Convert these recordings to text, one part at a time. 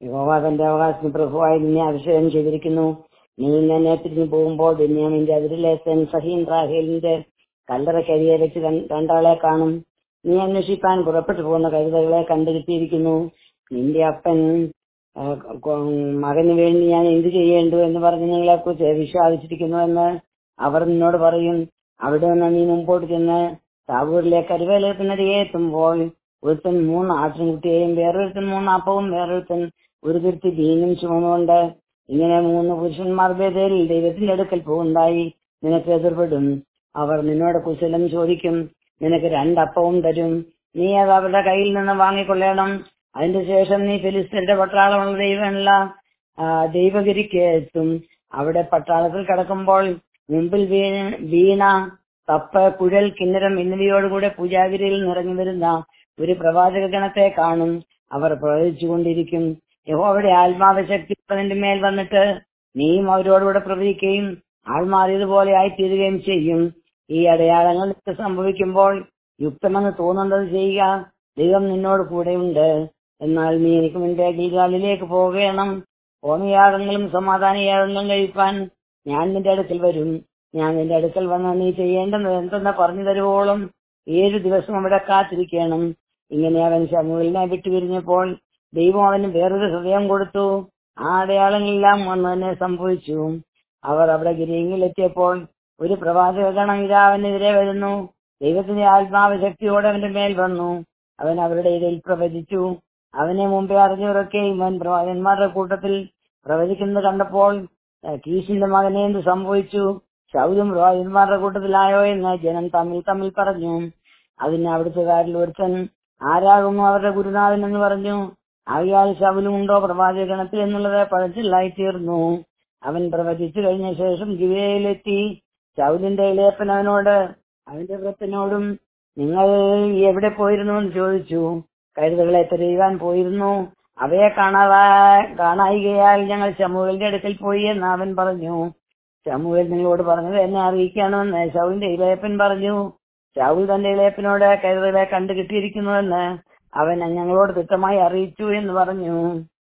യഹോവ തന്റെ അവകാശത്തിന് പ്രഭുവായി നിന്നെ അഭിഷേകം ചെയ്തിരിക്കുന്നു നീ ഇന്നെ തിരിഞ്ഞു പോകുമ്പോൾ ബെന്യാമിന്റെ അതിരിലേസൻ സഹീൻ റാഹേലിന്റെ കല്ലറക്കരിയെ വെച്ച് കൺ- രണ്ടാളെ കാണും നീ അന്വേഷിപ്പാൻ പുറപ്പെട്ടു പോകുന്ന കഴുതകളെ കണ്ടുകിട്ടിയിരിക്കുന്നു നിന്റെ അപ്പൻ ആ, കൊ- മകന് വേണ്ടി ഞാൻ എന്ത് ചെയ്യേണ്ടു എന്ന് പറഞ്ഞ് നിങ്ങളെ കുറിച്ച് വിശ്വാസിച്ചിരിക്കുന്നു എന്ന് അവർ നിന്നോട് പറയും അവിടെ നിന്ന് നീ മുമ്പോട്ട് ചെന്ന് താവൂരിലെ കരുവേലത്തിനരികെ എത്തുമ്പോൾ ഒരുത്തൻ മൂന്ന് ആട്ടിൻകുട്ടിയെയും വേറൊരുത്തൻ മൂന്ന് അപ്പവും വേറൊരുത്തൻ ഒരു തിരുത്തി ബീനും ചുമന്നുകൊണ്ട് ഇങ്ങനെ മൂന്ന് പുരുഷന്മാർ ബേതേലിൽ ദൈവത്തിന്റെ അടുക്കൽ പോകുന്നതായി നിനക്ക് എതിർപ്പെടും അവർ നിന്നോട് കുശലം ചോദിക്കും നിനക്ക് രണ്ടപ്പവും തരും നീ അത് അവരുടെ കയ്യിൽ നിന്ന് വാങ്ങിക്കൊള്ളണം അതിന്റെ ശേഷം നീ ഫിലിസ്തീന്റെ പട്ടാളമുള്ള ദൈവമുള്ള ആ, ദൈവഗിരിക്ക് എത്തും അവിടെ പട്ടാളത്തിൽ കിടക്കുമ്പോൾ മുമ്പിൽ വീണ വീണ തപ്പ് കുഴൽ കിന്നരം എന്നിവയോടുകൂടെ പൂജാഗിരിയിൽ നിറഞ്ഞു വരുന്ന ഒരു പ്രവാചക ഗണത്തെ കാണും അവർ പ്രവചിച്ചുകൊണ്ടിരിക്കും യഹോവയുടെ ആത്മാവ് ശക്തി അതിന്റെ മേൽ വന്നിട്ട് നീയും അവരോടുകൂടെ പ്രവചിക്കുകയും ആൾമാറിയതുപോലെ ആയിത്തീരുകയും ചെയ്യും ഈ അടയാളങ്ങൾ നിനക്ക് സംഭവിക്കുമ്പോൾ യുക്തമെന്ന് തോന്നുന്നത് ചെയ്യുക ദൈവം നിന്നോട് കൂടെയുണ്ട് എന്നാൽ നീ എനിക്ക് മുൻപേ ഗീകാലിലേക്ക് പോകണം ഹോമയാഗങ്ങളും സമാധാനയാഗങ്ങളും കഴിപ്പാൻ ഞാൻ നിന്റെ അടുക്കൽ വരും ഞാൻ നിന്റെ അടുക്കൽ വന്ന് നീ ചെയ്യേണ്ടത് എന്തെന്ന് പറഞ്ഞു തരുവോളം ഏഴു ദിവസം അവിടെ കാത്തിരിക്കണം ഇങ്ങനെ അവൻ ശമുവിലിനെ വിട്ടുപിരിഞ്ഞപ്പോൾ ദൈവം അവന് വേറൊരു ഹൃദയം കൊടുത്തു ആ അടയാളങ്ങളെല്ലാം വന്ന് തന്നെ സംഭവിച്ചു അവർ അവിടെ ഗിരിയെങ്കിലെത്തിയപ്പോൾ ഒരു പ്രവാചക ഗണം ഇതാ അവനെതിരെ വരുന്നു ദൈവത്തിന്റെ ആത്മാവ് ശക്തിയോടെ അവന്റെ മേൽ വന്നു അവൻ അവരുടെ ഇടയിൽ പ്രവചിച്ചു അവനെ മുമ്പേ അറിഞ്ഞവരൊക്കെയും അവൻ പ്രവാചകന്മാരുടെ കൂട്ടത്തിൽ പ്രവചിക്കുന്നത് കണ്ടപ്പോൾ ഏഹ്, കീശിന്റെ മകനെ എന്ത് സംഭവിച്ചു ശൗലും പ്രവാചകന്മാരുടെ കൂട്ടത്തിലായോ എന്ന് ജനം തമ്മിൽ തമ്മിൽ പറഞ്ഞു അതിന് അവിടുത്തുകാരിൽ ഒരുത്തൻ ആരാകുന്നു അവരുടെ ഗുരുനാഥൻ എന്ന് പറഞ്ഞു ആകിയാൽ ശൗലും ഉണ്ടോ പ്രവാചക ഗണത്തിൽ എന്നുള്ളത് പഴച്ചിലായി തീർന്നു അവൻ പ്രവചിച്ചു കഴിഞ്ഞ ശേഷം ഗിവയിലെത്തി ശൗലിന്റെ ഇളയപ്പൻ അവനോട് അവന്റെ വൃത്തനോടും നിങ്ങൾ എവിടെ പോയിരുന്നു എന്ന് ചോദിച്ചു കഴുതകളെ തിരയുവാൻ പോയിരുന്നു അവയെ കാണാതാ കാണായികയാൽ ഞങ്ങൾ ശമുവേലിന്റെ അടുക്കൽ പോയി എന്ന് അവൻ പറഞ്ഞു ശമുവേൽ നിങ്ങളോട് പറഞ്ഞത് എന്നെ അറിയിക്കണമെന്ന് ശൗലിന്റെ ഇളയപ്പൻ പറഞ്ഞു ശൗൽ തന്റെ ഇളയപ്പനോട് കഴുതകളെ കണ്ടു കിട്ടിയിരിക്കുന്നുവെന്ന് അവൻ ഞങ്ങളോട് വ്യക്തമായി അറിയിച്ചു എന്ന് പറഞ്ഞു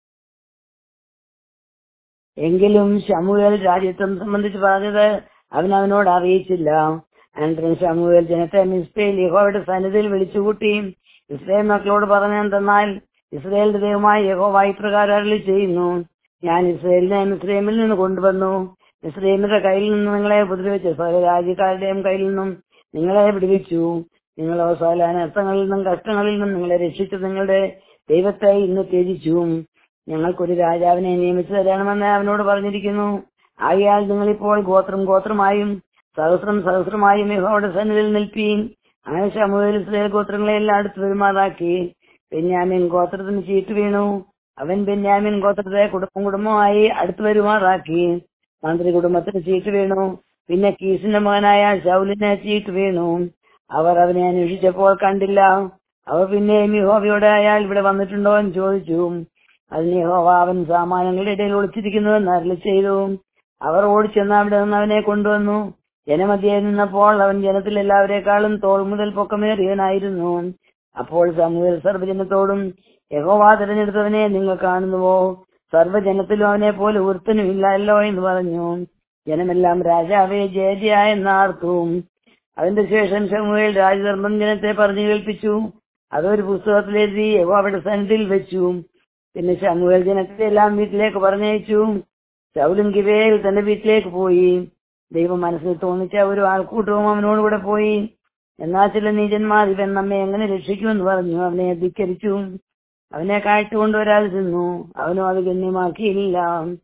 എങ്കിലും ശമുവേൽ രാജ്യത്വം സംബന്ധിച്ച് പറഞ്ഞത് അവൻ അവനോട് അറിയിച്ചില്ല അനന്തരം ശമുവേൽ ജനത്തെ മിസ്ബയിൽ യഹോവയുടെ സന്നിധിയിൽ വിളിച്ചുകൂട്ടി ഇസ്രായേൽ മക്കളോട് പറഞ്ഞെന്തെന്നാൽ ഇസ്രായേലിന്റെ ദൈവമായ യഹോവ ഇപ്രകാരം അരുളി ചെയ്യുന്നു ഞാൻ ഇസ്രായേലിനെ മിസ്രൈമിൽ നിന്ന് കൊണ്ടുവന്നു മിസ്രൈമിന്റെ കയ്യിൽ നിന്ന് നിങ്ങളെ ഉപദ്രവിച്ച സകല രാജ്യക്കാരുടെയും കയ്യിൽ നിന്നും നിങ്ങളെ വിടുവിച്ചു നിങ്ങളോ സകല അനർത്ഥങ്ങളിൽ നിന്നും കഷ്ടങ്ങളിൽ നിന്നും നിങ്ങളെ രക്ഷിച്ച് നിങ്ങളുടെ ദൈവത്തെ ഇന്ന് ത്യജിച്ചു ഞങ്ങൾക്കൊരു രാജാവിനെ നിയമിച്ചു തരണമെന്ന് അവനോട് പറഞ്ഞിരിക്കുന്നു ആകയാൽ നിങ്ങളിപ്പോൾ ഗോത്രം ഗോത്രമായും സഹസ്രം സഹസ്രമായും യഹോവയുടെ സന്നിധിയിൽ നിൽപ്പീൻ അങ്ങനെ ശമുവേൽ ഇസ്രായേൽ ഗോത്രങ്ങളെല്ലാം അടുത്ത് പെരുമാറാക്കി ബെന്യാമിൻ ഗോത്രത്തിന് ചീട്ട് വീണു അവൻ ബെന്യാമിൻ ഗോത്രത്തെ കുടുംബം കുടുംബമായി അടുത്ത് വരുമാറാക്കി മന്ത്രി കുടുംബത്തിന് ചീട്ട് വീണു പിന്നെ കീസിന്റെ മകനായ ശൗലിനെ ചീട്ട് വീണു അവർ അവനെ അന്വേഷിച്ചപ്പോൾ കണ്ടില്ല അവർ പിന്നെയും യഹോവയോട് അയാൾ ഇവിടെ വന്നിട്ടുണ്ടോ എന്ന് ചോദിച്ചു അതിന് യഹോവ അവൻ സാമാനങ്ങളുടെ ഇടയിൽ ഒളിച്ചിരിക്കുന്നുവെന്ന് അരുളി ചെയ്തു അവർ ഓടിച്ചെന്ന് അവിടെ നിന്ന് അവനെ കൊണ്ടുവന്നു ജനമധ്യയിൽ നിന്നപ്പോൾ അവൻ ജനത്തിൽ എല്ലാവരെക്കാളും തോൾ മുതൽ പൊക്കമേറിയവനായിരുന്നു അപ്പോൾ സമൂഹൽ സർവ്വജനത്തോടും യഹോവ തിരഞ്ഞെടുത്തവനെ നിങ്ങൾ കാണുന്നുവോ സർവ്വജനത്തിലും അവനെ പോലെ ഒരുത്തനും ഇല്ലല്ലോ എന്ന് പറഞ്ഞു ജനമെല്ലാം രാജാവേ ജയ ജയ എന്നാർത്തും അതിന്റെ ശേഷം ശമുവേൽ രാജധർമ്മം ജനത്തെ പറഞ്ഞു കേൾപ്പിച്ചു അതൊരു പുസ്തകത്തിൽ എഴുതി യഹോവയുടെ സന്നിധിയിൽ വെച്ചു പിന്നെ ശമുവേൽ ജനത്തെ എല്ലാം വീട്ടിലേക്ക് പറഞ്ഞയച്ചു ശൗലും ഗിബേൽ തന്റെ വീട്ടിലേക്ക് പോയി ദൈവം മനസ്സിൽ തോന്നിച്ച ഒരു ആൾക്കൂട്ടവും അവനോട് കൂടെ പോയി എന്നാൽ ചില നീചന്മാർ ഇവൻ നമ്മെ എങ്ങനെ രക്ഷിക്കുമെന്ന് പറഞ്ഞു അവനെ ധിക്കരിച്ചു അവനെ കാഴ്ചകൊണ്ടുവരാതെ തിന്നു അവനും അത് ഗണ്യമാക്കിയില്ല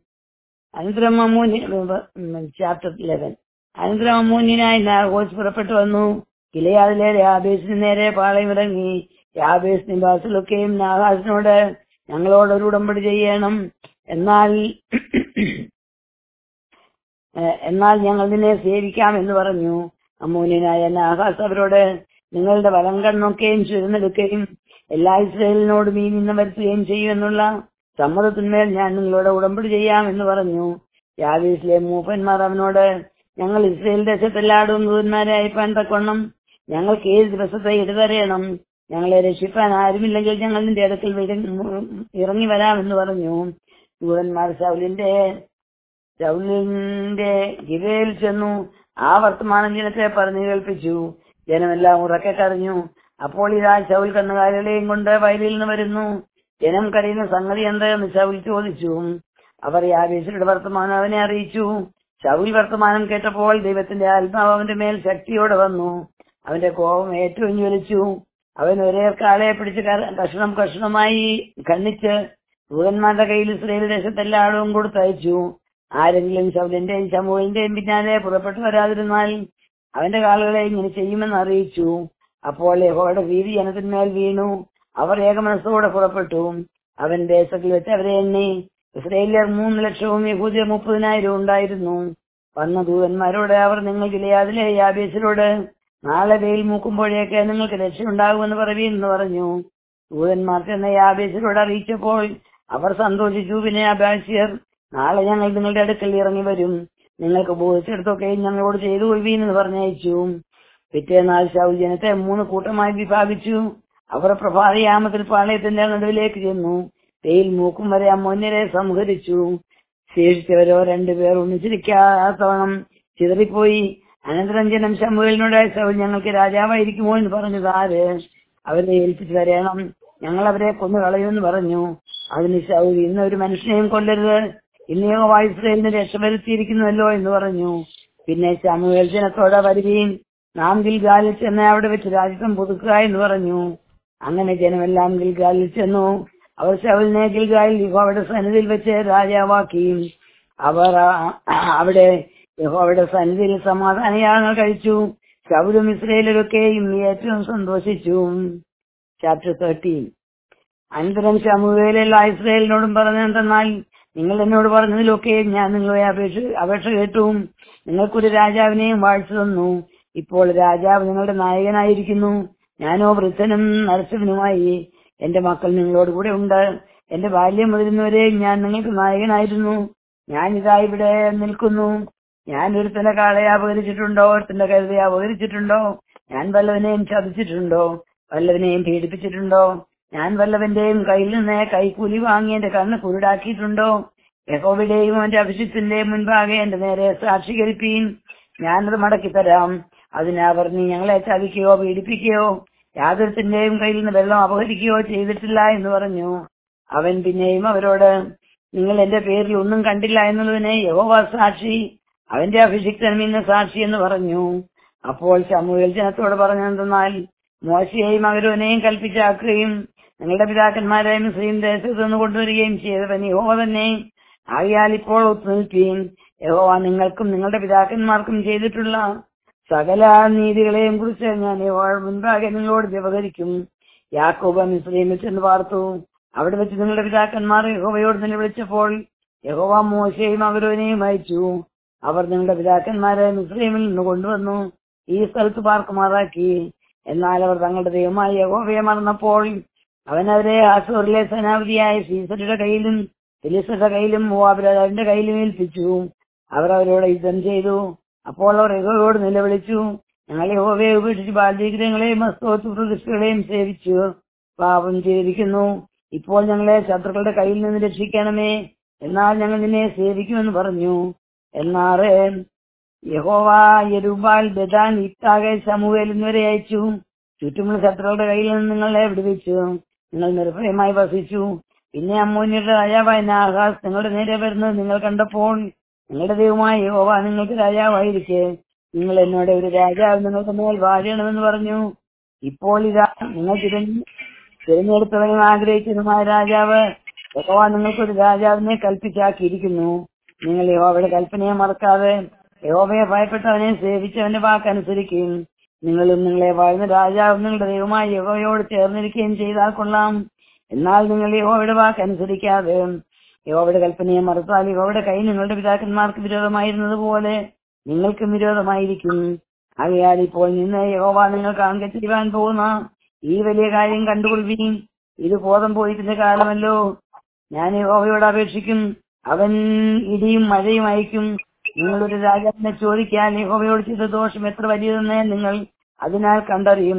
അനന്തരം അമ്മൂനി ചാപ്റ്റർ ഇലവൻ അനന്തരം അമ്മൂന്യനായി നാഗോസ് പുറപ്പെട്ടു വന്നു കിലയാദിലെ യാബേസിന് നേരെ പാളയമിറങ്ങി യാബേസ് നിവാസികളൊക്കെയും നാഗാസിനോട് ഞങ്ങളോട് ഒരു ഉടമ്പടി ചെയ്യണം എന്നാൽ ഏഹ് എന്നാൽ ഞങ്ങൾ നിന്നെ സേവിക്കാം എന്ന് പറഞ്ഞു അമ്മൂന്യനായ നാഹാസ് അവരോട് നിങ്ങളുടെ വലം കണ്ണൊക്കെയും ചുരുന്നെടുക്കുകയും എല്ലാ ഇസ്രയേലിനോടും ഈ നിന്ന് വരുത്തുകയും ചെയ്യുമെന്നുള്ള സമ്മതത്തിന്മേൽ ഞാൻ നിങ്ങളോട് ഉടമ്പടി ചെയ്യാം എന്ന് പറഞ്ഞു യാവീസിലെ മൂപ്പന്മാർ അവനോട് ഞങ്ങൾ ഇസ്രയേൽ ദേശത്തെല്ലായിടും ദൂരന്മാരെ അയപ്പാൻ തക്കൊണ്ണം ഞങ്ങൾക്ക് ഏഴ് ദിവസത്തെ ഇടതരയണം ഞങ്ങളെ രക്ഷിപ്പാൻ ആരുമില്ലെങ്കിൽ ഞങ്ങൾ നിന്റെ അടുക്കൽ വരും- ഇറങ്ങി വരാമെന്ന് പറഞ്ഞു ദൂതന്മാർ ശൗലിന്റെ ശൗലിന്റെ ഗിരയിൽ ചെന്നു ആ വർത്തമാനം ജനത്തെ പറഞ്ഞു കേൾപ്പിച്ചു ജനമെല്ലാം ഉറക്കെ കരഞ്ഞു അപ്പോൾ ഇതാ ശൗൽ കന്നുകാലികളെയും കൊണ്ട് വയലിൽ നിന്ന് വരുന്നു ജനം കരയുന്ന സംഗതി എന്താണെന്ന് ശൗൽ ചോദിച്ചു അവർ യാബേസിയുടെ വർത്തമാനം അവനെ അറിയിച്ചു ശൗൽ വർത്തമാനം കേട്ടപ്പോൾ ദൈവത്തിന്റെ ആത്മാവ് അവന്റെ മേൽ ശക്തിയോടെ വന്നു അവന്റെ കോപം ഏറ്റവും ജ്വലിച്ചു അവൻ ഒരേ കാളയെ പിടിച്ച് ക- കഷ്ണം കഷ്ണമായി ഖണ്ഡിച്ച് ദൂതന്മാരുടെ കയ്യിൽ ഇസ്രയേൽ ദേശത്തെല്ലായിടവും കൊടുത്തയച്ചു ആരെങ്കിലും ശൗലിന്റെയും ശമൂഹിന്റെയും പിന്നാലെ പുറപ്പെട്ടു വരാതിരുന്നാൽ അവന്റെ കാലുകളെ ഇങ്ങനെ ചെയ്യുമെന്ന് അറിയിച്ചു അപ്പോൾ യഹോയുടെ ഭീതി ജനത്തിന്മേൽ വീണു അവർ ഏകമനസ്സോടെ പുറപ്പെട്ടു അവൻ ദേശത്തിൽ വെച്ച് അവരെ എണ്ണി ഇസ്രയേലിയർ മൂന്ന് ലക്ഷവും യഹൂദിയർ മുപ്പതിനായിരവും ഉണ്ടായിരുന്നു വന്ന ദൂതന്മാരോട് അവർ നിങ്ങൾ ഗിലയാദിലെ യാബേസിലോട് നാളെ വെയിൽ മൂക്കുമ്പോഴേക്ക് നിങ്ങൾക്ക് രക്ഷയുണ്ടാകുമെന്ന് പറയുവീൻ എന്ന് പറഞ്ഞു ദൂതന്മാർ ചെന്ന യാബേസിലോട് അറിയിച്ചപ്പോൾ അവർ സന്തോഷിച്ചു പിന്നെ അബാസിയർ നാളെ ഞങ്ങൾ നിങ്ങളുടെ അടുക്കൽ ഇറങ്ങി വരും നിങ്ങൾക്ക് ബോധിച്ചെടുത്തൊക്കെ ഞങ്ങളോട് ചെയ്തു കൊള്ളുവീൻ എന്ന് പറഞ്ഞയച്ചു പിറ്റേനാൾ ശൗൽ ജനത്തെ മൂന്ന് കൂട്ടമായി വിഭാഗിച്ചു അവർ പ്രഭാതയാമത്തിൽ പാളയത്തിന്റെ നടുവിലേക്ക് ചെന്നു തേയിൽ മൂക്കും വരെ അമ്മോന്യരെ സംഹരിച്ചു ശേഷിച്ചവരോ രണ്ടുപേർ ഒന്നിച്ചിരിക്കാത്തവണ്ണം ചിതറിപ്പോയി അനന്തരം ജനം ശമുവേലിനോട് ശൗൽ ഞങ്ങൾക്ക് രാജാവായിരിക്കുമോ എന്ന് പറഞ്ഞത് ആര് അവരെ ഏൽപ്പിച്ചു വരണം ഞങ്ങൾ അവരെ കൊന്നു കളയുമെന്ന് പറഞ്ഞു അതിന് ശൗൽ ഇന്ന് ഒരു മനുഷ്യനെയും കൊല്ലരുത് ഇന്നയോ ഇസ്രയേലിന് രക്ഷപ്പെടുത്തിയിരിക്കുന്നുവല്ലോ എന്ന് പറഞ്ഞു പിന്നെ ശമുവേൽ ജനത്തോടെ വരികയും നാം ഗിൽഗാലിൽ ചെന്ന് അവിടെ വെച്ച് രാജ്യത്വം പുതുക്കുക എന്ന് പറഞ്ഞു അങ്ങനെ ജനമെല്ലാം ഗിൽഗാലിൽ ചെന്നു അവർ ശവലിനെ ഗിൽഗാലിൽ യഹോവയുടെ സന്നിധിയിൽ വെച്ച് രാജാവാക്കി അവർ ആ- അവിടെ യഹോവയുടെ സന്നിധിയിൽ സമാധാനയാഗങ്ങൾ കഴിച്ചു ശൗലും ഇസ്രയേലരൊക്കെയും ഏറ്റവും സന്തോഷിച്ചു ചാപ്റ്റർ തേർട്ടീൻ അനന്തരം ശമുവേലുള്ള ഇസ്രയേലിനോടും പറഞ്ഞെന്തെന്നാൽ നിങ്ങൾ എന്നോട് പറഞ്ഞതിലൊക്കെ ഞാൻ നിങ്ങളെ അപേക്ഷ അപേക്ഷ കേട്ടു നിങ്ങൾക്കൊരു രാജാവിനെയും വാഴ്ച തന്നു ഇപ്പോൾ രാജാവ് നിങ്ങളുടെ നായകനായിരിക്കുന്നു ഞാനോ വൃദ്ധനും നരസവനുമായി എന്റെ മക്കൾ നിങ്ങളോട് കൂടെ ഉണ്ട് എന്റെ ബാല്യം മുതിരുന്നവരെ ഞാൻ നിങ്ങൾക്ക് നായകനായിരുന്നു ഞാൻ ഇതാ ഇവിടെ നിൽക്കുന്നു ഞാൻ ഒരുത്തന്റെ കാളയെ അപകരിച്ചിട്ടുണ്ടോ ഒരുത്തന്റെ കരുതയെ അപകരിച്ചിട്ടുണ്ടോ ഞാൻ വല്ലവനെയും ചതിച്ചിട്ടുണ്ടോ വല്ലവനെയും പീഡിപ്പിച്ചിട്ടുണ്ടോ ഞാൻ വല്ലവന്റെയും കയ്യിൽ നിന്ന് കൈക്കൂലി വാങ്ങി എന്റെ കണ്ണ് കുരുടാക്കിയിട്ടുണ്ടോ യഹോവിന്റെയും അവന്റെ അഭിഷിത്തിന്റെയും മുൻപാകെ എന്റെ നേരെ സാക്ഷീകരിപ്പീൻ ഞാനത് മടക്കി തരാം അതിന് അവർ നീ ഞങ്ങളെ ചതിക്കുകയോ പീഡിപ്പിക്കുകയോ യാതൊരുത്തിന്റെയും കയ്യിൽ നിന്ന് വെള്ളം അപഹരിക്കുകയോ ചെയ്തിട്ടില്ല എന്ന് പറഞ്ഞു അവൻ പിന്നെയും അവരോട് നിങ്ങൾ എന്റെ പേരിൽ ഒന്നും കണ്ടില്ല എന്നുള്ളതിനെ യഹോവ സാക്ഷി അവന്റെ അഭിഷിക്തനും ഇന്ന് സാക്ഷി എന്ന് പറഞ്ഞു അപ്പോൾ ശമുവേൽ ജനത്തോട് പറഞ്ഞെന്തെന്നാൽ മോശയെയും അവരോനെയും കൽപ്പിച്ചാക്കുകയും നിങ്ങളുടെ പിതാക്കന്മാരെ മുസ്ലിം ദേശത്ത് നിന്ന് കൊണ്ടുവരികയും ചെയ്തവൻ യഹോവ തന്നെ ആകിയാൽ ഇപ്പോൾ ഒത്തുനിൽക്കുകയും യഹോവ നിങ്ങൾക്കും നിങ്ങളുടെ പിതാക്കന്മാർക്കും ചെയ്തിട്ടുള്ള സകല നീതികളെയും കുറിച്ച് ഞാൻ യഹോവ മുൻപാകെ നിങ്ങളോട് വ്യവഹരിക്കും യാക്കോബ മിസ്ലീമിൽ ചെന്ന് പാർത്തു അവിടെ വെച്ച് നിങ്ങളുടെ പിതാക്കന്മാർ യഹോവയോട് തന്നെ വിളിച്ചപ്പോൾ യഹോവ മോശയും അവരോനെയും അയച്ചു അവർ നിങ്ങളുടെ പിതാക്കന്മാരെ മിസ്ലീമിൽ നിന്ന് കൊണ്ടുവന്നു ഈ സ്ഥലത്ത് പാർക്കുമാറാക്കി എന്നാൽ അവർ തങ്ങളുടെ ദൈവമായ യഹോവയെ മറന്നപ്പോൾ അവൻ അവരെ അസൂറിലെ സേനാപതിയായ സീസരുടെ കയ്യിലും ഫിലിസ്തരുടെ കയ്യിലും മൂവാബിരാജാവിന്റെ കയ്യിലും ഏൽപ്പിച്ചു അവർ അവരോട് യുദ്ധം ചെയ്തു അപ്പോൾ അവർ യഹോവയോട് നിലവിളിച്ചു ഞങ്ങൾ യഹോവയെ ഉപേക്ഷിച്ച് ബാല്യഗ്രഹങ്ങളെയും മസ്തോത്ത് പ്രതിഷ്ഠകളെയും സേവിച്ചു പാപം ചെയ്തിരിക്കുന്നു ഇപ്പോൾ ഞങ്ങളെ ശത്രുക്കളുടെ കയ്യിൽ നിന്ന് രക്ഷിക്കണമേ എന്നാൽ ഞങ്ങൾ നിന്നെ സേവിക്കുമെന്ന് പറഞ്ഞു എന്നാറ് യഹോവ യരുബാൽ ബദാൻ ഇത്താകെ ശമുവേൽ എന്നിവരെ അയച്ചു ചുറ്റുമുള്ള ശത്രുക്കളുടെ കയ്യിൽ നിന്ന് നിങ്ങളെ വിടുവിച്ചു നിങ്ങൾ നിർഭയമായി വസിച്ചു പിന്നെ അമ്മൂനിയുടെ രാജാവായ നാഹാസ് നിങ്ങളുടെ നേരെ വരുന്നത് നിങ്ങൾ കണ്ടപ്പോൾ നിങ്ങളുടെ ദൈവമായ യഹോവ നിങ്ങൾക്ക് രാജാവായിരിക്കെ നിങ്ങൾ എന്നോട് ഒരു രാജാവ് നിങ്ങൾക്ക് മേൽ വാഴണമെന്ന് പറഞ്ഞു ഇപ്പോൾ ഇതാ നിങ്ങൾ തിരഞ്ഞ് തിരഞ്ഞെടുത്തവനും ആഗ്രഹിച്ചതുമായ രാജാവ് യഹോവ നിങ്ങൾക്കൊരു രാജാവിനെ കൽപ്പിച്ചാക്കിയിരിക്കുന്നു നിങ്ങൾ യഹോവയുടെ കൽപ്പനയെ മറക്കാതെ യഹോവയെ ഭയപ്പെട്ടവനെ സേവിച്ചവന്റെ വാക്കനുസരിക്കുകയും നിങ്ങളും നിങ്ങളെ വാഴുന്ന രാജാവ് നിങ്ങളുടെ ദൈവമായ യഹോവയോട് ചേർന്നിരിക്കുകയും ചെയ്താൽ കൊള്ളാം എന്നാൽ നിങ്ങൾ യഹോവയുടെ വാക്കനുസരിക്കാതെ യഹോവയുടെ കൽപ്പനയെ മറുത്താൽ യഹോവയുടെ കൈ നിങ്ങളുടെ പിതാക്കന്മാർക്ക് വിരോധമായിരുന്നത് പോലെ നിങ്ങൾക്കും വിരോധമായിരിക്കും ആകയാൽ ഇപ്പോൾ നിന്ന് യഹോവ നിങ്ങൾ കാണുക ചെയ്യുവാൻ പോകുന്ന ഈ വലിയ കാര്യം കണ്ടുകൊള്ളുകയും ഇത് ബോധം പോയിരിക്കുന്ന കാലമല്ലോ ഞാൻ യഹോവയോട് അപേക്ഷിക്കും അവൻ ഇടിയും മഴയും അയക്കും നിങ്ങളൊരു രാജാവിനെ ചോദിക്കാൻ യഹോവയോട് ചെയ്ത ദോഷം എത്ര വലിയതെന്ന് നിങ്ങൾ അതിനാൽ കണ്ടറിയും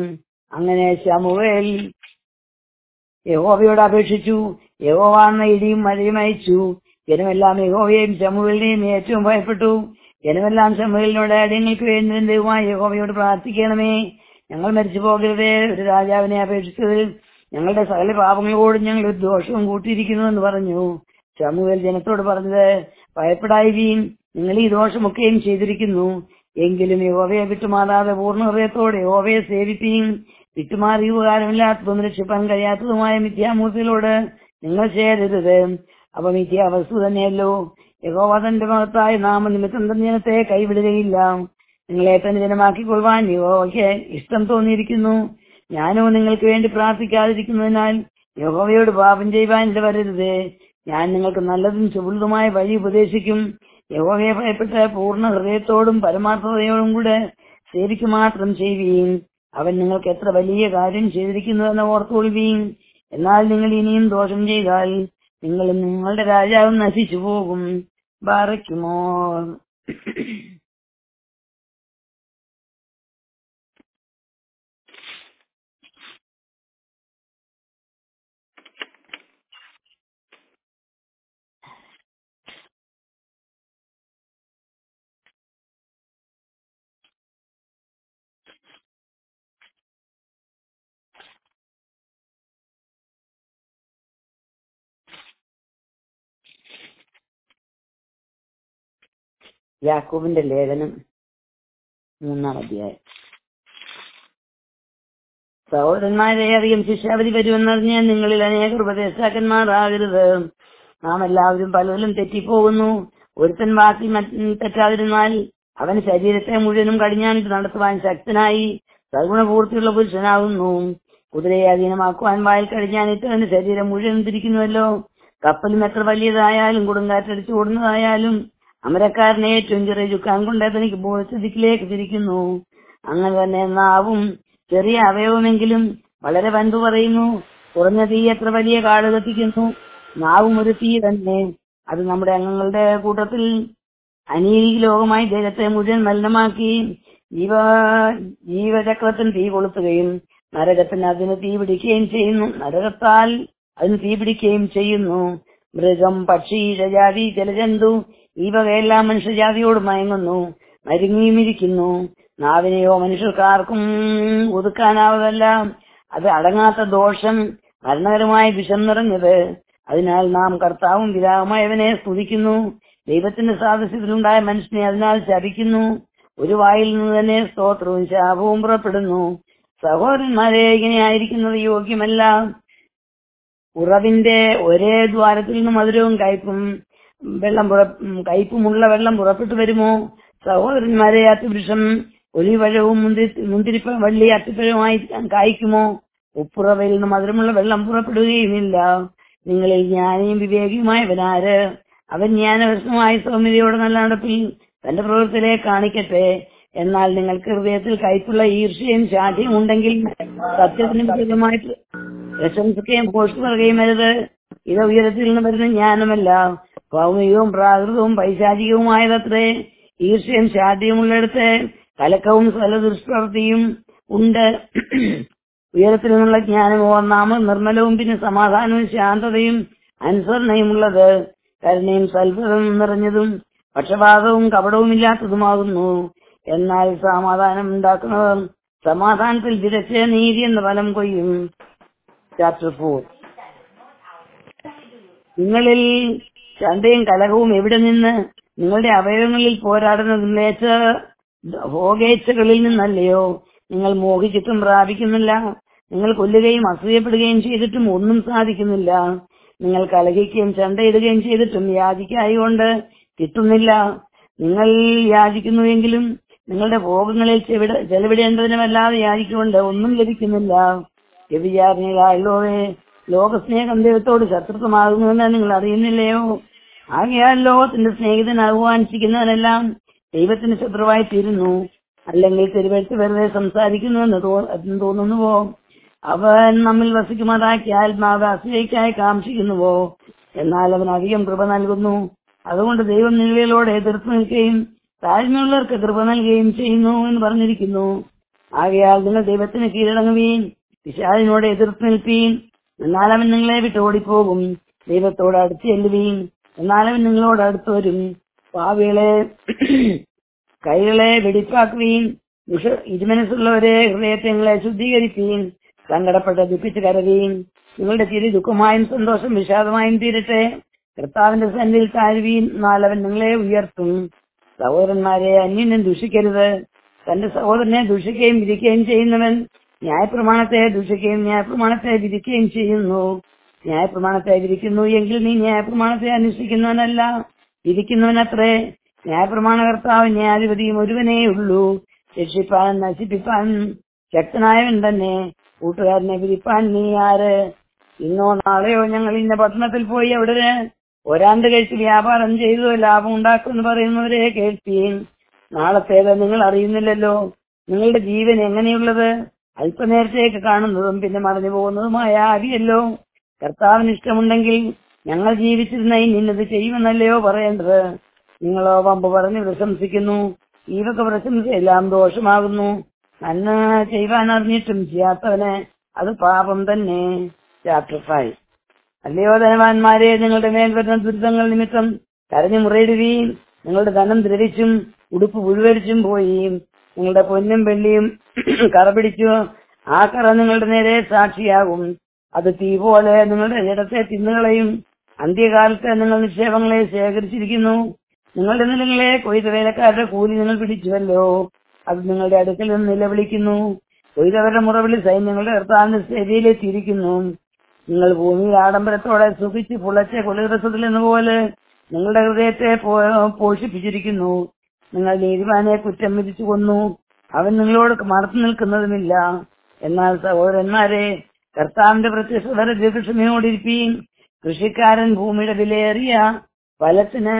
അങ്ങനെ ശമുവേൽ യഹോവയോട് അപേക്ഷിച്ചു യഹോവാന്ന ഇടിയും മഴയും അയച്ചു ജനമെല്ലാം യഹോവയെയും ശമുവേലിനെയും ഏറ്റവും ഭയപ്പെട്ടു ജനമെല്ലാം ശമുവേലിനോട് അടിയങ്ങൾക്ക് വേണ്ടി ദൈവമായ യഹോവയോട് പ്രാർത്ഥിക്കണമേ ഞങ്ങൾ മരിച്ചു പോകരുതേ ഒരു രാജാവിനെ അപേക്ഷിച്ചത് ഞങ്ങളുടെ സകല പാപങ്ങളോടും ഞങ്ങൾ ഒരു ദോഷവും കൂട്ടിയിരിക്കുന്നു എന്ന് പറഞ്ഞു ശമുവേൽ ജനത്തോട് പറഞ്ഞത് ഭയപ്പെടായിരീൻ നിങ്ങൾ ഈ ദോഷമൊക്കെയും ചെയ്തിരിക്കുന്നു എങ്കിലും യഹോവയെ വിട്ടുമാറാതെ പൂർണ്ണ ഹൃദയത്തോടെ യഹോവയെ സേവിപ്പിയും വിട്ടുമാറി ഉപകാരമില്ലാത്തതും രക്ഷിപ്പാൻ കഴിയാത്തതുമായ മിഥ്യാമൂർത്തികളോട് നിങ്ങൾ ചേരരുത് അവ മിഥ്യാവസ്തു തന്നെയല്ലോ യഹോവ തന്റെ മഹത്തായ നാമനിമിത്തം തന്റെ ജനത്തെ കൈവിടുകയില്ല നിങ്ങളെ തന്നെ ജനമാക്കിക്കൊള്ളുവാൻ യഹോവയ്ക്ക് ഇഷ്ടം തോന്നിയിരിക്കുന്നു ഞാനോ നിങ്ങൾക്ക് വേണ്ടി പ്രാർത്ഥിക്കാതിരിക്കുന്നതിനാൽ യഹോവയോട് പാപം ചെയ്യുവാൻ ഇടവരരുത് ഞാൻ നിങ്ങൾക്ക് നല്ലതും ചുവളുതുമായ വഴി ഉപദേശിക്കും യഹോവയെ ഭയപ്പെട്ട് പൂർണ്ണ ഹൃദയത്തോടും പരമാർത്ഥതയോടും കൂടെ സേവിക്ക് മാത്രം ചെയ്യുകയും അവൻ നിങ്ങൾക്ക് എത്ര വലിയ കാര്യം ചെയ്തിരിക്കുന്നുവെന്ന് ഓർത്തുകൊള്ളുകയും എന്നാൽ നിങ്ങൾ ഇനിയും ദോഷം ചെയ്താൽ നിങ്ങളും നിങ്ങളുടെ രാജാവും നശിച്ചു പോകും ബാറയ്ക്കുമോ യാക്കോബിന്റെ ലേഖനം മൂന്നാം അധ്യായം സഹോദരന്മാരെ അധികം ശിക്ഷാവധി വരുമെന്നറിഞ്ഞ് നിങ്ങളിൽ അനേക ഉപദേഷ്ടാക്കന്മാരാകരുത് നാം എല്ലാവരും പലതിലും തെറ്റിപ്പോകുന്നു ഒരുത്തൻ വാക്കിൽ മറ്റ് തെറ്റാതിരുന്നാൽ അവൻ ശരീരത്തെ മുഴുവനും കടിഞ്ഞാണിട്ട് നടത്തുവാൻ ശക്തനായി സൽഗുണപൂർത്തിയുള്ള പുരുഷനാകുന്നു കുതിരയെ അധീനമാക്കുവാൻ വായിൽ കടിഞ്ഞാനിട്ട് അവന്റെ ശരീരം മുഴുവൻ തിരിക്കുന്നുവല്ലോ കപ്പലും എത്ര വലിയതായാലും കൊടുങ്കാറ്റടിച്ചു ഓടുന്നതായാലും അമരക്കാരനെ ഏറ്റവും ചെറിയ ചുക്കാൻ കൊണ്ട് തനിക്ക് ബോധത്തിലേക്ക് തിരിക്കുന്നു അങ്ങനെ തന്നെ നാവും ചെറിയ അവയവമെങ്കിലും വളരെ വൻപ് പറയുന്നു കുറഞ്ഞ തീ എത്ര വലിയ കാട് കത്തിക്കുന്നു നാവും ഒരു തീ തന്നെ അത് നമ്മുടെ അംഗങ്ങളുടെ കൂട്ടത്തിൽ അനീതി ലോകമായി ദേഹത്തെ മുഴുവൻ മലിനമാക്കി ജീവ ജീവചക്രത്തിന് തീ കൊളുത്തുകയും നരകത്തിന് അതിന് തീ പിടിക്കുകയും ചെയ്യുന്നു നരകത്താൽ അതിന് തീ പിടിക്കുകയും ചെയ്യുന്നു മൃഗം പക്ഷി ഇഴജാതി ജലജന്തു ഈ വകയെല്ലാം മനുഷ്യജാതിയോട് മയങ്ങുന്നു മരുങ്ങിയും ഇരിക്കുന്നു നാവിനെയോ മനുഷ്യർക്കാർക്കും ഒതുക്കാനാവതല്ല അത് അടങ്ങാത്ത ദോഷം മരണകരമായ വിഷം നിറഞ്ഞത് അതിനാൽ നാം കർത്താവും പിതാവുമായവനെ സ്തുതിക്കുന്നു ദൈവത്തിന്റെ സാദൃശ്യത്തിലുണ്ടായ മനുഷ്യനെ അതിനാൽ ശപിക്കുന്നു ഒരു വായിൽ നിന്ന് തന്നെ സ്തോത്രവും ശാപവും പുറപ്പെടുന്നു സഹോദരന്മാരെ ഇങ്ങനെ ആയിരിക്കുന്നത് യോഗ്യമല്ല ഉറവിന്റെ ഒരേ ദ്വാരത്തിൽ നിന്ന് മധുരവും കയ്പും വെള്ളം പുറ കയ്പുമുള്ള വെള്ളം പുറപ്പെട്ടു വരുമോ സഹോദരന്മാരെ അത്തിവൃക്ഷം ഒലിവഴവും മുന്തിരി മുന്തിരിപ്പ വള്ളി അത്തിപ്പഴമായി കായ്ക്കുമോ ഉപ്പുറവയിൽ നിന്ന് മധുരമുള്ള വെള്ളം പുറപ്പെടുകയുമില്ല നിങ്ങളിൽ ജ്ഞാനിയും വിവേകിയുമായവനാര് അവൻ ജ്ഞാനവശമായ സൗമ്യതയോടെ നല്ല നടപ്പിൽ തന്റെ പ്രവൃത്തിയിലെ കാണിക്കട്ടെ എന്നാൽ നിങ്ങൾക്ക് ഹൃദയത്തിൽ കയ്പുള്ള ഈർഷ്യയും ശാഠ്യവും ഉണ്ടെങ്കിൽ സത്യത്തിന് വിരുദ്ധമായിട്ട് പ്രശംസിക്കുകയും പോസ്റ്റ് പറയുകയും അരുത് ഇത് ഉയരത്തിൽ നിന്ന് വരുന്ന ജ്ഞാനമല്ല ഭൗമികവും പ്രാകൃതവും പൈശാചികവുമായതത്രേ ഈർഷ്യയും ശാഠ്യമുള്ളിടത്ത് കലക്കവും ഫലദുഷ്പ്രവൃത്തിയും ഉണ്ട് ഉയരത്തിൽ നിന്നുള്ള ജ്ഞാനമോ നാമ നിർമ്മലവും പിന്നെ സമാധാനവും ശാന്തതയും അനുസരണയുമുള്ളത് കരുണയും സൽഫലവും നിറഞ്ഞതും പക്ഷപാതവും കപടവുമില്ലാത്തതുമാകുന്നു എന്നാൽ സമാധാനം ഉണ്ടാക്കുന്നവർ സമാധാനത്തിൽ വിരച്ച് നീതി എന്ന ഫലം കൊയ്യും ചാപ്റ്റർ ഫോർ നിങ്ങളിൽ ചന്തയും കലകവും എവിടെ നിന്ന് നിങ്ങളുടെ അവയവങ്ങളിൽ പോരാടുന്ന മ്ലേച്ഛ ഭോഗേച്ഛകളിൽ നിന്നല്ലയോ നിങ്ങൾ മോഹിച്ചിട്ടും പ്രാപിക്കുന്നില്ല നിങ്ങൾ കൊല്ലുകയും അസൂയപ്പെടുകയും ചെയ്തിട്ടും ഒന്നും സാധിക്കുന്നില്ല നിങ്ങൾ കലഹിക്കുകയും ചണ്ടയിടുകയും ചെയ്തിട്ടും യാചിക്കായുകൊണ്ട് കിട്ടുന്നില്ല നിങ്ങൾ യാചിക്കുന്നുവെങ്കിലും നിങ്ങളുടെ ഭോഗങ്ങളിൽ ചെവിട ചെലവിടേണ്ടതിനുമല്ലാതെ യാചിക്കൊണ്ട് ഒന്നും ലഭിക്കുന്നില്ല വ്യഭിചാരിണികളായുള്ളവേ ലോകസ്നേഹം ദൈവത്തോട് ശത്രുത്വമാകുന്നുവെന്ന് നിങ്ങൾ അറിയുന്നില്ലയോ ആകയാൽ ലോകത്തിന്റെ സ്നേഹിതനാകുവാൻ ഇച്ഛിക്കുന്നവരെല്ലാം ദൈവത്തിന് ശത്രുവായി തീരുന്നു അല്ലെങ്കിൽ തിരുവഴുത്ത് വെറുതെ സംസാരിക്കുന്നുവെന്ന് തോ- എന്ന് തോന്നുന്നുവോ അവൻ നമ്മിൽ വസിക്കുമാറാക്കി ആത്മാവ് അസൂയയ്ക്കായി കാംക്ഷിക്കുന്നുവോ എന്നാൽ അവൻ അധികം കൃപ നൽകുന്നു അതുകൊണ്ട് ദൈവം നിലവിലോടെ എതിർത്ത് നിൽക്കുകയും താഴ്മയുള്ളവർക്ക് കൃപ നൽകുകയും ചെയ്യുന്നു എന്ന് പറഞ്ഞിരിക്കുന്നു ആകയാൽ നിങ്ങൾ ദൈവത്തിന് കീഴടങ്ങുവീൻ പിശാലിനോട് എതിർത്ത് നിൽപ്പീൻ എന്നാൽ അവൻ നിങ്ങളെ വിട്ട് ഓടിപ്പോകും ദൈവത്തോട് അടുത്ത് ചെല്ലുവീൻ എന്നാൽ അവൻ നിങ്ങളോട് അടുത്ത് വരും പാവികളെ കൈകളെ വെടിപ്പാക്കുവീൻ വിഷ ഇരുമനസ്സുള്ളവരെ ഹൃദയത്തെ നിങ്ങളെ ശുദ്ധീകരിപ്പീൻ സങ്കടപ്പെട്ട് ദുഃഖിച്ച് കരവീൻ നിങ്ങളുടെ ചിരി ദുഃഖമായും സന്തോഷം വിഷാദമായും തീരട്ടെ കർത്താവിന്റെ സന്നിധിയിൽ താഴ്വീൻ എന്നാൽ അവൻ നിങ്ങളെ ഉയർത്തും സഹോദരന്മാരെ അന്യനും ദുഷിക്കരുത് തന്റെ സഹോദരനെ ദുഷിക്കുകയും വിധിക്കുകയും ചെയ്യുന്നവൻ ന്യായപ്രമാണത്തെ ദുഷിക്കുകയും ന്യായപ്രമാണത്തെ വിധിക്കുകയും ചെയ്യുന്നു ന്യായപ്രമാണത്തെ വിധിക്കുന്നു എങ്കിൽ നീ ന്യായപ്രമാണത്തെ അനുഷ്ഠിക്കുന്നവനല്ല വിധിക്കുന്നവനത്രേ ന്യായപ്രമാണ കർത്താവ് ന്യായാധിപതിയും ഒരുവനേ ഉള്ളൂ രക്ഷിപ്പാൻ നശിപ്പിപ്പാൻ ശക്തനായവൻ തന്നെ കൂട്ടുകാരനെ വിധിപ്പാൻ നീ ആര് ഇന്നോ നാളെയോ ഞങ്ങൾ ഇന്ന പട്ടണത്തിൽ പോയി അവിടെ ഒരാണ്ട് കഴിച്ച് വ്യാപാരം ചെയ്തു ലാഭം ഉണ്ടാക്കുമെന്ന് പറയുന്നവരെ കേൾപ്പീൻ നാളത്തേത് നിങ്ങൾ അറിയുന്നില്ലല്ലോ നിങ്ങളുടെ ജീവൻ എങ്ങനെയുള്ളത് അല്പനേരത്തേക്ക് കാണുന്നതും പിന്നെ മറഞ്ഞു പോകുന്നതുമായ ആവിയല്ലോ കർത്താവിന് ഇഷ്ടമുണ്ടെങ്കിൽ ഞങ്ങൾ ജീവിച്ചിരുന്ന ഇന്നത് ചെയ്യുമെന്നല്ലയോ പറയേണ്ടത് നിങ്ങളോ വമ്പ് പറഞ്ഞ് പ്രശംസിക്കുന്നു ഈവൊക്കെ പ്രശംസ എല്ലാം ദോഷമാകുന്നു നന്മ ചെയ്യുവാൻ അറിഞ്ഞിട്ടും ചെയ്യാത്തവന് അത് പാപം തന്നെ ചാപ്റ്റർ ഫൈവ് അല്ലയോ ധനവാന്മാരെ നിങ്ങളുടെ മേൽ വരുന്ന ദുരിതങ്ങൾ നിമിത്തം കരഞ്ഞു മുറയിടുകയും നിങ്ങളുടെ ധനം ദ്രവിച്ചും ഉടുപ്പ് പുഴുവരിച്ചും പോയി നിങ്ങളുടെ പൊന്നും വെള്ളിയും കറ പിടിച്ചു ആ കറ നിങ്ങളുടെ നേരെ സാക്ഷിയാകും അത് തീ പോലെ നിങ്ങളുടെ ജഡത്തെ തിന്നുകളയും അന്ത്യകാലത്ത് നിങ്ങൾ നിക്ഷേപങ്ങളെ ശേഖരിച്ചിരിക്കുന്നു നിങ്ങളുടെ നിലങ്ങളെ കൊയ്ത വേലക്കാരുടെ കൂലി നിങ്ങൾ പിടിച്ചുവല്ലോ അത് നിങ്ങളുടെ അടുക്കൽ നിന്ന് നിലവിളിക്കുന്നു കൊയ്തവരുടെ മുറവിളി സൈന്യങ്ങളുടെ കർത്താവിന്റെ സ്ഥിതിയിലെത്തിയിരിക്കുന്നു നിങ്ങൾ ഭൂമിയിൽ ആഡംബരത്തോടെ സുഖിച്ച് പുളച്ച കൊലരസത്തിൽ എന്നപോലെ നിങ്ങളുടെ ഹൃദയത്തെ പോ- പോഷിപ്പിച്ചിരിക്കുന്നു നിങ്ങൾ നീതിമാനെ കുറ്റം വിധിച്ചു കൊന്നു അവൻ നിങ്ങളോട് മറച്ചു നിൽക്കുന്നതുമില്ല എന്നാൽ സഹോദരന്മാരെ കർത്താവിന്റെ പ്രത്യക്ഷ വരെ ദീർഘക്ഷമയോടിരിപ്പീൻ കൃഷിക്കാരൻ ഭൂമിയുടെ വിലയേറിയ ഫലത്തിന്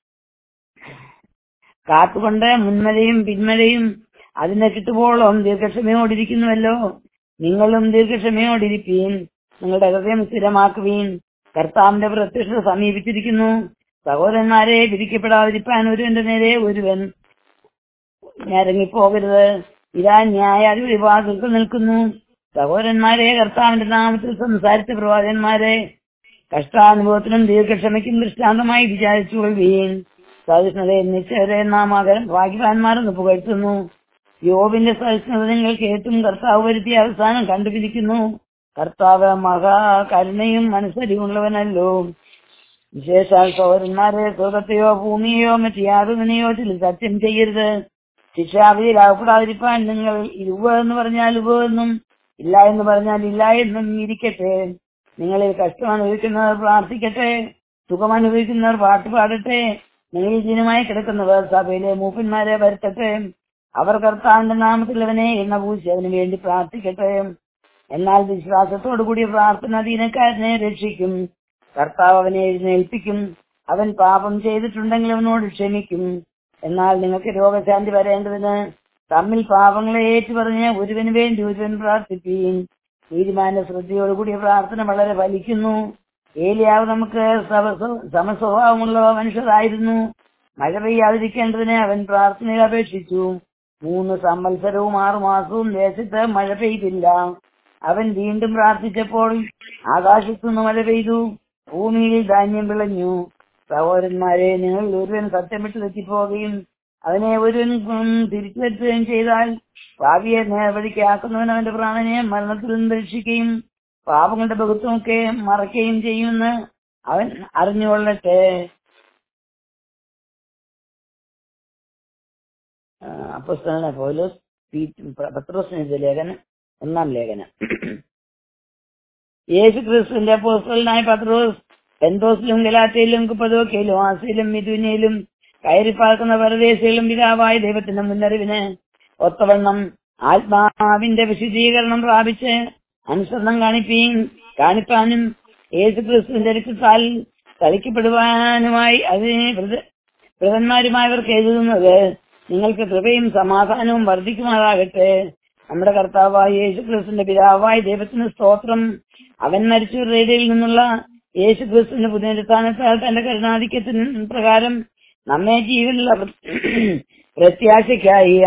കാത്തുകൊണ്ട് മുൻമഴയും പിന്മഴയും അതിനെ കിട്ടുമ്പോഴും ദീർഘക്ഷമയോടിരിക്കുന്നുവല്ലോ നിങ്ങളും ദീർഘക്ഷമയോടിരിപ്പീൻ നിങ്ങളുടെ ഹൃദയം സ്ഥിരമാക്കുവീൻ കർത്താവിന്റെ പ്രത്യക്ഷത സമീപിച്ചിരിക്കുന്നു സഹോദരന്മാരെ വിധിക്കപ്പെടാതിരിപ്പാൻ ഒരുവന്റെ നേരെ ഒരുവൻ ഞരങ്ങിപ്പോകരുത് ഇതാ ന്യായാധിപതി വാതിൽക്ക് നിൽക്കുന്നു സഹോദരന്മാരെ കർത്താവിന്റെ നാമത്തിൽ സംസാരിച്ച പ്രവാചകന്മാരെ കഷ്ടാനുഭവത്തിനും ദീർഘക്ഷമയ്ക്കും ദൃഷ്ടാന്തമായി വിചാരിച്ചു കൊള്ളുകയും സഹിഷ്ണുതയെ നിശ്ചയരെ നാം അകരം ഭാഗ്യവാന്മാരെന്ന് പുകഴ്ത്തുന്നു യോബിന്റെ സഹിഷ്ണുത നിങ്ങൾ കേട്ടും കർത്താവ് വരുത്തിയ അവസാനം കണ്ടുപിടിക്കുന്നു കർത്താവ് മഹാ കരുണയും മനസ്സരിവുള്ളവനല്ലോ വിശേഷാൽ സഹോദരന്മാരെ സ്വർഗത്തെയോ ഭൂമിയെയോ മറ്റ് യാതൊന്നിനെയോ ചില സത്യം ചെയ്യരുത് ശിക്ഷാവിധിയിൽ അകപ്പെടാതിരിക്കാൻ നിങ്ങൾ ഇരുവ എന്ന് പറഞ്ഞാൽ ഉവ എന്നും ഇല്ല എന്ന് പറഞ്ഞാൽ ഇല്ല എന്നും ഇരിക്കട്ടെ നിങ്ങളിൽ കഷ്ടം അനുഭവിക്കുന്നവർ പ്രാർത്ഥിക്കട്ടെ സുഖം അനുഭവിക്കുന്നവർ പാട്ട് പാടട്ടെ നിങ്ങളിൽ ദിനമായി കിടക്കുന്നവർ സഭയിലെ മൂപ്പന്മാരെ വരുത്തട്ടെ അവർ കർത്താവിന്റെ നാമത്തിൽ അവനെ എണ്ണ പൂശി അവന് വേണ്ടി പ്രാർത്ഥിക്കട്ടെ എന്നാൽ വിശ്വാസത്തോടു കൂടിയ പ്രാർത്ഥന ദീനക്കാരനെ രക്ഷിക്കും കർത്താവ് അവനെ എഴുന്നേൽപ്പിക്കും അവൻ പാപം ചെയ്തിട്ടുണ്ടെങ്കിൽ അവനോട് ക്ഷമിക്കും എന്നാൽ നിങ്ങൾക്ക് രോഗശാന്തി വരേണ്ടതിന് തമ്മിൽ പാപങ്ങളെ ഏറ്റുപറഞ്ഞ് ഒരുവന് വേണ്ടി ഒരുവൻ പ്രാർത്ഥിപ്പീൻ തീരുമാന ശ്രദ്ധയോടുകൂടിയ പ്രാർത്ഥന വളരെ ഫലിക്കുന്നു ഏലിയാവ് നമുക്ക് സമസ്വ- സമസ്വഭാവമുള്ള മനുഷ്യരായിരുന്നു മഴ പെയ്യാതിരിക്കേണ്ടതിന് അവൻ പ്രാർത്ഥനയിൽ അപേക്ഷിച്ചു മൂന്ന് സംവത്സരവും ആറു മാസവും ദേശത്ത് മഴ പെയ്തില്ല അവൻ വീണ്ടും പ്രാർത്ഥിച്ചപ്പോൾ ആകാശത്തുനിന്ന് മഴ പെയ്തു ഭൂമിയിൽ ധാന്യം വിളഞ്ഞു സഹോദരന്മാരെ നിങ്ങൾ ഒരുവൻ സത്യം വിട്ട് തെറ്റിപ്പോവുകയും അവനെ ഒരുവൻ ഉം, തിരിച്ചു വരുത്തുകയും ചെയ്താൽ ഭാവിയെ നേർവഴിക്കാക്കുന്നവൻ അവന്റെ പ്രാണനെ മരണത്തിൽ നിന്ന് രക്ഷിക്കുകയും പാപങ്ങളുടെ ബഹുത്വമൊക്കെ മറയ്ക്കുകയും ചെയ്യുമെന്ന് അവൻ അറിഞ്ഞുകൊള്ളട്ടെ അപ്പസ്തലന പൗലോസ് പീറ്റ് പത്രോസിന് എഴുതിയ ലേഖനം ഒന്നാം ലേഖനം യേശു ക്രിസ്തുവിന്റെ അപ്പോസ്തലനായ പത്രോസ് പെന്തോസിലും ഗലാത്തയിലും കുപ്പതോക്കയിലും ആസിയിലും മിഥുനയിലും കയറിപ്പാർക്കുന്ന പരദേശികളും പിതാവായ ദൈവത്തിന്റെ മുന്നറിവിന് ഒത്തവണ്ണം ആത്മാവിന്റെ വിശുദ്ധീകരണം പ്രാപിച്ച് അനുസരണം കാണിപ്പീൻ കാണിപ്പാനും യേശു ക്രിസ്തുവിന്റെ രക്തത്താൽ തളിക്കപ്പെടുവാനുമായി അതിനെ വ്രത- വ്രതന്മാരുമായവർക്ക് എഴുതുന്നത് നിങ്ങൾക്ക് കൃപയും സമാധാനവും വർദ്ധിക്കുമാറാകട്ടെ നമ്മുടെ കർത്താവായ യേശു ക്രിസ്തുവിന്റെ പിതാവായ ദൈവത്തിന് സ്തോത്രം അവൻ മരിച്ചവരുടെ ഇടയിൽ നിന്നുള്ള യേശു ക്രിസ്തുവിന്റെ പുനരുത്ഥാനത്താൽ തന്റെ കരുണാധിക്യത്തിന് പ്രകാരം നമ്മെ ജീവനുള്ള പ്രത്യാശയ്ക്കായി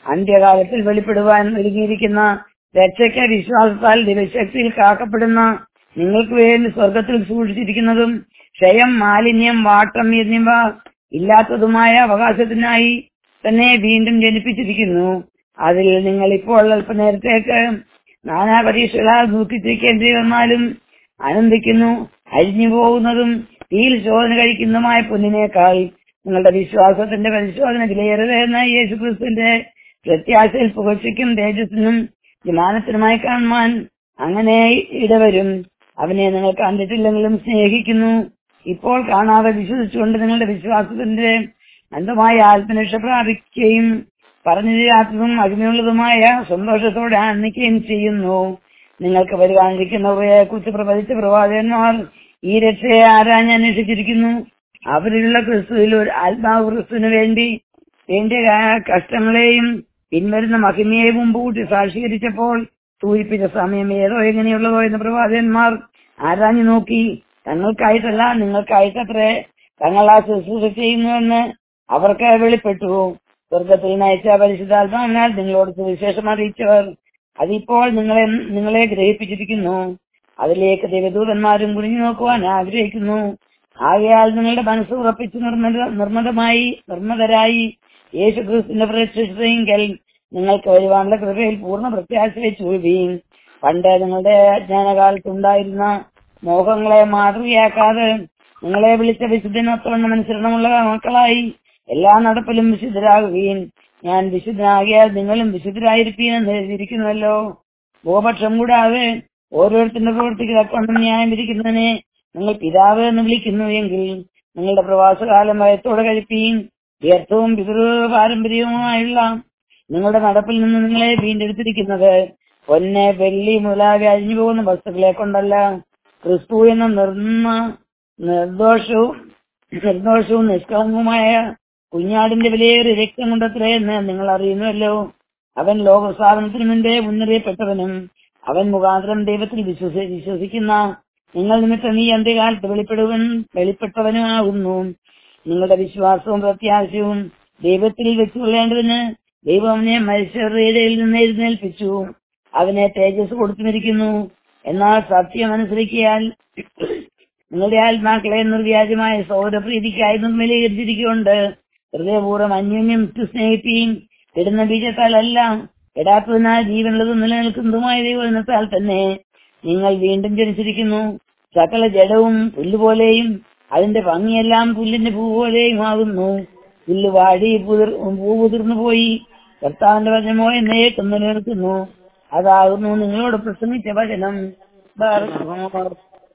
അന്ത്യകാലത്തിൽ വെളിപ്പെടുവാൻ ഒരുങ്ങിയിരിക്കുന്ന രക്ഷയ്ക്ക് വിശ്വാസത്താൽ ദിവശക്തിയിൽ കാക്കപ്പെടുന്ന നിങ്ങൾക്ക് വേണ്ടി സ്വർഗത്തിൽ സൂക്ഷിച്ചിരിക്കുന്നതും ക്ഷയം മാലിന്യം വാട്ടം എന്നിവ ഇല്ലാത്തതുമായ അവകാശത്തിനായി തന്നെ വീണ്ടും ജനിപ്പിച്ചിരിക്കുന്നു അതിൽ നിങ്ങൾ ഇപ്പോൾ അല്പനേരത്തേക്ക് നാനാ പരീക്ഷകളാൽ ദുഃഖിച്ചിരിക്കേണ്ടി വന്നാലും ആനന്ദിക്കുന്നു അഴിഞ്ഞു പോകുന്നതും തീയിൽ ശോധന കഴിക്കുന്നതുമായ പൊന്നിനേക്കാൾ നിങ്ങളുടെ വിശ്വാസത്തിന്റെ പരിശോധന വിലയേറുന്ന യേശു ക്രിസ്തുവിന്റെ പ്രത്യാശയിൽ പുകഴ്ചയ്ക്കും തേജസ്സിനും വിമാനത്തിനുമായി കാണുവാൻ അങ്ങനെ ഇടവരും അവനെ നിങ്ങൾ കണ്ടിട്ടില്ലെങ്കിലും സ്നേഹിക്കുന്നു ഇപ്പോൾ കാണാതെ വിശ്വസിച്ചുകൊണ്ട് നിങ്ങളുടെ വിശ്വാസത്തിന്റെ അന്ധമായ ആത്മരക്ഷ പ്രാപിക്കുകയും പറഞ്ഞു ചെയ്യാത്തതും അഗ്നിയുള്ളതുമായ സന്തോഷത്തോടെ ആനന്ദിക്കുകയും ചെയ്യുന്നു നിങ്ങൾക്ക് വരുവാനിരിക്കുന്നവയെ കുറിച്ച് പ്രവചിച്ച പ്രവാചകന്മാർ ഈ രക്ഷയെ ആരാഞ്ഞ് അന്വേഷിച്ചിരിക്കുന്നു അവരിലുള്ള ക്രിസ്തുവിൽ ഒരു ആത്മാവ് ക്രിസ്തുവിന് വേണ്ടി വേണ്ടിയ ക- കഷ്ടങ്ങളെയും പിൻവരുന്ന മഹിമയെ മുമ്പ് കൂട്ടി സാക്ഷീകരിച്ചപ്പോൾ സൂചിപ്പിച്ച സമയം ഏതോ എങ്ങനെയുള്ളതോ എന്ന് പ്രവാചകന്മാർ ആരാഞ്ഞു നോക്കി തങ്ങൾക്കായിട്ടല്ല നിങ്ങൾക്കായിട്ടത്രേ തങ്ങൾ ആ ശുശ്രൂഷ ചെയ്യുന്നുവെന്ന് അവർക്ക് വെളിപ്പെട്ടു സ്വർഗത്തിൽ നയിച്ച പരിശുദ്ധാത്മാവിനാൽ നിങ്ങളോട് സുവിശേഷം അറിയിച്ചവർ അതിപ്പോൾ നിങ്ങളെ നിങ്ങളെ ഗ്രഹിപ്പിച്ചിരിക്കുന്നു അതിലേക്ക് ദൈവദൂതന്മാരും കുനിഞ്ഞു നോക്കുവാൻ ആഗ്രഹിക്കുന്നു ആകയാൽ നിങ്ങളുടെ മനസ്സ് ഉറപ്പിച്ച് നിർമ്മത നിർമ്മതമായി നിർമ്മതരായി യേശു ക്രിസ്തുവിന്റെ പ്രത്യക്ഷതയെങ്കിൽ നിങ്ങൾക്ക് വരുവാനുള്ള കൃപയിൽ പൂർണ്ണ പ്രത്യാശ വെച്ചുകൊള്ളുകയും പണ്ട് നിങ്ങളുടെ ജ്ഞാനകാലത്തുണ്ടായിരുന്ന മോഹങ്ങളെ മാതൃകയാക്കാതെ നിങ്ങളെ വിളിച്ച വിശുദ്ധനൊത്തവണ്ണം അനുസരണമുള്ള മക്കളായി എല്ലാ നടപ്പിലും വിശുദ്ധരാകുകയും ഞാൻ വിശുദ്ധനാകിയാൽ നിങ്ങളും വിശുദ്ധരായിരിക്കും എഴുതിയിരിക്കുന്നുവല്ലോ ഭൂപക്ഷം കൂടാതെ ഓരോരുത്തരുടെ പ്രവൃത്തിക്ക് തക്കവണ്ണം ന്യായം വിധിക്കുന്നതിനെ നിങ്ങൾ പിതാവ് എന്ന് വിളിക്കുന്നു എങ്കിൽ നിങ്ങളുടെ പ്രവാസകാലം ഭയത്തോടെ കഴിപ്പിയും വ്യർത്ഥവും പിതൃ പാരമ്പര്യവുമായുള്ള നിങ്ങളുടെ നടപ്പിൽ നിന്ന് നിങ്ങളെ വീണ്ടെടുത്തിരിക്കുന്നത് പൊന്ന് വെള്ളി മുതലാകെ അഴിഞ്ഞു പോകുന്ന വസ്തുക്കളെ കൊണ്ടല്ല ക്രിസ്തു എന്ന നിർമ്മ നിർദോഷവും നിർദോഷവും നിഷ്കളങ്കവുമായ കുഞ്ഞാടിന്റെ വിലയേറിയ രക്തം കൊണ്ടത്രേ എന്ന് നിങ്ങൾ അറിയുന്നുവല്ലോ അവൻ ലോകസാധനത്തിനു മുൻപേ മുന്നറിയപ്പെട്ടവനും അവൻ മുഖാന്തരം ദൈവത്തിൽ വിശ്വസി വിശ്വസിക്കുന്ന നിങ്ങൾ നിമിത്തം ഈ അന്ത്യകാലത്ത് വെളിപ്പെടുവൻ വെളിപ്പെട്ടവനുമാകുന്നു നിങ്ങളുടെ വിശ്വാസവും പ്രത്യാശയും ദൈവത്തിൽ വെച്ചുകൊള്ളേണ്ടതിന് ദൈവം അവനെ മനുഷ്യരുടെ ഇടയിൽ നിന്ന് എഴുന്നേൽപ്പിച്ചു അവനെ തേജസ് കൊടുത്തുമിരിക്കുന്നു എന്നാൽ സത്യം അനുസരിക്കാൻ നിങ്ങളുടെ ആത്മാക്കളെ നിർവ്യാജമായ സൗരപ്രീതിക്കായി നിർമ്മലീകരിച്ചിരിക്കുകൊണ്ട് ഹൃദയപൂർവ്വം അന്യോന്യം സ്നേഹിക്കുകയും ഇടുന്ന ബീജത്താലല്ല ഇടാത്തതിനാൽ ജീവനുള്ളതും നിലനിൽക്കുന്നതുമായ ദൈവത്താൽ തന്നെ നിങ്ങൾ വീണ്ടും ജനിച്ചിരിക്കുന്നു സകല ജഡവും പുല്ലുപോലെയും അതിന്റെ ഭംഗിയെല്ലാം പുല്ലിന്റെ പൂ പോലെയും ആകുന്നു പുല്ല് വാടി പുതിർ പൂ പുതിർന്നു പോയി കർത്താവിന്റെ വചനമോ എന്നേക്കും നിലനിൽക്കുന്നു അതാകുന്നു നിങ്ങളോട് പ്രസംഗിച്ച വചനം ബാറക്കുമോർ.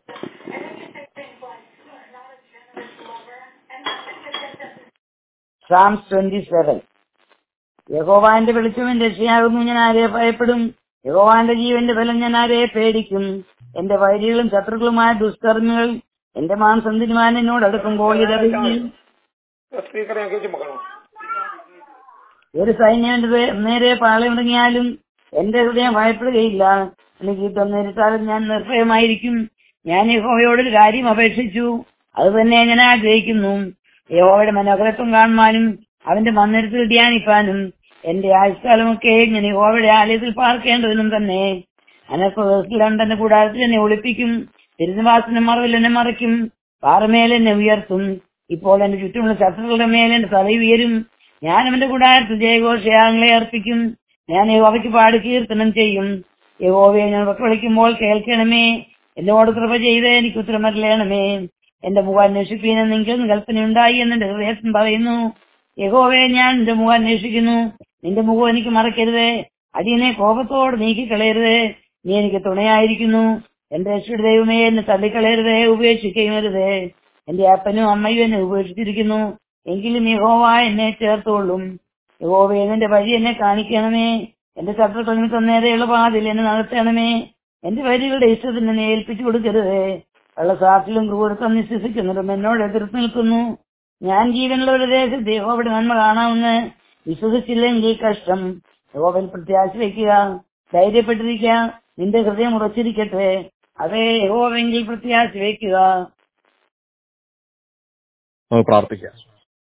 സാംസ് ട്വന്റി സെവൻ യഹോവാന്റെ വെളിച്ചവും രക്ഷയാകുന്നു ഞാൻ ആരെ ഭയപ്പെടും യഹോവാന്റെ ജീവന്റെ ഫലം ഞാൻ ആരെ പേടിക്കും എന്റെ വൈരികളും ശത്രുക്കളുമായ ദുഷ്കർമ്മികൾ എന്റെ മാംസം തിരുമാൻ എന്നോട് അടുക്കുമ്പോൾ ഇതറിഞ്ഞു സ്പീക്കറെ കേൾച്ചു മക്കളോ ഒരു സൈന്യം എന്റെ പേ- നേരെ പാളയമിറങ്ങിയാലും എന്റെ ഹൃദയം ഭയപ്പെടുകയില്ല എനിക്ക് യുദ്ധം നേരിട്ടാലും ഞാൻ നിർഭയമായിരിക്കും ഞാൻ യഹോവയോട് ഒരു കാര്യം അപേക്ഷിച്ചു അത് തന്നെ ഞാൻ ആഗ്രഹിക്കുന്നു യഹോവയുടെ മനോഹരത്വം കാണുവാനും അവന്റെ മന്ദിരത്തിൽ ധ്യാനിപ്പാനും എന്റെ ആയുഷ്കാലമൊക്കെ ഞാൻ യഹോവയുടെ ആലയത്തിൽ പാർക്കേണ്ടതിനും തന്നെ അനസ്വദത്തിലാണ് തന്റെ കൂടാരത്തിൽ എന്നെ ഒളിപ്പിക്കും തിരുനിവാസന്റെ മറവിൽ എന്നെ മറയ്ക്കും പാറമേൽ എന്നെ ഉയർത്തും ഇപ്പോൾ എന്റെ ചുറ്റുമുള്ള ശത്രുക്കളുടെ മേൽ എന്റെ തല ഉയരും ഞാൻ അവന്റെ കൂടാരത്തിൽ ജയഘോഷയാങ്ങളെ അർപ്പിക്കും ഞാൻ യഹോവയ്ക്ക് പാടി കീർത്തനം ചെയ്യും യഹോവയെ ഞാൻ വിളിക്കുമ്പോൾ കേൾക്കണമേ എന്നോട് കൃപ ചെയ്ത് എനിക്ക് ഉത്തരമരലേണമേ എന്റെ മുഖം അന്വേഷിപ്പീനെ നിങ്ങൾക്ക് കൽപ്പനയുണ്ടായി എന്ന് എന്റെ ഹൃദയത്തിൽ പറയുന്നു യഹോവയെ ഞാൻ നിന്റെ മുഖം അന്വേഷിക്കുന്നു നിന്റെ മുഖം എനിക്ക് മറക്കരുത് അടിയനെ കോപത്തോട് നീക്കിക്കളയരുത് നീ എനിക്ക് തുണയായിരിക്കുന്നു എന്റെ രക്ഷയുടെ ദൈവമേ എന്നെ തള്ളിക്കളയരുതേ ഉപേക്ഷിക്കരുത് എന്റെ അപ്പനും അമ്മയും എന്നെ ഉപേക്ഷിച്ചിരിക്കുന്നു എങ്കിലും യഹോവ എന്നെ ചേർത്തോളും യഹോവയെ നിന്റെ വഴി എന്നെ കാണിക്കണമേ എന്റെ ശത്രുക്കൾ നിമിത്തം നേരെയുള്ള പാതിൽ എന്നെ നടത്തണമേ എന്റെ വരികളുടെ ഇഷ്ടത്തിന് എന്നെ ഏൽപ്പിച്ചു കൊടുക്കരുത് വെള്ളസാറ്റിലും ക്രൂരത്വം നിശ്വസിക്കുന്നതും എന്നോട് എതിർത്ത് നിൽക്കുന്നു ഞാൻ ജീവനുള്ള ഒരു ദേശത്ത് യഹോവയുടെ നന്മ കാണാമെന്ന് വിശ്വസിച്ചില്ലെങ്കിൽ കഷ്ടം യഹോവയിൽ പ്രത്യാശ വയ്ക്കുക ധൈര്യപ്പെട്ടിരിക്കുക നിന്റെ ഹൃദയം ഉറച്ചിരിക്കട്ടെ അതേ യഹോവെങ്കിൽ പ്രത്യാശ വയ്ക്കുക നമുക്ക് പ്രാർത്ഥിക്കാം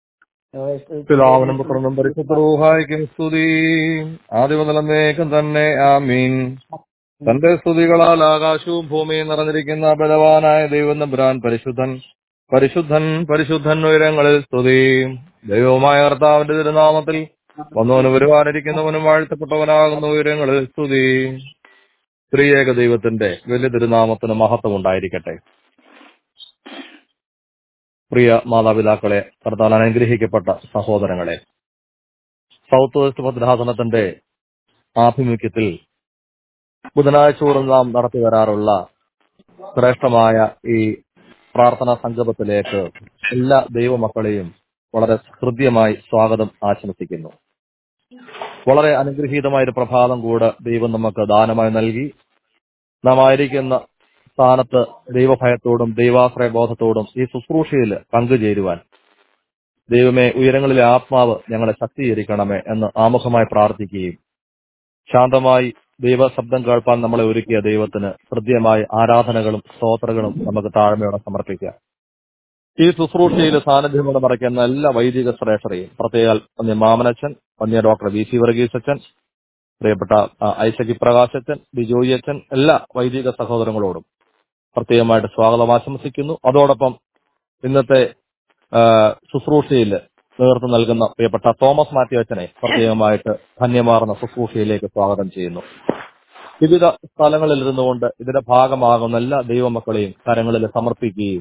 പിതാവിനും പുത്രനും പരിശുദ്ധ റൂഹായിക്കും സ്തുതി ആദ്യം മുതലന്നേക്കും തന്നെ ആമീൻ തന്റെ സ്തുതികളാൽ ആകാശവും ഭൂമിയും നിറഞ്ഞിരിക്കുന്ന ബലവാനായ ദൈവം നമ്പുരാൻ പരിശുദ്ധൻ പരിശുദ്ധൻ പരിശുദ്ധൻ ഉയരങ്ങളിൽ സ്തുതി ദൈവമായ കർത്താവിന്റെ തിരുനാമത്തിൽ വന്നവനും വരുവാനിരിക്കുന്നവനും വാഴ്ത്തപ്പെട്ടവനാകുന്ന ഉയരങ്ങളിൽ സ്തുതി സ്ത്രീയേക ദൈവത്തിന്റെ വലിയ തിരുനാമത്തിന് മഹത്വം ഉണ്ടായിരിക്കട്ടെ പ്രിയ മാതാപിതാക്കളെ കർത്താൽ അനുഗ്രഹിക്കപ്പെട്ട സഹോദരങ്ങളെ സൗത്ത് വെസ്റ്റ് ഭദ്രാസനത്തിന്റെ ആഭിമുഖ്യത്തിൽ ബുധനാഴ്ച തോറും നാം നടത്തി വരാറുള്ള ശ്രേഷ്ഠമായ ഈ പ്രാർത്ഥനാ സംഗമത്തിലേക്ക് എല്ലാ ദൈവമക്കളെയും വളരെ ഹൃദ്യമായി സ്വാഗതം ആശംസിക്കുന്നു വളരെ അനുഗ്രഹീതമായ ഒരു പ്രഭാതം കൂടെ ദൈവം നമുക്ക് ദാനമായി നൽകി നാം ആയിരിക്കുന്ന സ്ഥാനത്ത് ദൈവഭയത്തോടും ദൈവാശ്രയ ബോധത്തോടും ഈ ശുശ്രൂഷയിൽ പങ്കുചേരുവാൻ ദൈവമേ ഉയരങ്ങളിലെ ആത്മാവ് ഞങ്ങളെ ശക്തീകരിക്കണമേ എന്ന് ആമുഖമായി പ്രാർത്ഥിക്കുകയും ശാന്തമായി ദൈവശബ്ദം കേൾപ്പാൻ നമ്മളെ ഒരുക്കിയ ദൈവത്തിന് ഹൃദ്യമായ ആരാധനകളും സ്തോത്രങ്ങളും നമുക്ക് താഴ്മയോടെ സമർപ്പിക്കാം ഈ ശുശ്രൂഷയിൽ സാന്നിധ്യം മറയ്ക്കുന്ന എല്ലാ വൈദിക ശ്രേഷ്ഠരെയും പ്രത്യേക വന്യ മാമനച്ചൻ വന്യ ഡോക്ടർ വി സി വർഗീസ് അച്ഛൻ പ്രിയപ്പെട്ട ആ, ഐസക് പ്രകാശച്ചൻ ബിജോയി അച്ഛൻ എല്ലാ വൈദിക സഹോദരങ്ങളോടും പ്രത്യേകമായിട്ട് സ്വാഗതം ആശംസിക്കുന്നു അതോടൊപ്പം ഇന്നത്തെ ആ, ശുശ്രൂഷയിൽ നേതൃത്വം നൽകുന്ന പ്രിയപ്പെട്ട തോമസ് മാത്യു അച്ഛനെ പ്രത്യേകമായിട്ട് ധന്യമാർന്ന ശുശ്രൂഷയിലേക്ക് സ്വാഗതം ചെയ്യുന്നു വിവിധ സ്ഥലങ്ങളിൽ ഇരുന്നുകൊണ്ട് ഇതിന്റെ ഭാഗമാകുന്ന എല്ലാ ദൈവമക്കളെയും കരങ്ങളിൽ സമർപ്പിക്കുകയും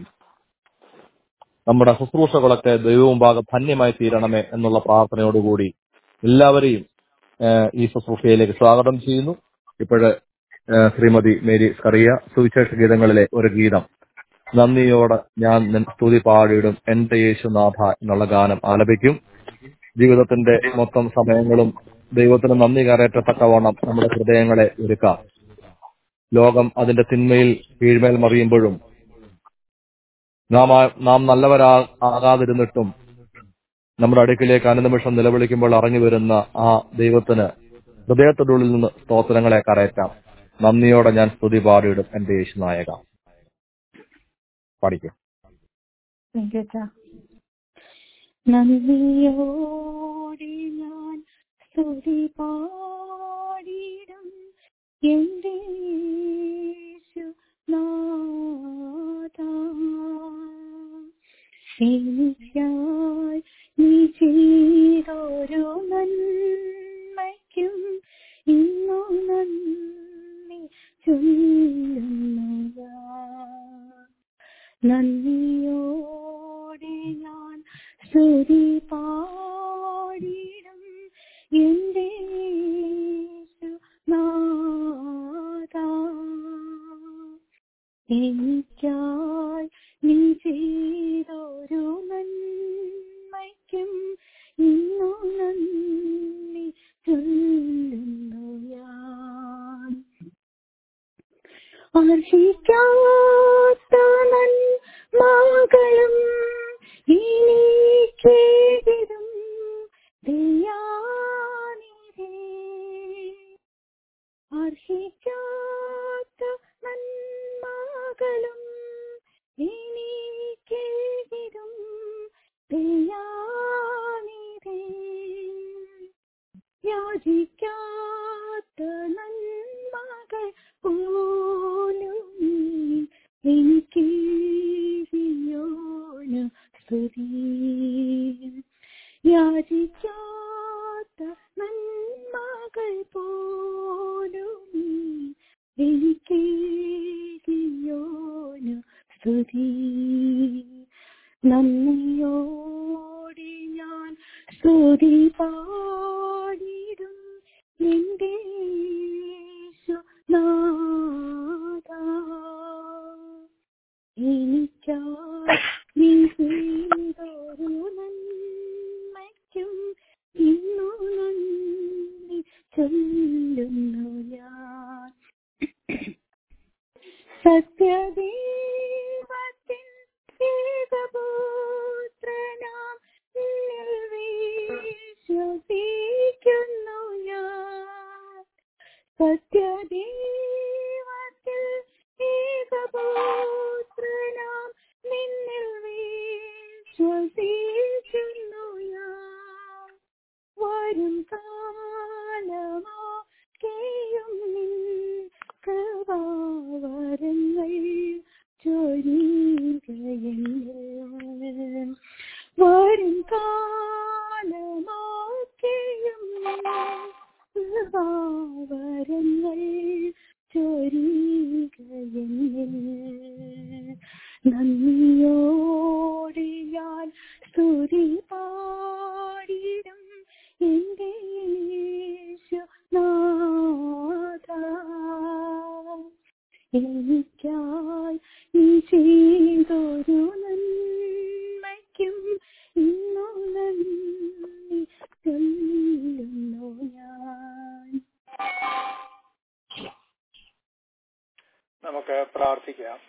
നമ്മുടെ ശുശ്രൂഷകളൊക്കെ ദൈവമുമ്പാകെ ധന്യമായി തീരണമേ എന്നുള്ള പ്രാർത്ഥനയോടുകൂടി എല്ലാവരെയും ഏഹ്, ഈ ശുശ്രൂഷയിലേക്ക് സ്വാഗതം ചെയ്യുന്നു ഇപ്പോഴ് ഏഹ്, ശ്രീമതി മേരി സ്കറിയ സുവിശേഷ ഗീതങ്ങളിലെ ഒരു ഗീതം നന്ദിയോടെ ഞാൻ നിൻ സ്തുതി പാടിയിടും എന്റെ യേശുനാഥ എന്നുള്ള ഗാനം ആലപിക്കും ജീവിതത്തിന്റെ മൊത്തം സമയങ്ങളും ദൈവത്തിന് നന്ദി കരയറ്റത്തക്കവണ്ണം നമ്മുടെ ഹൃദയങ്ങളെ ഒരുക്കാം ലോകം അതിന്റെ തിന്മയിൽ കീഴ്മേൽ മറിയുമ്പോഴും നാം ആ- നാം നല്ലവരാ ആകാതിരുന്നിട്ടും നമ്മുടെ അടുക്കിലേക്ക് അനുനിമിഷം നിലവിളിക്കുമ്പോൾ ഇറങ്ങി വരുന്ന ആ ദൈവത്തിന് ഹൃദയത്തിനുള്ളിൽ നിന്ന് സ്തോത്രങ്ങളെ കരയറ്റാം നന്ദിയോടെ ഞാൻ സ്തുതി പാടിയിടും എന്റെ യേശുനായക പഠിക്കും വെങ്കട്ട നന്ദിയോടെ ഞാൻ സ്തുതി പാടിടും എന്റെ യേശുനാഥാ. എനിക്കായി നീ ചെയ്തൊരു നന്മയ്ക്കും ഇന്നു നന്ദി ചൊല്ലുന്നു ഞാൻ നന്ദിയോടെ ഞാൻ സ്തുതി പാടിടും എന്റെ യേശുനാഥാ. എനിക്കായി നീ ചെയ്തൊരു നന്മയ്ക്കും ഇന്നു നന്ദി ചൊല്ലുന്നു ഞാൻ അർഹിക്കാത്ത നന്മകളും എനിക്കേകിടും ദയാനിധി. അർഹിക്കാത്ത നന്മകളും എനിക്കേകിടും ദയാനിധി. യാചിക്കാത്ത നന്മകൾ പോലും നീ എനിക്ക് യോന് സ്തുതി യാചിക്കാത്ത നന്മകൾ പോലും നീ എനിക്ക് യോന് സ്തുതി നന്ദിയോടെ ഞാൻ സ്തുതി പാടിടും എന്റെ യേശുനാഥാ. എനിക്കായി നീ ചെയ്തൊരു നന്മയ്ക്കും ഇന്നു നന്ദി ചൊല്ലുന്നു ഞാൻ സത്യദൈവത്തിൻ ഏകപുത്രനാം നിന്നിൽ വിശ്വസിക്കുന്നു ഞാൻ സത്യദൈവത്തിൽ ഏകപുത്രനാം നിന്നിൽ വിശ്വസിക്കുന്നു ഞാൻ നമുക്ക് പ്രാർത്ഥിക്കാം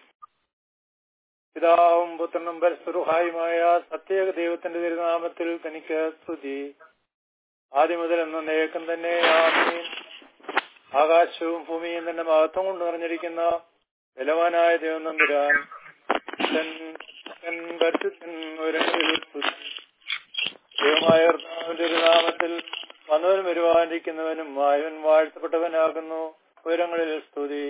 പിതാവും പുത്രനും പരസ്പരുഹായുമായ സത്യേക ദൈവത്തിന്റെ തിരുനാമത്തിൽ തനിക്ക് സ്തുതി ആദ്യം മുതൽ എന്ന നേക്കം തന്നെ ആമീൻ ആകാശവും ഭൂമിയും തന്റെ മഹത്വം കൊണ്ട് നിറഞ്ഞിരിക്കുന്ന ബലവാനായ ദൈവം നമ്പുരാൻ തൻ തൻ പരിശുദ്ധൻ ഉയരങ്ങളിൽ സ്തുതി ദൈവമായ കർത്താവിന്റെ ഒരു നാമത്തിൽ വന്നവനും വരുവാനിരിക്കുന്നവനും ആയവൻ വാഴ്ത്തപ്പെട്ടവനാകുന്നു ഉയരങ്ങളിൽ സ്തുതി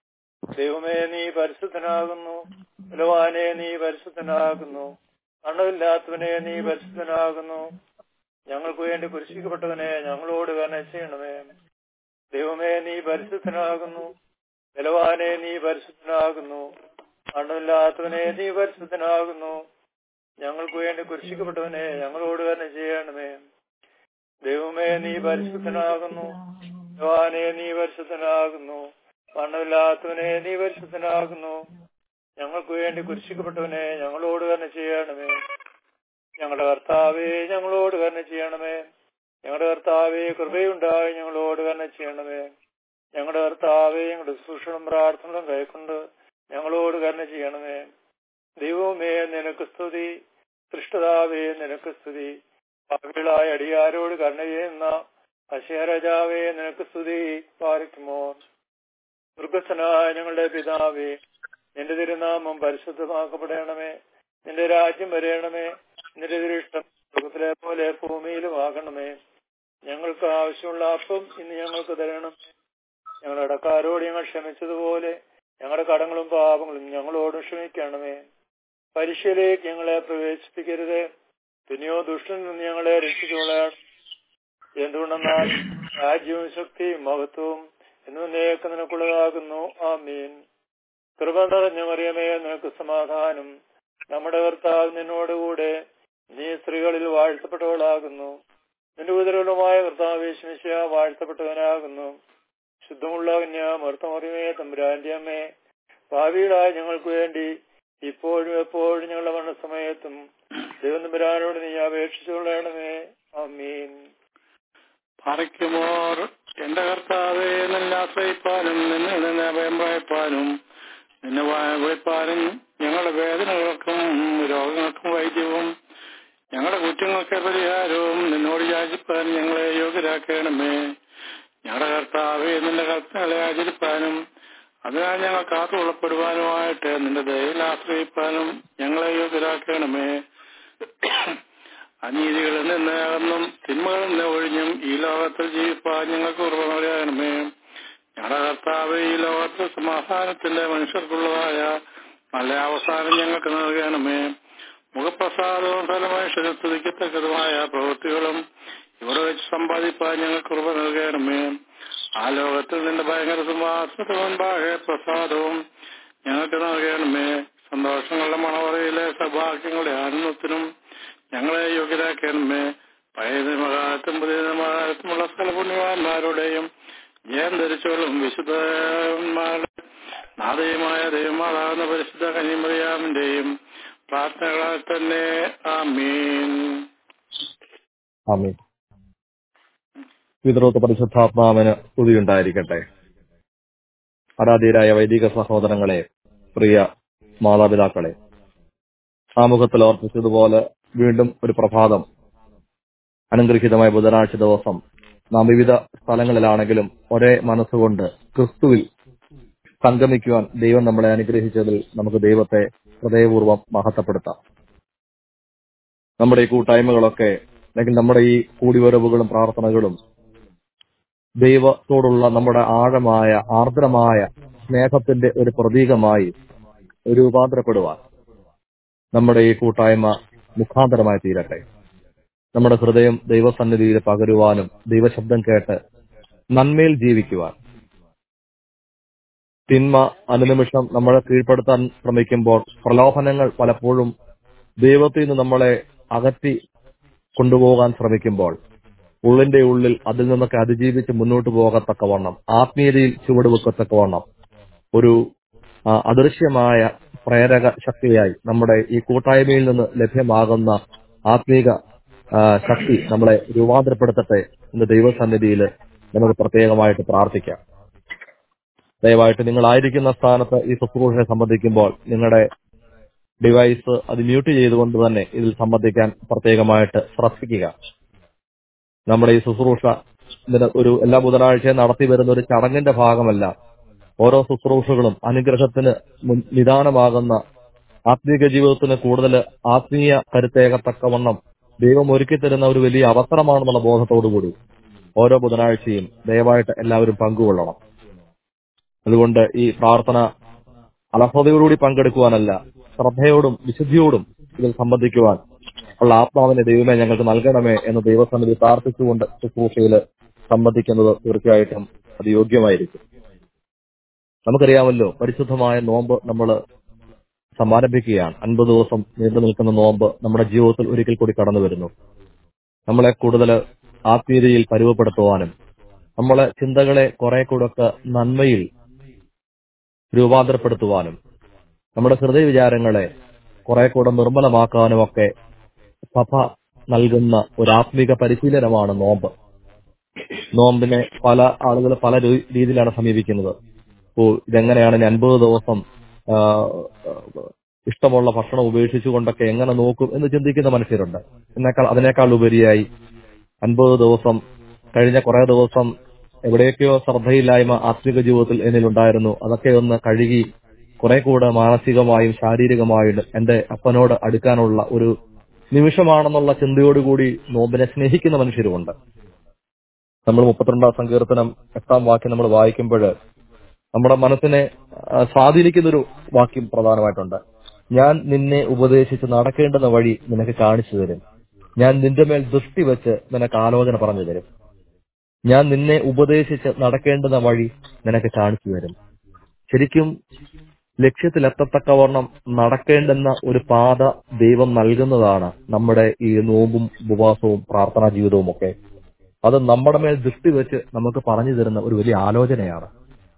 ദൈവമേ നീ പരിശുദ്ധനാകുന്നു ബലവാനെ നീ പരിശുദ്ധനാകുന്നു കണ്ണുമില്ലാത്തവനെ നീ പരിശുദ്ധനാകുന്നു ഞങ്ങൾക്ക് വേണ്ടി കുരിശിക്കപ്പെട്ടവനെ ഞങ്ങളോട് കരുണ ചെയ്യണമേ ദൈവമേ നീ പരിശുദ്ധനാകുന്നു ബലവാനെ നീ പരിശുദ്ധനാകുന്നു കണ്ണുമില്ലാത്തവനെ നീ പരിശുദ്ധനാകുന്നു ഞങ്ങൾക്ക് വേണ്ടി കുരിശിക്കപ്പെട്ടവനെ ഞങ്ങളോട് തന്നെ ചെയ്യണമേ ദൈവമേ നീ പരിശുദ്ധനാകുന്നു ഭഗവാനെ നീ പരിശുദ്ധനാകുന്നു മണ്ണമില്ലാത്തവനെ നീ പരിശുദ്ധനാകുന്നു ഞങ്ങൾക്ക് വേണ്ടി കുരിശിക്കപ്പെട്ടവനെ ഞങ്ങളോട് തന്നെ ചെയ്യണമേ ഞങ്ങളുടെ കർത്താവെ ഞങ്ങളോട് തന്നെ ചെയ്യണമേ ഞങ്ങളുടെ കർത്താവെ കൃപയുണ്ടായി ഞങ്ങളോട് തന്നെ ചെയ്യണമേ ഞങ്ങളുടെ കർത്താവെ ഞങ്ങളുടെ സൂക്ഷണം പ്രാർത്ഥനകളും കൈക്കൊണ്ട് ഞങ്ങളോട് തന്നെ ചെയ്യണമേ ദൈവമേ നിനക്ക് സ്തുതി സൃഷ്ടതാവേ നിനക്ക് സ്തുതി പാപികളായ അടിയാരോട് കരുണ ചെയ്യുന്ന അശയരാജാവേ നിനക്ക് സ്തുതി പാലിക്കുമോ മൃഗസ്ഥനായ ഞങ്ങളുടെ പിതാവേ നിന്റെ തിരുനാമം പരിശുദ്ധമാക്കപ്പെടണമേ നിന്റെ രാജ്യം വരയണമേ നിന്റെ തിരിഷ്ടം മൃഗത്തിലെ പോലെ ഭൂമിയിലും ആകണമേ ഞങ്ങൾക്ക് ആവശ്യമുള്ള അപ്പം ഇന്ന് ഞങ്ങൾക്ക് തരണം ഞങ്ങളുടെ ഇടക്കാരോട് ഞങ്ങൾ ക്ഷമിച്ചതുപോലെ ഞങ്ങളുടെ കടങ്ങളും പാപങ്ങളും ഞങ്ങളോടും ക്ഷമിക്കണമേ പരീക്ഷയിലേക്ക് ഞങ്ങളെ പ്രവേശിപ്പിക്കരുത് പിന്നെയോ ദുഷ്ടനിൽ നിന്ന് ഞങ്ങളെ രക്ഷിച്ചോളാൻ എന്തുകൊണ്ടെന്നാൽ രാജ്യവും ശക്തിയും മഹത്വവും എന്നേക്ക് നിനക്കുള്ളതാകുന്നു ആമീൻ കൃപ നിറഞ്ഞ മറിയമേ നിനക്ക് സമാധാനം നമ്മുടെ കർത്താവ് നിന്നോടുകൂടെ നീ സ്ത്രീകളിൽ വാഴ്ത്തപ്പെട്ടവളാകുന്നു നിന്റെ ഉദരവുമായ കർത്താവേശമിശ വാഴ്ത്തപ്പെട്ടവനാകുന്നു ശുദ്ധമുള്ള കന്യാമർത്തമറിയമേ തമ്പുരാന്റെ അമ്മേ ഭാവിയിലായ ഞങ്ങൾക്ക് വേണ്ടി ഇപ്പോഴും എപ്പോഴും ഞങ്ങളുടെ മരണസമയത്തും ദൈവം തമ്പുരാനോട് നീ അപേക്ഷിച്ചുകൊള്ളണമേ ആമീൻ പാറയ്ക്കുമോർ എന്റെ കർത്താവെ നിന്നെ ആശ്രയിപ്പാനും നിന്നെ നിന്നെ അഭയം പ്രായപ്പാനും നിന്നെ വായ്പാനും ഞങ്ങളുടെ വേദനകൾക്കും രോഗങ്ങൾക്കും വൈദ്യവും ഞങ്ങളുടെ കുറ്റങ്ങൾക്ക് പരിഹാരവും നിന്നോട് യാചിപ്പാൻ ഞങ്ങളെ യോഗ്യരാക്കണമേ ഞങ്ങളുടെ കർത്താവെ നിന്റെ കൽപ്പനകളെ ആചരിപ്പാനും അതിനാൽ ഞങ്ങൾ കാത്തുകൊള്ളപ്പെടുവാനുമായിട്ട് നിന്റെ ദയയിൽ ആശ്രയിപ്പാനും ഞങ്ങളെ യോഗ്യരാക്കണമേ അനീതികളിൽ നിന്ന് അകന്നും തിന്മകളിൽ നിന്ന് ഒഴിഞ്ഞും ഈ ലോകത്തിൽ ജീവിപ്പാൻ ഞങ്ങൾക്ക് ഉറവറിയണമേ ഞങ്ങളുടെ കർത്താവ് ഈ ലോകത്ത് സമാധാനത്തിന്റെ മനുഷ്യർക്കുള്ളതായ നല്ല അവസാനം ഞങ്ങൾക്ക് നൽകണമേ മുഖപ്രസാദവും ഫലമനുഷ്യന് സ്തുതിക്കത്തക്കതുമായ പ്രവൃത്തികളും ഇവിടെ വെച്ച് സമ്പാദിപ്പാൻ ഞങ്ങൾക്ക് കൃപ നൽകണമേ ആ ലോകത്തിൽ നിന്റെ ഭയങ്കര സിംഹാസനത്തിന് മുൻപാകെ പ്രസാദവും ഞങ്ങൾക്ക് നൽകണമേ സന്തോഷങ്ങളുടെ മണവറയിലെ സൗഭാഗ്യങ്ങളുടെ ആനന്ദത്തിനും ഞങ്ങളെ യോഗ്യരാക്കണമേ പഴയ നിയമകാലത്തും പുതിയ നിയമകാലത്തുമുള്ള സ്ഥല പുണ്യവാന്മാരുടെയും ജയം ധരിച്ചോളും വിശുദ്ധന്മാരുടെ നാദയുമായ ദൈവമാതാവുന്ന പരിശുദ്ധ കനിമറിയാമിന്റെയും പ്രാർത്ഥനകളാൽ തന്നെ ആമീൻ ആമീൻ പിതൃത്വ പരിശുദ്ധാത്മാവിന് സ്തുതിയുണ്ടായിരിക്കട്ടെ ആരാധ്യരായ വൈദിക സഹോദരങ്ങളെ പ്രിയ മാതാപിതാക്കളെ ആമുഖത്തിൽ ഓർപ്പിച്ചതുപോലെ വീണ്ടും ഒരു പ്രഭാതം അനുഗ്രഹീതമായ ബുധനാഴ്ച ദിവസം നാം വിവിധ സ്ഥലങ്ങളിലാണെങ്കിലും ഒരേ മനസ്സുകൊണ്ട് ക്രിസ്തുവിൽ സംഗമിക്കുവാൻ ദൈവം നമ്മളെ അനുഗ്രഹിച്ചതിൽ നമുക്ക് ദൈവത്തെ ഹൃദയപൂർവ്വം മഹത്വപ്പെടുത്താം നമ്മുടെ ഈ കൂട്ടായ്മകളൊക്കെ അല്ലെങ്കിൽ നമ്മുടെ ഈ കൂടിവരവുകളും പ്രാർത്ഥനകളും ദൈവത്തോടുള്ള നമ്മുടെ ആഴമായ ആർദ്രമായ സ്നേഹത്തിന്റെ ഒരു പ്രതീകമായി രൂപാന്തരപ്പെടുവാൻ നമ്മുടെ ഈ കൂട്ടായ്മ മുഖാന്തരമായി തീരട്ടെ നമ്മുടെ ഹൃദയം ദൈവസന്നിധിയിൽ പകരുവാനും ദൈവശബ്ദം കേട്ട് നന്മയിൽ ജീവിക്കുവാൻ തിന്മ അനുനിമിഷം നമ്മളെ കീഴ്പ്പെടുത്താൻ ശ്രമിക്കുമ്പോൾ പ്രലോഭനങ്ങൾ പലപ്പോഴും ദൈവത്തിൽ നിന്ന് നമ്മളെ അകറ്റി കൊണ്ടുപോകാൻ ശ്രമിക്കുമ്പോൾ ഉള്ളിന്റെ ഉള്ളിൽ അതിൽ നിന്നൊക്കെ അതിജീവിച്ച് മുന്നോട്ട് പോകത്തക്കവണ്ണം ആത്മീയതയിൽ ചുവടുവെക്കത്തക്കവണ്ണം ഒരു ആ, അദൃശ്യമായ പ്രേരക ശക്തിയായി നമ്മുടെ ഈ കൂട്ടായ്മയിൽ നിന്ന് ലഭ്യമാകുന്ന ആത്മീക ആ, ശക്തി നമ്മളെ രൂപാന്തരപ്പെടുത്തട്ടെ എന്ന് ദൈവസന്നിധിയിൽ നമുക്ക് പ്രത്യേകമായിട്ട് പ്രാർത്ഥിക്കാം ദയവായിട്ട് നിങ്ങളായിരിക്കുന്ന സ്ഥാനത്ത് ഈ ശുശ്രൂഷയെ സംബന്ധിക്കുമ്പോൾ നിങ്ങളുടെ ഡിവൈസ് അത് മ്യൂട്ട് ചെയ്തുകൊണ്ട് തന്നെ ഇതിൽ സംബന്ധിക്കാൻ പ്രത്യേകമായിട്ട് ശ്രദ്ധിക്കുക നമ്മുടെ ഈ ശുശ്രൂഷ ഇതിന് ഒരു എല്ലാ ബുധനാഴ്ചയും നടത്തി വരുന്ന ഒരു ചടങ്ങിന്റെ ഭാഗമല്ല ഓരോ ശുശ്രൂഷകളും അനുഗ്രഹത്തിന് മുൻ- നിദാനമാകുന്ന ആത്മീക ജീവിതത്തിന് കൂടുതൽ ആത്മീയ കരുത്തേകത്തക്കവണ്ണം ദൈവം ഒരുക്കി തരുന്ന ഒരു വലിയ അവസരമാണെന്നുള്ള ബോധത്തോടുകൂടി ഓരോ ബുധനാഴ്ചയും ദയവായിട്ട് എല്ലാവരും പങ്കുകൊള്ളണം അതുകൊണ്ട് ഈ പ്രാർത്ഥന അലഭതയോടുകൂടി പങ്കെടുക്കുവാനല്ല ശ്രദ്ധയോടും വിശുദ്ധിയോടും ഇതിൽ സംബന്ധിക്കുവാൻ ഉള്ള ആത്മാവിനെ ദൈവമേ ഞങ്ങൾക്ക് നൽകണമേ എന്ന് ദൈവസന്നിധി പ്രാർത്ഥിച്ചുകൊണ്ട് ശുശ്രൂഷയിൽ സംബന്ധിക്കുന്നത് തീർച്ചയായിട്ടും അത് യോഗ്യമായിരിക്കും നമുക്കറിയാമല്ലോ പരിശുദ്ധമായ നോമ്പ് നമ്മൾ സമാരംഭിക്കുകയാണ് അൻപത് ദിവസം നീണ്ടു നിൽക്കുന്ന നോമ്പ് നമ്മുടെ ജീവിതത്തിൽ ഒരിക്കൽ കൂടി കടന്നു വരുന്നു നമ്മളെ കൂടുതൽ ആത്മീയതയിൽ പരുവപ്പെടുത്തുവാനും നമ്മളെ ചിന്തകളെ കുറെ കൂടൊക്കെ നന്മയിൽ രൂപാന്തരപ്പെടുത്തുവാനും നമ്മുടെ ഹൃദയ വിചാരങ്ങളെ കുറെ കൂടെ നിർമ്മലമാക്കാനും ഒക്കെ സഭ നൽകുന്ന ഒരു ആത്മീക പരിശീലനമാണ് നോമ്പ് നോമ്പിനെ പല ആളുകൾ പല രീ- രീതിയിലാണ് സമീപിക്കുന്നത് ഓ ഇതെങ്ങനെയാണ് ഇനി അൻപത് ദിവസം ആ, ഇഷ്ടമുള്ള ഭക്ഷണം ഉപേക്ഷിച്ചുകൊണ്ടൊക്കെ എങ്ങനെ നോക്കും എന്ന് ചിന്തിക്കുന്ന മനുഷ്യരുണ്ട് എന്നേക്കാൾ അതിനേക്കാൾ ഉപരിയായി അൻപത് ദിവസം കഴിഞ്ഞ കുറെ ദിവസം എവിടെയൊക്കെയോ ശ്രദ്ധയില്ലായ്മ ആത്മിക ജീവിതത്തിൽ എന്നിലുണ്ടായിരുന്നു അതൊക്കെ ഒന്ന് കഴുകി കുറെ കൂടെ മാനസികമായും ശാരീരികമായും എന്റെ അപ്പനോട് അടുക്കാനുള്ള ഒരു നിമിഷമാണെന്നുള്ള ചിന്തയോടുകൂടി നോമ്പിനെ സ്നേഹിക്കുന്ന മനുഷ്യരുമുണ്ട് നമ്മൾ മുപ്പത്തിരണ്ടാം സങ്കീർത്തനം എട്ടാം വാക്യം നമ്മൾ വായിക്കുമ്പോൾ നമ്മുടെ മനസ്സിനെ ആ, സ്വാധീനിക്കുന്നൊരു വാക്യം പ്രധാനമായിട്ടുണ്ട് ഞാൻ നിന്നെ ഉപദേശിച്ച് നടക്കേണ്ടുന്ന വഴി നിനക്ക് കാണിച്ചു തരും ഞാൻ നിന്റെ മേൽ ദൃഷ്ടി വെച്ച് നിനക്ക് ആലോചന പറഞ്ഞു തരും ഞാൻ നിന്നെ ഉപദേശിച്ച് നടക്കേണ്ടുന്ന വഴി നിനക്ക് കാണിച്ചു തരും ശരിക്കും ലക്ഷ്യത്തിലെത്തത്തക്കവണ്ണം നടക്കേണ്ടുന്ന ഒരു പാത ദൈവം നൽകുന്നതാണ് നമ്മുടെ ഈ നോമ്പും ഉപവാസവും പ്രാർത്ഥനാ ജീവിതവും ഒക്കെ അത് നമ്മുടെ മേൽ ദൃഷ്ടി വെച്ച് നമുക്ക് പറഞ്ഞു തരുന്ന ഒരു വലിയ ആലോചനയാണ്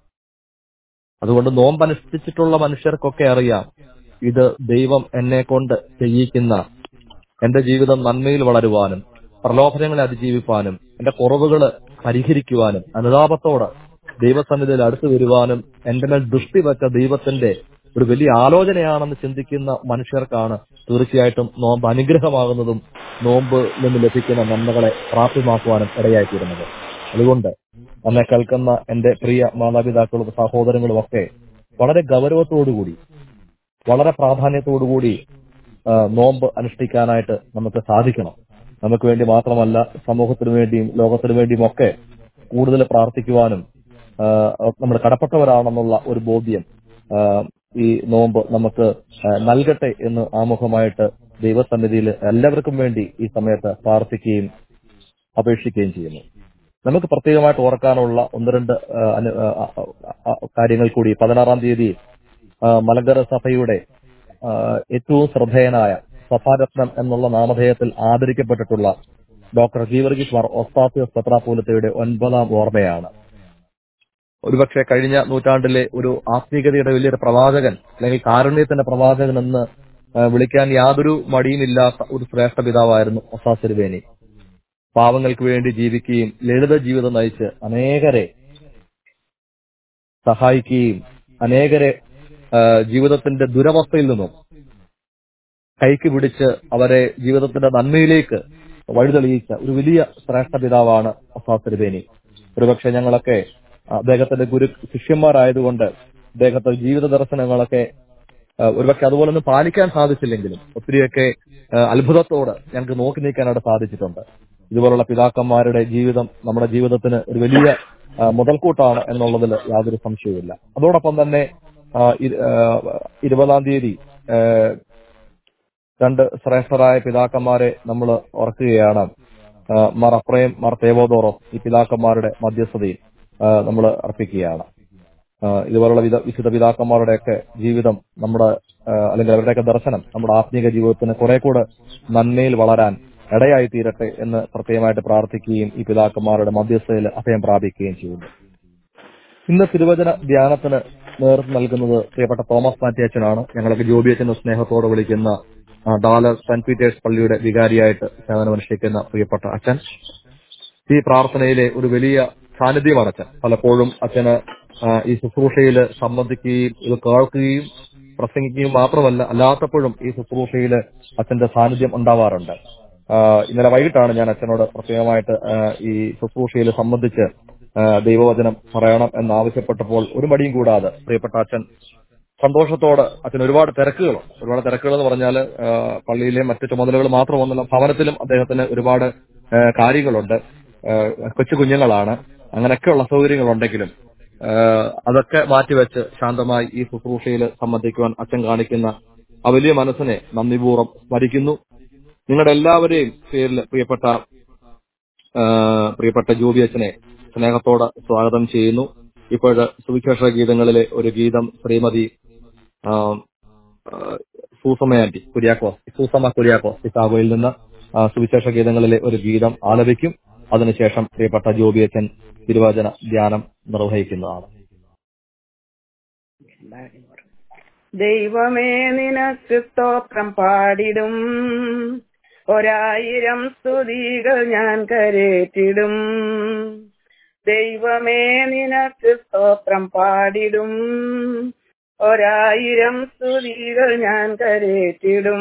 അതുകൊണ്ട് നോമ്പനുഷ്ഠിച്ചിട്ടുള്ള മനുഷ്യർക്കൊക്കെ അറിയാം ഇത് ദൈവം എന്നെ കൊണ്ട് ചെയ്യിക്കുന്ന എന്റെ ജീവിതം നന്മയിൽ വളരുവാനും പ്രലോഭനങ്ങളെ അതിജീവിപ്പാനും എന്റെ കുറവുകൾ പരിഹരിക്കുവാനും അനുതാപത്തോടെ ദൈവസന്നിധിയിൽ അടുത്തു വരുവാനും എന്റെ മേൽ ദൃഷ്ടി വെച്ച ദൈവത്തിന്റെ ഒരു വലിയ ആലോചനയാണെന്ന് ചിന്തിക്കുന്ന മനുഷ്യർക്കാണ് തീർച്ചയായിട്ടും നോമ്പ് അനുഗ്രഹമാകുന്നതും നോമ്പ് നിന്ന് ലഭിക്കുന്ന നന്മകളെ പ്രാപ്യമാക്കുവാനും ഇടയായിത്തീരുന്നത് അതുകൊണ്ട് എന്നെ കേൾക്കുന്ന എന്റെ പ്രിയ മാതാപിതാക്കളും സഹോദരങ്ങളും ഒക്കെ വളരെ ഗൗരവത്തോടുകൂടി വളരെ പ്രാധാന്യത്തോടുകൂടി ആ, നോമ്പ് അനുഷ്ഠിക്കാനായിട്ട് നമുക്ക് സാധിക്കണം നമുക്ക് വേണ്ടി മാത്രമല്ല സമൂഹത്തിനു വേണ്ടിയും ലോകത്തിനു വേണ്ടിയും ഒക്കെ കൂടുതൽ പ്രാർത്ഥിക്കുവാനും ആ, നമ്മൾ കടപ്പെട്ടവരാണെന്നുള്ള ഒരു ബോധ്യം ആ, ഈ നോമ്പ് നമുക്ക് ആ, നൽകട്ടെ എന്ന് ആമുഖമായിട്ട് ദൈവസന്നിധിയിൽ എല്ലാവർക്കും വേണ്ടി ഈ സമയത്ത് പ്രാർത്ഥിക്കുകയും അപേക്ഷിക്കുകയും ചെയ്യുന്നു നമുക്ക് പ്രത്യേകമായിട്ട് ഓർക്കാനുള്ള ഒന്ന് രണ്ട് ആ, അനു- ആ, ആ, ആ, കാര്യങ്ങൾ കൂടി പതിനാറാം തീയതി ആ, മലങ്കര സഭയുടെ ആ, ഏറ്റവും ശ്രദ്ധേയനായ സഭാരത്നം എന്നുള്ള നാമധേയത്തിൽ ആദരിക്കപ്പെട്ടിട്ടുള്ള ഡോക്ടർ ഗീവർഗീസ് മാർ ഒസ്താത്യോസ് പത്രാപൂലത്തയുടെ ഒൻപതാം ഓർമ്മയാണ് ഒരുപക്ഷെ കഴിഞ്ഞ നൂറ്റാണ്ടിലെ ഒരു ആത്മീയതയുടെ വലിയൊരു പ്രവാചകൻ അല്ലെങ്കിൽ കാരുണ്യത്തിന്റെ പ്രവാചകൻ എന്ന് ആ, വിളിക്കാൻ യാതൊരു മടിയുമില്ലാത്ത ഒരു ശ്രേഷ്ഠ പിതാവായിരുന്നു ഒസാസിരുവേനി പാവങ്ങൾക്ക് വേണ്ടി ജീവിക്കുകയും ലളിത ജീവിതം നയിച്ച് അനേകരെ സഹായിക്കുകയും അനേകരെ ആ, ജീവിതത്തിന്റെ ദുരവസ്ഥയിൽ നിന്നും കൈക്ക് പിടിച്ച് അവരെ ജീവിതത്തിന്റെ നന്മയിലേക്ക് വഴിതെളിയിച്ച ഒരു വലിയ ശ്രേഷ്ഠ പിതാവാണ് അസാത്തിരുവേനി ഒരുപക്ഷെ ഞങ്ങളൊക്കെ അദ്ദേഹത്തിന്റെ ഗുരു ശിഷ്യന്മാരായതുകൊണ്ട് അദ്ദേഹത്തെ ജീവിത ദർശനങ്ങളൊക്കെ ആ, ഒരുപക്ഷെ അതുപോലെ ഒന്നും പാലിക്കാൻ സാധിച്ചില്ലെങ്കിലും ഒത്തിരിയൊക്കെ ആ, അത്ഭുതത്തോട് ഞങ്ങൾക്ക് നോക്കി നീക്കാനായിട്ട് സാധിച്ചിട്ടുണ്ട് ഇതുപോലുള്ള പിതാക്കന്മാരുടെ ജീവിതം നമ്മുടെ ജീവിതത്തിന് ഒരു വലിയ ആ, മുതൽക്കൂട്ടാണ് എന്നുള്ളതിൽ യാതൊരു സംശയവുമില്ല അതോടൊപ്പം തന്നെ ആ, ഇ- ആ, ഇരുപതാം തീയതി ആ, രണ്ട് ശ്രേഷ്ഠരായ പിതാക്കന്മാരെ നമ്മൾ ഓർക്കുകയാണ് ആ, മാർ അപ്രയം മാർ തേവോദോറോ ഈ പിതാക്കന്മാരുടെ മധ്യസ്ഥതയിൽ നമ്മൾ അർപ്പിക്കുകയാണ് ആ, ഇതുപോലുള്ള വിധ വിശുദ്ധ പിതാക്കന്മാരുടെയൊക്കെ ജീവിതം നമ്മുടെ ആ, അല്ലെങ്കിൽ അവരുടെയൊക്കെ ദർശനം നമ്മുടെ ആത്മീക ജീവിതത്തിന് കുറെ കൂടെ നന്മയിൽ വളരാൻ ഇടയായി തീരട്ടെ എന്ന് പ്രത്യേകമായിട്ട് പ്രാർത്ഥിക്കുകയും ഈ പിതാക്കന്മാരുടെ മധ്യസ്ഥതയിൽ അഭയം പ്രാപിക്കുകയും ചെയ്യുന്നു ഇന്ന് തിരുവചന ധ്യാനത്തിന് നേതൃത്വം നൽകുന്നത് പ്രിയപ്പെട്ട തോമസ് മാറ്റിയച്ചനാണ് ഞങ്ങളൊക്കെ ജോബി അച്ഛനെ സ്നേഹത്തോടെ വിളിക്കുന്ന ആ, ഡാലർ സെന്റ് പീറ്റേഴ്സ് പള്ളിയുടെ വികാരിയായിട്ട് സേവനമനുഷ്ഠിക്കുന്ന പ്രിയപ്പെട്ട അച്ഛൻ ഈ പ്രാർത്ഥനയിലെ ഒരു വലിയ സാന്നിധ്യമാണ് അച്ഛൻ പലപ്പോഴും അച്ഛന് ആ, ഈ ശുശ്രൂഷയിൽ സംബന്ധിക്കുകയും ഇത് കേൾക്കുകയും പ്രസംഗിക്കുകയും മാത്രമല്ല അല്ലാത്തപ്പോഴും ഈ ശുശ്രൂഷയിൽ അച്ഛന്റെ സാന്നിധ്യം ഉണ്ടാവാറുണ്ട് ആ, ഇന്നലെ വൈകിട്ടാണ് ഞാൻ അച്ഛനോട് പ്രത്യേകമായിട്ട് ആ, ഈ ശുശ്രൂഷയിൽ സംബന്ധിച്ച് ആ, ദൈവവചനം പറയണം എന്നാവശ്യപ്പെട്ടപ്പോൾ ഒരു മടിയും കൂടാതെ പ്രിയപ്പെട്ട അച്ഛൻ സന്തോഷത്തോടെ അച്ഛൻ ഒരുപാട് തിരക്കുകളുണ്ട് ഒരുപാട് തിരക്കുകൾ എന്ന് പറഞ്ഞാൽ പള്ളിയിലെ മറ്റു ചുമതലകൾ മാത്രമൊന്നുമല്ല ഭവനത്തിലും അദ്ദേഹത്തിന് ഒരുപാട് ആ, കാര്യങ്ങളുണ്ട് ആ, കൊച്ചു കുഞ്ഞുങ്ങളാണ് അങ്ങനെയൊക്കെയുള്ള സൗകര്യങ്ങളുണ്ടെങ്കിലും ആ, അതൊക്കെ മാറ്റിവെച്ച് ശാന്തമായി ഈ ശുശ്രൂഷയിൽ സംബന്ധിക്കുവാൻ അച്ഛൻ കാണിക്കുന്ന ആ വലിയ മനസ്സിനെ നന്ദിപൂർവ്വം സ്മരിക്കുന്നു നിങ്ങളുടെ എല്ലാവരെയും പേരിൽ പ്രിയപ്പെട്ട ആ, പ്രിയപ്പെട്ട ജോബി അച്ഛനെ സ്നേഹത്തോടെ സ്വാഗതം ചെയ്യുന്നു ഇപ്പോഴ് സുവിശേഷ ഗീതങ്ങളിലെ ഒരു ഗീതം ശ്രീമതി ആ, ആ, സൂസമ്മ ആന്റി കുര്യാക്കോസ് സൂസമ്മ കുര്യാക്കോസ് ചിക്കാഗോയിൽ നിന്ന് ആ, സുവിശേഷ ഗീതങ്ങളിലെ ഒരു ഗീതം ആലപിക്കും അതിനുശേഷം പ്രിയപ്പെട്ട ജോബി അച്ഛൻ തിരുവചന ധ്യാനം നിർവഹിക്കുന്നതാണ് ദൈവമേ നിനക്ക് സ്തോത്രം പാടിടും ഒരായിരം സ്തുതികൾ ഞാൻ കരേറ്റിടും ദൈവമേ നിനക്ക് സ്തോത്രം പാടിടും ഒരായിരം സ്തുതികൾ ഞാൻ കരേറ്റിടും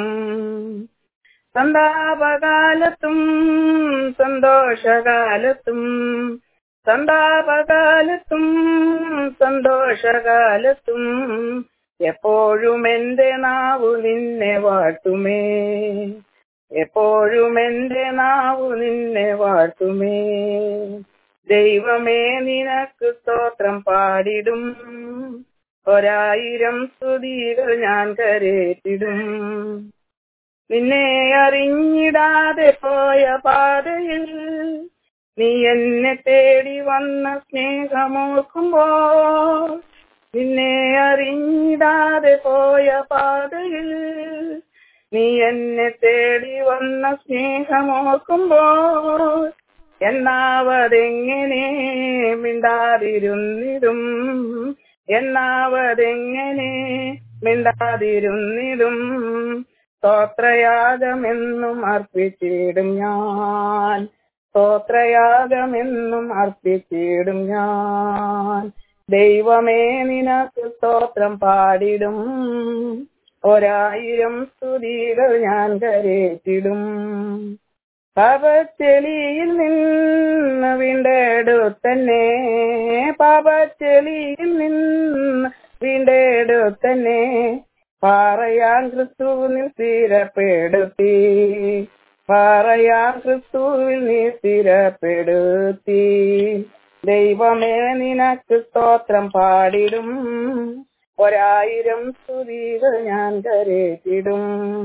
സന്താപകാലത്തും സന്തോഷകാലത്തും സന്താപകാലത്തും സന്തോഷകാലത്തും എപ്പോഴും എന്റെ നാവു നിന്നെ വാഴ്ത്തുമേ എപ്പോഴും എന്റെ നാവു നിന്നെ വാഴ്ത്തുമേ ദൈവമേ നിനക്ക് സ്തോത്രം പാടിടും ഒരായിരം സ്തുതികൾ ഞാൻ കരേറ്റിടും നിന്നെ അറിഞ്ഞിടാതെ പോയ പാതയിൽ നീ എന്നെ തേടി വന്ന സ്നേഹമോർക്കുമ്പോൾ നിന്നെ അറിഞ്ഞിടാതെ പോയ പാതയിൽ നീ എന്നെ തേടി വന്ന സ്നേഹമോർക്കുമ്പോൾ എന്നാവതെങ്ങനെ മിണ്ടാതിരുന്നിടും എന്നാവതെങ്ങനെ മിണ്ടാതിരുന്നിടും സ്തോത്രയാഗമെന്നും അർപ്പിച്ചിടും ഞാൻ സ്തോത്രയാഗമെന്നും അർപ്പിച്ചിടും ഞാൻ ദൈവമേ നിനക്ക് സ്തോത്രം പാടിടും ഒരായിരം സ്തുതികൾ ഞാൻ കരേറ്റിടും പാപച്ചെളിയിൽ നിന്ന് വീണ്ടെടുത്തന്നെ പാപച്ചെളിയിൽ നിന്ന് വീണ്ടെടുത്തന്നെ പാറയാൻ ക്രിസ്തുവിൽ സ്ഥിരപ്പെടുത്തി പാറയാൻ ക്രിസ്തുവിൽ നീ സ്ഥിരപ്പെടുത്തി ദൈവമേ നിനക്ക് സ്തോത്രം പാടിടും ഒരായിരം സ്തുതികൾ ഞാൻ കരേറ്റിടും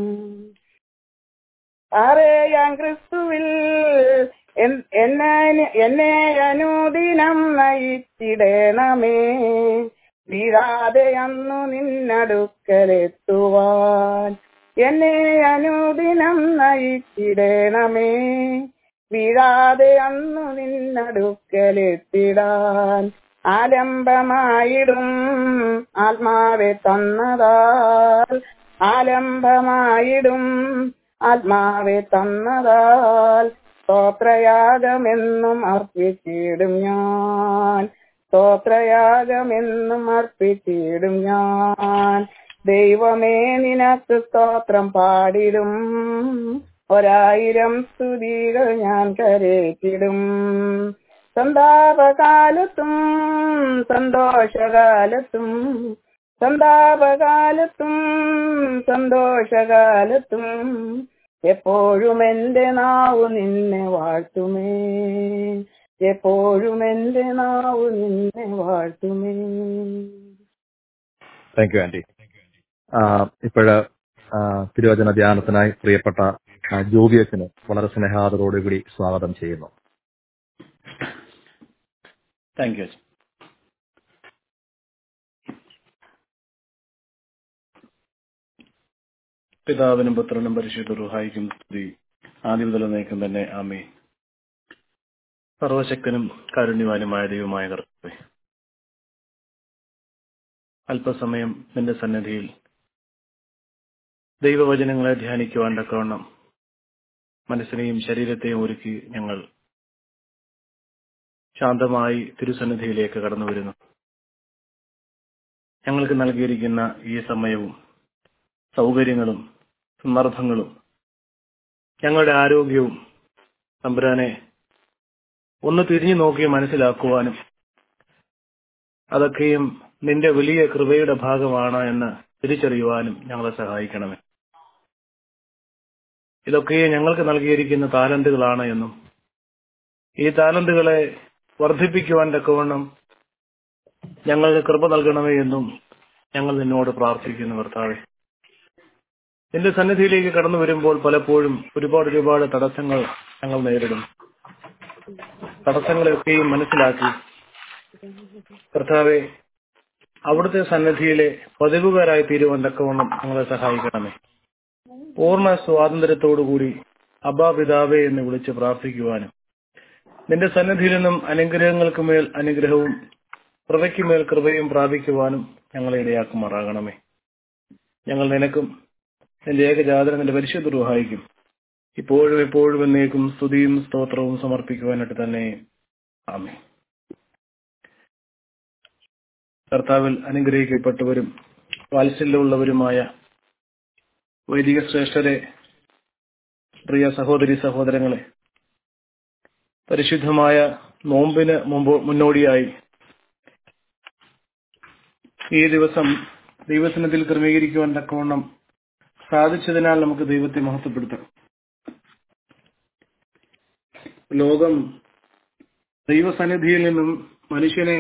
അറിയാം ക്രിസ്തുവിൽ എൻ- എന്നെ എന്നെ അനുദിനം നയിച്ചിടണമേ വീഴാതെ അന്നു നിന്നടുക്കലെത്തുവാൻ എന്നെ അനുദിനം നയിച്ചിടണമേ വീഴാതെ അന്നു നിന്നടുക്കലെത്തിടാൻ ആലംബമായിടും ആത്മാവെ തന്നതാൽ ആലംബമായിടും ആത്മാവെ തന്നതാൽ സ്തോത്രയാഗമെന്നും അർപ്പിച്ചിടും ഞാൻ സ്തോത്രയാഗമെന്നും അർപ്പിച്ചിടും ഞാൻ ദൈവമേ നിനക്ക് സ്തോത്രം പാടിടും ഒരായിരം സ്തുതികൾ ഞാൻ കരേറ്റിടും സന്താപകാലത്തും സന്തോഷകാലത്തും സന്താപകാലത്തും സന്തോഷകാലത്തും എപ്പോഴും എന്റെ നാവു നിന്നെ വാഴ്ത്തുമേ എപ്പോഴും എന്റെ നാവു നിന്നെ വാഴ്ത്തുമേ താങ്ക് യു ആന്റി ഇപ്പോഴ് തിരുവചന ധ്യാനത്തിനായി പ്രിയപ്പെട്ട ആ, ജോബി അച്ഛന് വളരെ സ്നേഹാദരോടുകൂടി സ്വാഗതം ചെയ്യുന്നു താങ്ക് യു പിതാവിനും പുത്രനും പരിശുദ്ധ റുഹായിക്കും സ്തുതി ആദ്യം മുതൽ നയിക്കും തന്നെ ആമേ സർവശക്തനും കാരുണ്യവാനുമായ ദൈവമായ കർത്തവേ അല്പസമയം നിന്റെ സന്നിധിയിൽ ദൈവവചനങ്ങളെ ധ്യാനിക്കുവാൻ തക്കവണ്ണം മനസ്സിനെയും ശരീരത്തെയും ഒരുക്കി ഞങ്ങൾ ശാന്തമായി തിരുസന്നിധിയിലേക്ക് കടന്നു വരുന്നു ഞങ്ങൾക്ക് നൽകിയിരിക്കുന്ന ഈ സമയവും സൗകര്യങ്ങളും സന്ദർഭങ്ങളും ഞങ്ങളുടെ ആരോഗ്യവും തമ്പുരാനെ ഒന്ന് തിരിഞ്ഞു നോക്കി മനസ്സിലാക്കുവാനും അതൊക്കെയും നിന്റെ വലിയ കൃപയുടെ ഭാഗമാണ് എന്ന് തിരിച്ചറിയുവാനും ഞങ്ങളെ സഹായിക്കണമേ ഇതൊക്കെ ഞങ്ങൾക്ക് നൽകിയിരിക്കുന്ന താലന്തുകളാണ് എന്നും ഈ താലന്തുകളെ വർദ്ധിപ്പിക്കുവാൻ തക്കവണ്ണം ഞങ്ങൾക്ക് കൃപ നൽകണമേ എന്നും ഞങ്ങൾ നിന്നോട് പ്രാർത്ഥിക്കുന്നു കർത്താവെ നിന്റെ സന്നിധിയിലേക്ക് കടന്നു വരുമ്പോൾ പലപ്പോഴും ഒരുപാട് ഒരുപാട് തടസ്സങ്ങൾ ഞങ്ങൾ നേരിടും തടസ്സങ്ങളെയൊക്കെയും മനസ്സിലാക്കി കർത്താവെ അവിടുത്തെ സന്നിധിയിലെ പതിവുകാരായി തീരുവാൻ തക്കവണ്ണം ഞങ്ങളെ സഹായിക്കണമേ പൂർണ്ണ സ്വാതന്ത്ര്യത്തോടുകൂടി അബാ പിതാവേ എന്ന് വിളിച്ച് പ്രാർത്ഥിക്കുവാനും നിന്റെ സന്നിധിയിൽ നിന്നും അനുഗ്രഹങ്ങൾക്ക് മേൽ അനുഗ്രഹവും കൃപയ്ക്ക് മേൽ കൃപയും പ്രാപിക്കുവാനും ഞങ്ങളെ ഇടയാക്കുമാറാകണമേ ഞങ്ങൾ നിനക്കും നിന്റെ ഏകജാതന നിന്റെ പരിശുദ്ധ റുഹായിക്കും ഇപ്പോഴും എപ്പോഴും എന്നേക്കും സ്തുതിയും സ്തോത്രവും സമർപ്പിക്കുവാനായിട്ട് തന്നെ ആമേ കർത്താവിൽ അനുഗ്രഹിക്കപ്പെട്ടവരും വാത്സല്യമുള്ളവരുമായ വൈദിക ശ്രേഷ്ഠരെ പ്രിയ സഹോദരി സഹോദരങ്ങളെ പരിശുദ്ധമായ നോമ്പിന് മുമ്പ് മുന്നോടിയായി ഈ ദിവസം ദൈവസനത്തിൽ ക്രമീകരിക്കുവാൻ തക്കവണ്ണം സാധിച്ചതിനാൽ നമുക്ക് ദൈവത്തെ മഹത്വപ്പെടുത്താം ലോകം ദൈവസന്നിധിയിൽ നിന്നും മനുഷ്യനെ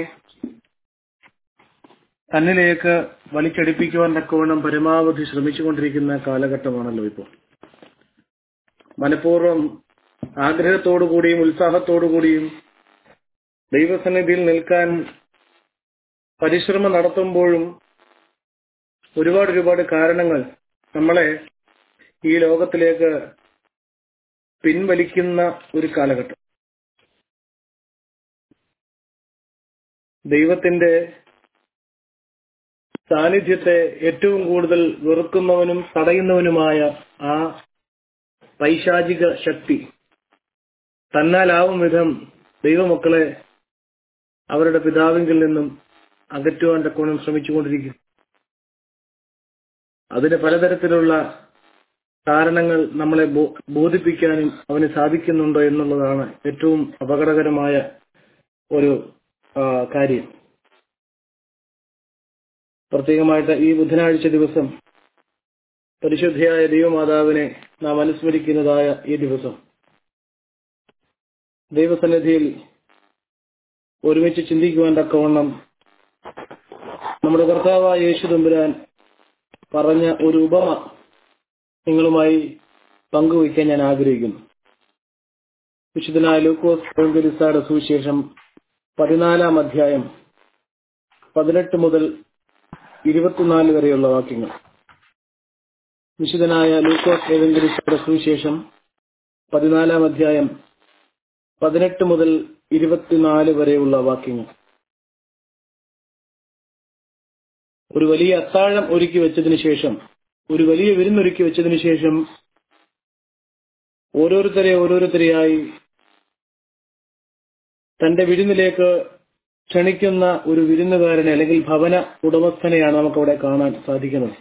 തന്നിലേക്ക് വലിച്ചടിപ്പിക്കുവാൻ തക്കവണ്ണം പരമാവധി ശ്രമിച്ചുകൊണ്ടിരിക്കുന്ന കാലഘട്ടമാണല്ലോ ഇപ്പോൾ മനഃപൂർവ്വം ആഗ്രഹത്തോടുകൂടിയും ഉത്സാഹത്തോടുകൂടിയും ദൈവസന്നിധിയിൽ നിൽക്കാൻ പരിശ്രമം നടത്തുമ്പോഴും ഒരുപാട് ഒരുപാട് കാരണങ്ങൾ നമ്മളെ ഈ ലോകത്തിലേക്ക് പിൻവലിക്കുന്ന ഒരു കാലഘട്ടം ദൈവത്തിന്റെ സാന്നിധ്യത്തെ ഏറ്റവും കൂടുതൽ വെറുക്കുന്നവനും തടയുന്നവനുമായ ആ പൈശാചിക ശക്തി തന്നാലാവും വിധം ദൈവമക്കളെ അവരുടെ പിതാവിങ്കിൽ നിന്നും അകറ്റുവാൻ തക്കോണം ശ്രമിച്ചുകൊണ്ടിരിക്കും അതിന് പലതരത്തിലുള്ള കാരണങ്ങൾ നമ്മളെ ബോ- ബോധിപ്പിക്കാനും അവന് സാധിക്കുന്നുണ്ടോ എന്നുള്ളതാണ് ഏറ്റവും അപകടകരമായ ഒരു ആ, കാര്യം പ്രത്യേകമായിട്ട് ഈ ബുധനാഴ്ച ദിവസം പരിശുദ്ധയായ ദൈവമാതാവിനെ നാം അനുസ്മരിക്കുന്നതായ ഈ ദിവസം ദൈവസന്നിധിയിൽ ഒരുമിച്ച് ചിന്തിക്കുവാൻ തക്കവണ്ണം നമ്മുടെ കർത്താവായ യേശു തമ്പുരാൻ പറഞ്ഞ ഒരു ഉപമ നിങ്ങളുമായി പങ്കുവയ്ക്കാൻ ഞാൻ ആഗ്രഹിക്കുന്നു വിശുദ്ധനായ ലൂക്കോസ് പെങ്കലിസായുടെ സുവിശേഷം പതിനാലാം അധ്യായം പതിനെട്ട് മുതൽ ഇരുപത്തിനാല് വരെയുള്ള വാക്യങ്ങൾ വിശുദ്ധനായ ലൂക്കോസ് ഏവെങ്കലിസായുടെ സുവിശേഷം പതിനാലാം അധ്യായം പതിനെട്ട് മുതൽ ഇരുപത്തിനാല് വരെയുള്ള വാക്യങ്ങൾ ഒരു വലിയ അത്താഴം ഒരുക്കി വെച്ചതിന് ശേഷം ഒരു വലിയ വിരുന്നൊരുക്കി വെച്ചതിന് ശേഷം ഓരോരുത്തരെ ഓരോരുത്തരെയായി തന്റെ വിരുന്നിലേക്ക് ക്ഷണിക്കുന്ന ഒരു വിരുന്നുകാരനെ അല്ലെങ്കിൽ ഭവന ഉടമസ്ഥനെയാണ് നമുക്ക് അവിടെ കാണാൻ സാധിക്കുന്നത്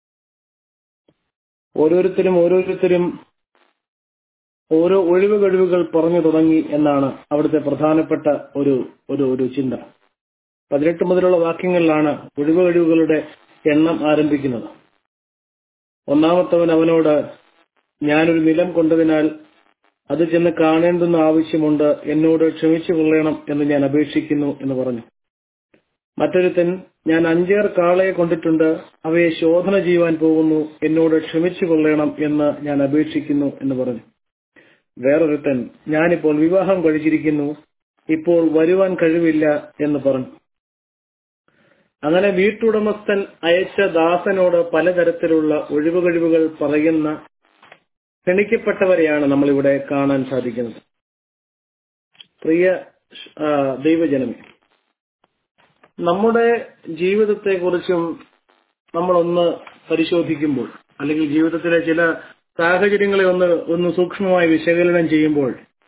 ഓരോരുത്തരും ഓരോരുത്തരും ഓരോ ഒഴിവ് കഴിവുകൾ പറഞ്ഞു തുടങ്ങി എന്നാണ് അവിടുത്തെ പ്രധാനപ്പെട്ട ഒരു ഒരു ഒരു ചിന്ത പതിനെട്ട് മുതലുള്ള വാക്യങ്ങളിലാണ് ഒഴിവ് കഴിവുകളുടെ എണ്ണം ആരംഭിക്കുന്നത് ഒന്നാമത്തവൻ അവനോട് ഞാനൊരു നിലം കൊണ്ടതിനാൽ അത് ചെന്ന് കാണേണ്ടുന്ന ആവശ്യമുണ്ട് എന്നോട് ക്ഷമിച്ചു കൊള്ളണം എന്ന് ഞാൻ അപേക്ഷിക്കുന്നു എന്ന് പറഞ്ഞു മറ്റൊരുത്തൻ ഞാൻ അഞ്ചേർ കാളയെ കൊണ്ടിട്ടുണ്ട് അവയെ ശോധന ചെയ്യുവാൻ പോകുന്നു എന്നോട് ക്ഷമിച്ചു കൊള്ളണം എന്ന് ഞാൻ അപേക്ഷിക്കുന്നു എന്ന് പറഞ്ഞു വേറൊരുത്തൻ ഞാനിപ്പോൾ വിവാഹം കഴിച്ചിരിക്കുന്നു ഇപ്പോൾ വരുവാൻ കഴിവില്ല എന്ന് പറഞ്ഞു അങ്ങനെ വീട്ടുടമസ്ഥൻ അയച്ച ദാസനോട് പലതരത്തിലുള്ള ഒഴിവുകഴിവുകൾ പറയുന്ന ക്ഷണിക്കപ്പെട്ടവരെയാണ് നമ്മളിവിടെ കാണാൻ സാധിക്കുന്നത് പ്രിയ ആ, ദൈവജനമേ നമ്മുടെ ജീവിതത്തെക്കുറിച്ചും നമ്മളൊന്ന് പരിശോധിക്കുമ്പോൾ അല്ലെങ്കിൽ ജീവിതത്തിലെ ചില സാഹചര്യങ്ങളെ ഒന്ന് ഒന്ന് സൂക്ഷ്മമായി വിശകലനം ചെയ്യുമ്പോൾ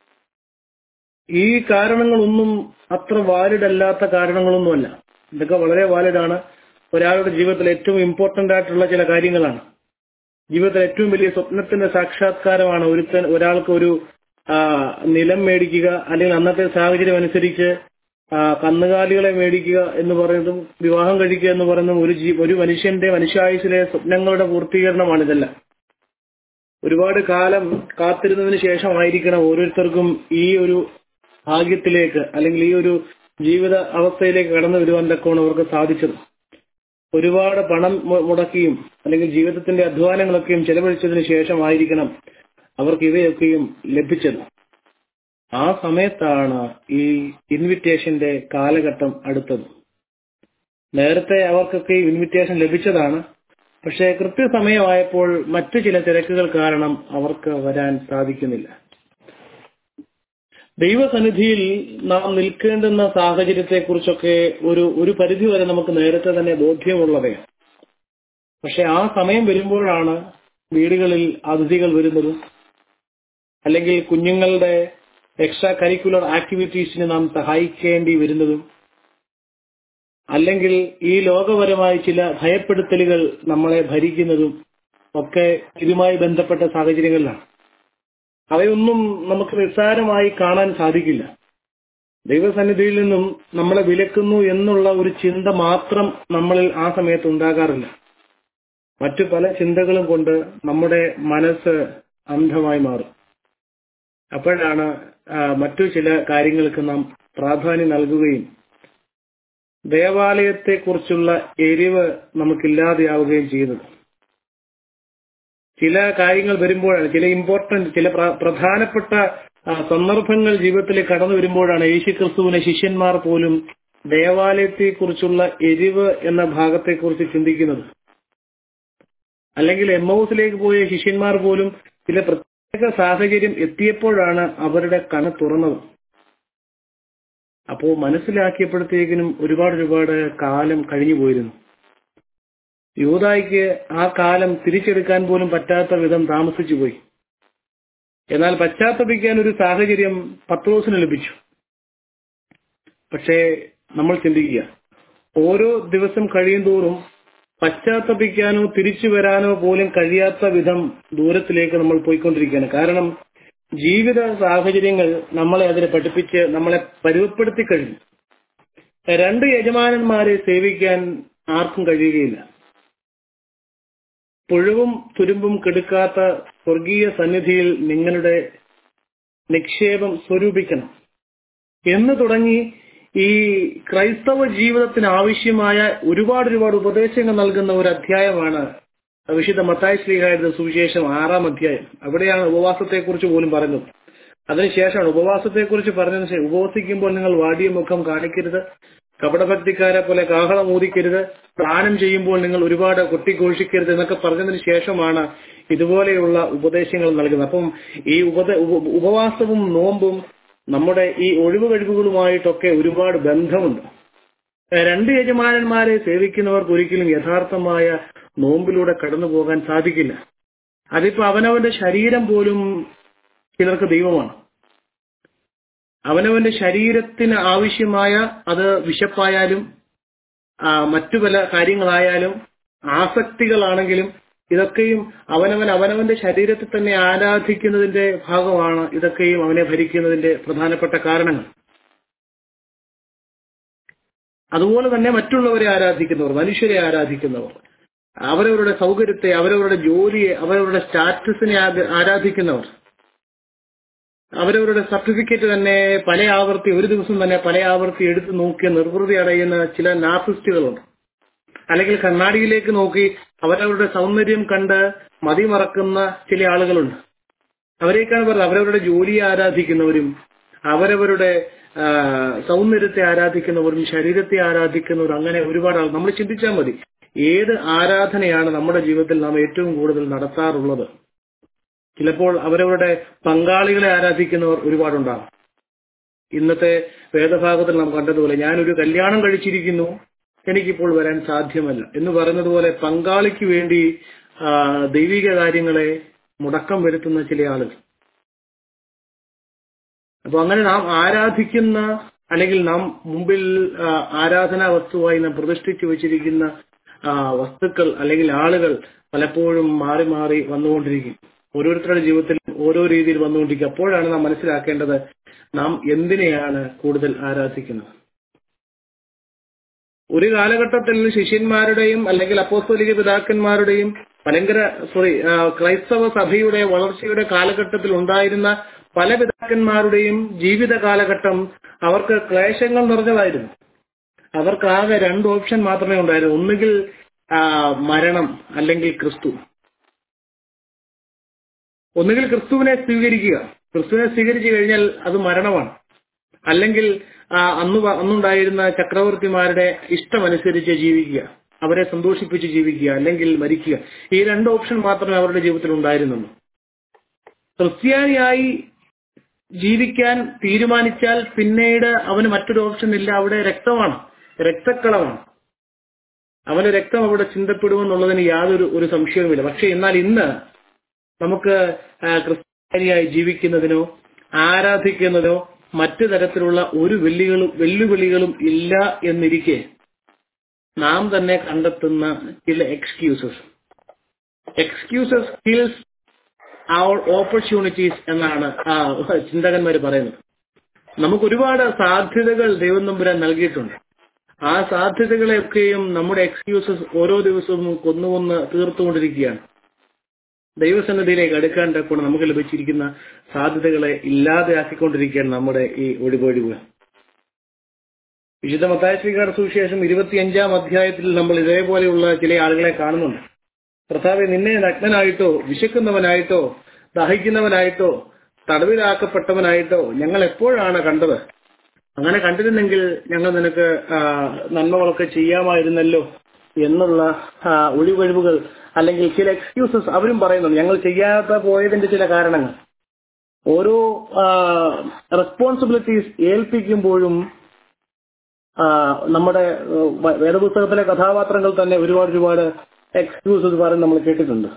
ഈ കാരണങ്ങളൊന്നും അത്ര വാലിഡ് അല്ലാത്ത കാരണങ്ങളൊന്നുമല്ല ഇതൊക്കെ വളരെ വാലിഡാണ് ഒരാളുടെ ജീവിതത്തിൽ ഏറ്റവും ഇമ്പോർട്ടന്റ് ആയിട്ടുള്ള ചില കാര്യങ്ങളാണ് ജീവിതത്തിൽ ഏറ്റവും വലിയ സ്വപ്നത്തിന്റെ സാക്ഷാത്കാരമാണ് ഒരുത്തൻ ഒരാൾക്ക് ഒരു ആ, നിലം മേടിക്കുക അല്ലെങ്കിൽ അന്നത്തെ സാഹചര്യം അനുസരിച്ച് ആ, കന്നുകാലികളെ മേടിക്കുക എന്ന് പറയുന്നതും വിവാഹം കഴിക്കുക എന്ന് പറയുന്നതും ഒരു ജീ ഒരു മനുഷ്യന്റെ മനുഷ്യായുസിലെ സ്വപ്നങ്ങളുടെ പൂർത്തീകരണമാണ് ഇതെല്ലാം ഒരുപാട് കാലം കാത്തിരുന്നതിന് ശേഷമായിരിക്കണം ഓരോരുത്തർക്കും ഈ ഒരു ഭാഗ്യത്തിലേക്ക് അല്ലെങ്കിൽ ഈ ഒരു ജീവിത അവസ്ഥയിലേക്ക് കടന്നു വരുവാൻ തക്കവണ്ണം അവർക്ക് സാധിച്ചത് ഒരുപാട് പണം മു- മുടക്കിയും അല്ലെങ്കിൽ ജീവിതത്തിന്റെ അധ്വാനങ്ങളൊക്കെയും ചെലവഴിച്ചതിന് ശേഷമായിരിക്കണം അവർക്ക് ഇവയൊക്കെയും ലഭിച്ചത് ആ സമയത്താണ് ഈ ഇൻവിറ്റേഷന്റെ കാലഘട്ടം അടുത്തത് നേരത്തെ അവർക്കൊക്കെ ഇൻവിറ്റേഷൻ ലഭിച്ചതാണ് പക്ഷേ കൃത്യസമയമായപ്പോൾ മറ്റു ചില തിരക്കുകൾ കാരണം അവർക്ക് വരാൻ സാധിക്കുന്നില്ല ദൈവസന്നിധിയിൽ നാം നിൽക്കേണ്ടുന്ന സാഹചര്യത്തെക്കുറിച്ചൊക്കെ ഒരു ഒരു പരിധി വരെ നമുക്ക് നേരത്തെ തന്നെ ബോധ്യമുള്ളവയാണ് പക്ഷെ ആ സമയം വരുമ്പോഴാണ് വീടുകളിൽ അതിഥികൾ വരുന്നതും അല്ലെങ്കിൽ കുഞ്ഞുങ്ങളുടെ എക്സ്ട്രാ കരിക്കുലർ ആക്ടിവിറ്റീസിന് നാം സഹായിക്കേണ്ടി വരുന്നതും അല്ലെങ്കിൽ ഈ ലോകപരമായ ചില ഭയപ്പെടുത്തലുകൾ നമ്മളെ ഭരിക്കുന്നതും ഒക്കെ ഇതുമായി ബന്ധപ്പെട്ട സാഹചര്യങ്ങളിലാണ് അവയൊന്നും നമുക്ക് നിസ്സാരമായി കാണാൻ സാധിക്കില്ല ദൈവസന്നിധിയിൽ നിന്നും നമ്മളെ വിലക്കുന്നു എന്നുള്ള ഒരു ചിന്ത മാത്രം നമ്മളിൽ ആ സമയത്ത് ഉണ്ടാകാറില്ല മറ്റു പല ചിന്തകളും കൊണ്ട് നമ്മുടെ മനസ്സ് അന്ധമായി മാറും അപ്പോഴാണ് ആ, മറ്റു ചില കാര്യങ്ങൾക്ക് നാം പ്രാധാന്യം നൽകുകയും ദേവാലയത്തെക്കുറിച്ചുള്ള എരിവ് നമുക്കില്ലാതെയാവുകയും ചെയ്യുന്നത് ചില കാര്യങ്ങൾ വരുമ്പോഴാണ് ചില ഇമ്പോർട്ടന്റ് ചില പ്ര- പ്രധാനപ്പെട്ട ആ, സന്ദർഭങ്ങൾ ജീവിതത്തിൽ കടന്നു വരുമ്പോഴാണ് യേശു ക്രിസ്തുവിനെ ശിഷ്യന്മാർ പോലും ദേവാലയത്തെക്കുറിച്ചുള്ള എരിവ് എന്ന ഭാഗത്തെക്കുറിച്ച് ചിന്തിക്കുന്നത് അല്ലെങ്കിൽ എമ്മൗസിലേക്ക് പോയ ശിഷ്യന്മാർ പോലും ചില പ്രത്യേക സാഹചര്യം എത്തിയപ്പോഴാണ് അവരുടെ കണ്ണ് തുറന്നത് അപ്പോ മനസ്സിലാക്കിയപ്പോഴത്തേക്കിനും ഒരുപാട് ഒരുപാട് കാലം കഴിഞ്ഞു പോയിരുന്നു യൂതായിക്ക് ആ കാലം തിരിച്ചെടുക്കാൻ പോലും പറ്റാത്ത വിധം താമസിച്ചു പോയി എന്നാൽ പശ്ചാത്തപിക്കാൻ ഒരു സാഹചര്യം പത്രോസിന് ലഭിച്ചു പക്ഷേ നമ്മൾ ചിന്തിക്കുക ഓരോ ദിവസം കഴിയുന്തോറും പശ്ചാത്തപിക്കാനോ തിരിച്ചു വരാനോ പോലും കഴിയാത്ത വിധം ദൂരത്തിലേക്ക് നമ്മൾ പോയിക്കൊണ്ടിരിക്കുകയാണ് കാരണം ജീവിത സാഹചര്യങ്ങൾ നമ്മളെ അതിനെ പഠിപ്പിച്ച് നമ്മളെ പരുവപ്പെടുത്തി കഴിഞ്ഞു രണ്ട് യജമാനന്മാരെ സേവിക്കാൻ ആർക്കും കഴിയുകയില്ല പുഴവും തുരുമ്പും കെടുക്കാത്ത സ്വർഗീയ സന്നിധിയിൽ നിങ്ങളുടെ നിക്ഷേപം സ്വരൂപിക്കണം എന്ന് തുടങ്ങി ഈ ക്രൈസ്തവ ജീവിതത്തിന് ആവശ്യമായ ഒരുപാട് ഒരുപാട് ഉപദേശങ്ങൾ നൽകുന്ന ഒരു അധ്യായമാണ് വിശുദ്ധ മത്തായ ശ്രീകാരുടെ സുവിശേഷം ആറാം അധ്യായം അവിടെയാണ് ഉപവാസത്തെക്കുറിച്ച് പോലും പറയുന്നത് അതിനുശേഷമാണ് ഉപവാസത്തെക്കുറിച്ച് പറഞ്ഞതിന് ശേഷം ഉപവസിക്കുമ്പോൾ നിങ്ങൾ വാടിയ മുഖം കാണിക്കരുത് കപടഭക്തിക്കാരെ പോലെ കാഹളം ഊതിക്കരുത് ദാനം ചെയ്യുമ്പോൾ നിങ്ങൾ ഒരുപാട് കൊട്ടിഘോഷിക്കരുത് എന്നൊക്കെ പറഞ്ഞതിന് ശേഷമാണ് ഇതുപോലെയുള്ള ഉപദേശങ്ങൾ നൽകുന്നത് അപ്പം ഈ ഉപദ ഉപ- ഉപവാസവും നോമ്പും നമ്മുടെ ഈ ഒഴിവ് കഴിവുകളുമായിട്ടൊക്കെ ഒരുപാട് ബന്ധമുണ്ട് രണ്ട് യജമാനന്മാരെ സേവിക്കുന്നവർക്ക് ഒരിക്കലും യഥാർത്ഥമായ നോമ്പിലൂടെ കടന്നു പോകാൻ സാധിക്കില്ല അതിപ്പോ അവനവന്റെ ശരീരം പോലും ചിലർക്ക് ദൈവമാണ് അവനവന്റെ ശരീരത്തിന് ആവശ്യമായ അത് വിശപ്പായാലും ആ, മറ്റു പല കാര്യങ്ങളായാലും ആസക്തികളാണെങ്കിലും ഇതൊക്കെയും അവനവൻ അവനവന്റെ ശരീരത്തിൽ തന്നെ ആരാധിക്കുന്നതിന്റെ ഭാഗമാണ് ഇതൊക്കെയും അവനെ ഭരിക്കുന്നതിന്റെ പ്രധാനപ്പെട്ട കാരണങ്ങൾ അതുപോലെ തന്നെ മറ്റുള്ളവരെ ആരാധിക്കുന്നവർ മനുഷ്യരെ ആരാധിക്കുന്നവർ അവരവരുടെ സൗകര്യത്തെ അവരവരുടെ ജോലിയെ അവരവരുടെ സ്റ്റാറ്റസിനെ ആദ- ആരാധിക്കുന്നവർ അവരവരുടെ സർട്ടിഫിക്കറ്റ് തന്നെ പല ആവർത്തി ഒരു ദിവസം തന്നെ പല ആവർത്തി എടുത്തു നോക്കി നിർവൃതി അടയുന്ന ചില നാർസിസ്റ്റുകളുണ്ട് അല്ലെങ്കിൽ കണ്ണാടിയിലേക്ക് നോക്കി അവരവരുടെ സൗന്ദര്യം കണ്ട് മതിമറക്കുന്ന ചില ആളുകളുണ്ട് അവരെയൊക്കെയാണ് പറയുന്നത് അവരവരുടെ ജോലിയെ ആരാധിക്കുന്നവരും അവരവരുടെ ആ, സൗന്ദര്യത്തെ ആരാധിക്കുന്നവരും ശരീരത്തെ ആരാധിക്കുന്നവരും അങ്ങനെ ഒരുപാട് ആൾ നമ്മൾ ചിന്തിച്ചാൽ മതി ഏത് ആരാധനയാണ് നമ്മുടെ ജീവിതത്തിൽ നാം ഏറ്റവും കൂടുതൽ നടത്താറുള്ളത് ചിലപ്പോൾ അവരവരുടെ പങ്കാളികളെ ആരാധിക്കുന്നവർ ഒരുപാടുണ്ടാകും ഇന്നത്തെ വേദഭാഗത്തിൽ നാം കണ്ടതുപോലെ ഞാനൊരു കല്യാണം കഴിച്ചിരിക്കുന്നു എനിക്കിപ്പോൾ വരാൻ സാധ്യമല്ല എന്ന് പറയുന്നത് പോലെ പങ്കാളിക്ക് വേണ്ടി ആ, ദൈവിക കാര്യങ്ങളെ മുടക്കം വരുത്തുന്ന ചില ആളുകൾ അപ്പൊ അങ്ങനെ നാം ആരാധിക്കുന്ന അല്ലെങ്കിൽ നാം മുമ്പിൽ ആ, ആരാധനാ വസ്തുവായി നാം പ്രതിഷ്ഠിച്ചു വെച്ചിരിക്കുന്ന ആ, വസ്തുക്കൾ അല്ലെങ്കിൽ ആളുകൾ പലപ്പോഴും മാറി മാറി വന്നുകൊണ്ടിരിക്കും ഓരോരുത്തരുടെ ജീവിതത്തിൽ ഓരോ രീതിയിൽ വന്നുകൊണ്ടിരിക്കും അപ്പോഴാണ് നാം മനസ്സിലാക്കേണ്ടത് നാം എന്തിനെയാണ് കൂടുതൽ ആരാധിക്കുന്നത് ഒരു കാലഘട്ടത്തിൽ ശിഷ്യന്മാരുടെയും അല്ലെങ്കിൽ അപ്പോസ്തോലിക പിതാക്കന്മാരുടെയും ഭയങ്കര സോറി ക്രൈസ്തവ സഭയുടെ വളർച്ചയുടെ കാലഘട്ടത്തിൽ ഉണ്ടായിരുന്ന പല പിതാക്കന്മാരുടെയും ജീവിത കാലഘട്ടം അവർക്ക് ക്ലേശങ്ങൾ നിറഞ്ഞതായിരുന്നു അവർക്കാകെ രണ്ട് ഓപ്ഷൻ മാത്രമേ ഉണ്ടായിരുന്നു ഒന്നുകിൽ ആ, മരണം അല്ലെങ്കിൽ ക്രിസ്തു ഒന്നുകിൽ ക്രിസ്തുവിനെ സ്വീകരിക്കുക ക്രിസ്തുവിനെ സ്വീകരിച്ചു കഴിഞ്ഞാൽ അത് മരണമാണ് അല്ലെങ്കിൽ ആ, അന്ന് വ- അന്നുണ്ടായിരുന്ന ചക്രവർത്തിമാരുടെ ഇഷ്ടമനുസരിച്ച് ജീവിക്കുക അവരെ സന്തോഷിപ്പിച്ച് ജീവിക്കുക അല്ലെങ്കിൽ മരിക്കുക ഈ രണ്ട് ഓപ്ഷൻ മാത്രമേ അവരുടെ ജീവിതത്തിൽ ഉണ്ടായിരുന്നുള്ളൂ ക്രിസ്ത്യാനിയായി ജീവിക്കാൻ തീരുമാനിച്ചാൽ പിന്നീട് അവന് മറ്റൊരു ഓപ്ഷൻ ഇല്ല അവിടെ രക്തമാണ് രക്തക്കളമാണ് അവന് രക്തം അവിടെ ചിന്തപ്പെടുമെന്നുള്ളതിന് യാതൊരു ഒരു സംശയവുമില്ല പക്ഷെ എന്നാൽ ഇന്ന് നമുക്ക് ആ, ക്രിസ്ത്യാനിയായി ജീവിക്കുന്നതിനോ ആരാധിക്കുന്നതിനോ മറ്റു തരത്തിലുള്ള ഒരു വെല്ലുകളും വെല്ലുവിളികളും ഇല്ല എന്നിരിക്കെ നാം തന്നെ കണ്ടെത്തുന്ന ചില excuses excuses kills our opportunities എന്നാണ് ആ ചിന്തകന്മാർ പറയുന്നത് നമുക്ക് ഒരുപാട് സാധ്യതകൾ ദൈവം നമ്പുരാൻ നൽകിയിട്ടുണ്ട് ആ സാധ്യതകളെയൊക്കെയും നമ്മുടെ എക്സ്ക്യൂസസ് ഓരോ ദിവസവും കൊന്നുകൊന്ന് തീർത്തുകൊണ്ടിരിക്കുകയാണ് ദൈവസന്നിധിയിലേക്ക് അടുക്കാൻ തക്കൊണ്ട് നമുക്ക് ലഭിച്ചിരിക്കുന്ന സാധ്യതകളെ ഇല്ലാതെയാക്കിക്കൊണ്ടിരിക്കുകയാണ് നമ്മുടെ ഈ ഒഴിവൊഴിവ് വിശുദ്ധ മത്തായ ശ്രീകാട് സുവിശേഷം ഇരുപത്തിയഞ്ചാം അധ്യായത്തിൽ നമ്മൾ ഇതേപോലെയുള്ള ചില ആളുകളെ കാണുന്നുണ്ട് കർത്താവെ നിന്നെ നഗ്നനായിട്ടോ വിശക്കുന്നവനായിട്ടോ ദാഹിക്കുന്നവനായിട്ടോ തടവിലാക്കപ്പെട്ടവനായിട്ടോ ഞങ്ങൾ എപ്പോഴാണ് കണ്ടത് അങ്ങനെ കണ്ടിരുന്നെങ്കിൽ ഞങ്ങൾ നിനക്ക് ആ, നന്മകളൊക്കെ ചെയ്യാമായിരുന്നല്ലോ എന്നുള്ള ആ, ഒഴിവഴിവുകൾ അല്ലെങ്കിൽ ചില എക്സ്ക്യൂസസ് അവരും പറയുന്നുണ്ട് ഞങ്ങൾ ചെയ്യാത്ത പോയതിന്റെ ചില കാരണങ്ങൾ ഓരോ റെസ്പോൺസിബിലിറ്റീസ് ഏൽപ്പിക്കുമ്പോഴും ആ, നമ്മുടെ ആ, വ- വേദപുസ്തകത്തിലെ കഥാപാത്രങ്ങൾ തന്നെ ഒരുപാട് ഒരുപാട് എക്സ്ക്യൂസസ് പറഞ്ഞ് നമ്മൾ കേട്ടിട്ടുണ്ട്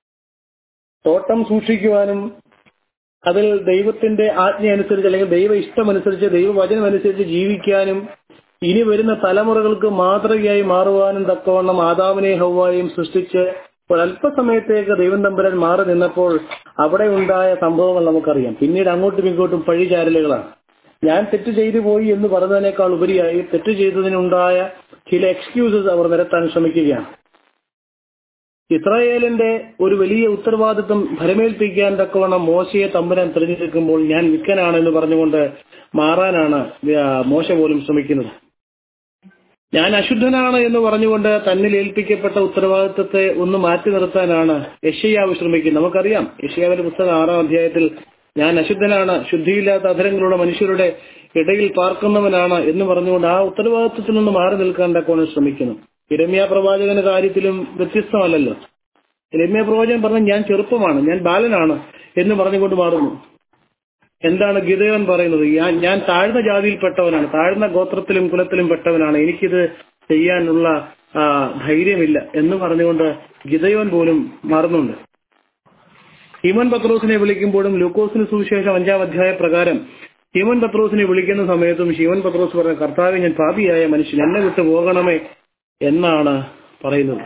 തോട്ടം സൂക്ഷിക്കുവാനും അതിൽ ദൈവത്തിന്റെ ആജ്ഞ അനുസരിച്ച് അല്ലെങ്കിൽ ദൈവ ഇഷ്ടമനുസരിച്ച് ദൈവവചനം അനുസരിച്ച് ജീവിക്കാനും ഇനി വരുന്ന തലമുറകൾക്ക് മാതൃകയായി മാറുവാനും തക്കവണ്ണം ആദാമിനെ ഹൗവായും സൃഷ്ടിച്ച് ഒരല്പസമയത്തേക്ക് ദൈവം തമ്പുരാൻ മാറി നിന്നപ്പോൾ അവിടെ ഉണ്ടായ സംഭവങ്ങൾ നമുക്കറിയാം പിന്നീട് അങ്ങോട്ടും ഇങ്ങോട്ടും പഴിചാരലുകളാണ് ഞാൻ തെറ്റ് ചെയ്തു പോയി എന്ന് പറഞ്ഞതിനേക്കാൾ ഉപരിയായി തെറ്റ് ചെയ്തതിനുണ്ടായ ചില എക്സ്ക്യൂസസ് അവർ നിരത്താൻ ശ്രമിക്കുകയാണ് ഇസ്രായേലിന്റെ ഒരു വലിയ ഉത്തരവാദിത്വം ഭരമേൽപ്പിക്കാൻ തക്കവണ്ണം മോശയെ തമ്പുരാൻ തിരഞ്ഞെടുക്കുമ്പോൾ ഞാൻ വിക്കനാണ് എന്ന് പറഞ്ഞുകൊണ്ട് മാറാനാണ് ആ, മോശ പോലും ശ്രമിക്കുന്നത് ഞാൻ അശുദ്ധനാണ് എന്ന് പറഞ്ഞുകൊണ്ട് തന്നിൽ ഏൽപ്പിക്കപ്പെട്ട ഉത്തരവാദിത്വത്തെ ഒന്ന് മാറ്റി നിർത്താനാണ് യഷയാവ് ശ്രമിക്കുന്നത് നമുക്കറിയാം യഷയാവിന്റെ പുസ്തകം ആറാം അധ്യായത്തിൽ ഞാൻ അശുദ്ധനാണ് ശുദ്ധിയില്ലാത്ത അധരങ്ങളുള്ള മനുഷ്യരുടെ ഇടയിൽ പാർക്കുന്നവനാണ് എന്ന് പറഞ്ഞുകൊണ്ട് ആ ഉത്തരവാദിത്വത്തിൽ നിന്ന് മാറി നിൽക്കാൻ തക്കവണ്ണം ശ്രമിക്കുന്നു ഇരമ്യ പ്രവാചകന്റെ കാര്യത്തിലും വ്യത്യസ്തമല്ലല്ലോ ഇരമ്യ പ്രവാചകൻ പറഞ്ഞ ഞാൻ ചെറുപ്പമാണ് ഞാൻ ബാലനാണ് എന്ന് പറഞ്ഞുകൊണ്ട് മാറുന്നു എന്താണ് ഗിതയോൻ പറയുന്നത് ഞാൻ ഞാൻ താഴ്ന്ന ജാതിയിൽപ്പെട്ടവനാണ് താഴ്ന്ന ഗോത്രത്തിലും കുലത്തിലും പെട്ടവനാണ് എനിക്കിത് ചെയ്യാനുള്ള ആ, ധൈര്യമില്ല എന്ന് പറഞ്ഞുകൊണ്ട് ഗിതയോൻ പോലും മാറുന്നുണ്ട് ഹീമൻ പത്രോസിനെ വിളിക്കുമ്പോഴും ലൂക്കോസിന് സുവിശേഷം അഞ്ചാം അധ്യായ പ്രകാരം ഹീമൻ പത്രോസിനെ വിളിക്കുന്ന സമയത്തും ശിവൻ പത്രോസ് പറഞ്ഞ കർത്താവെ ഞാൻ പാപിയായ മനുഷ്യൻ എന്നെ വിട്ടു പോകണമേ എന്നാണ് പറയുന്നത്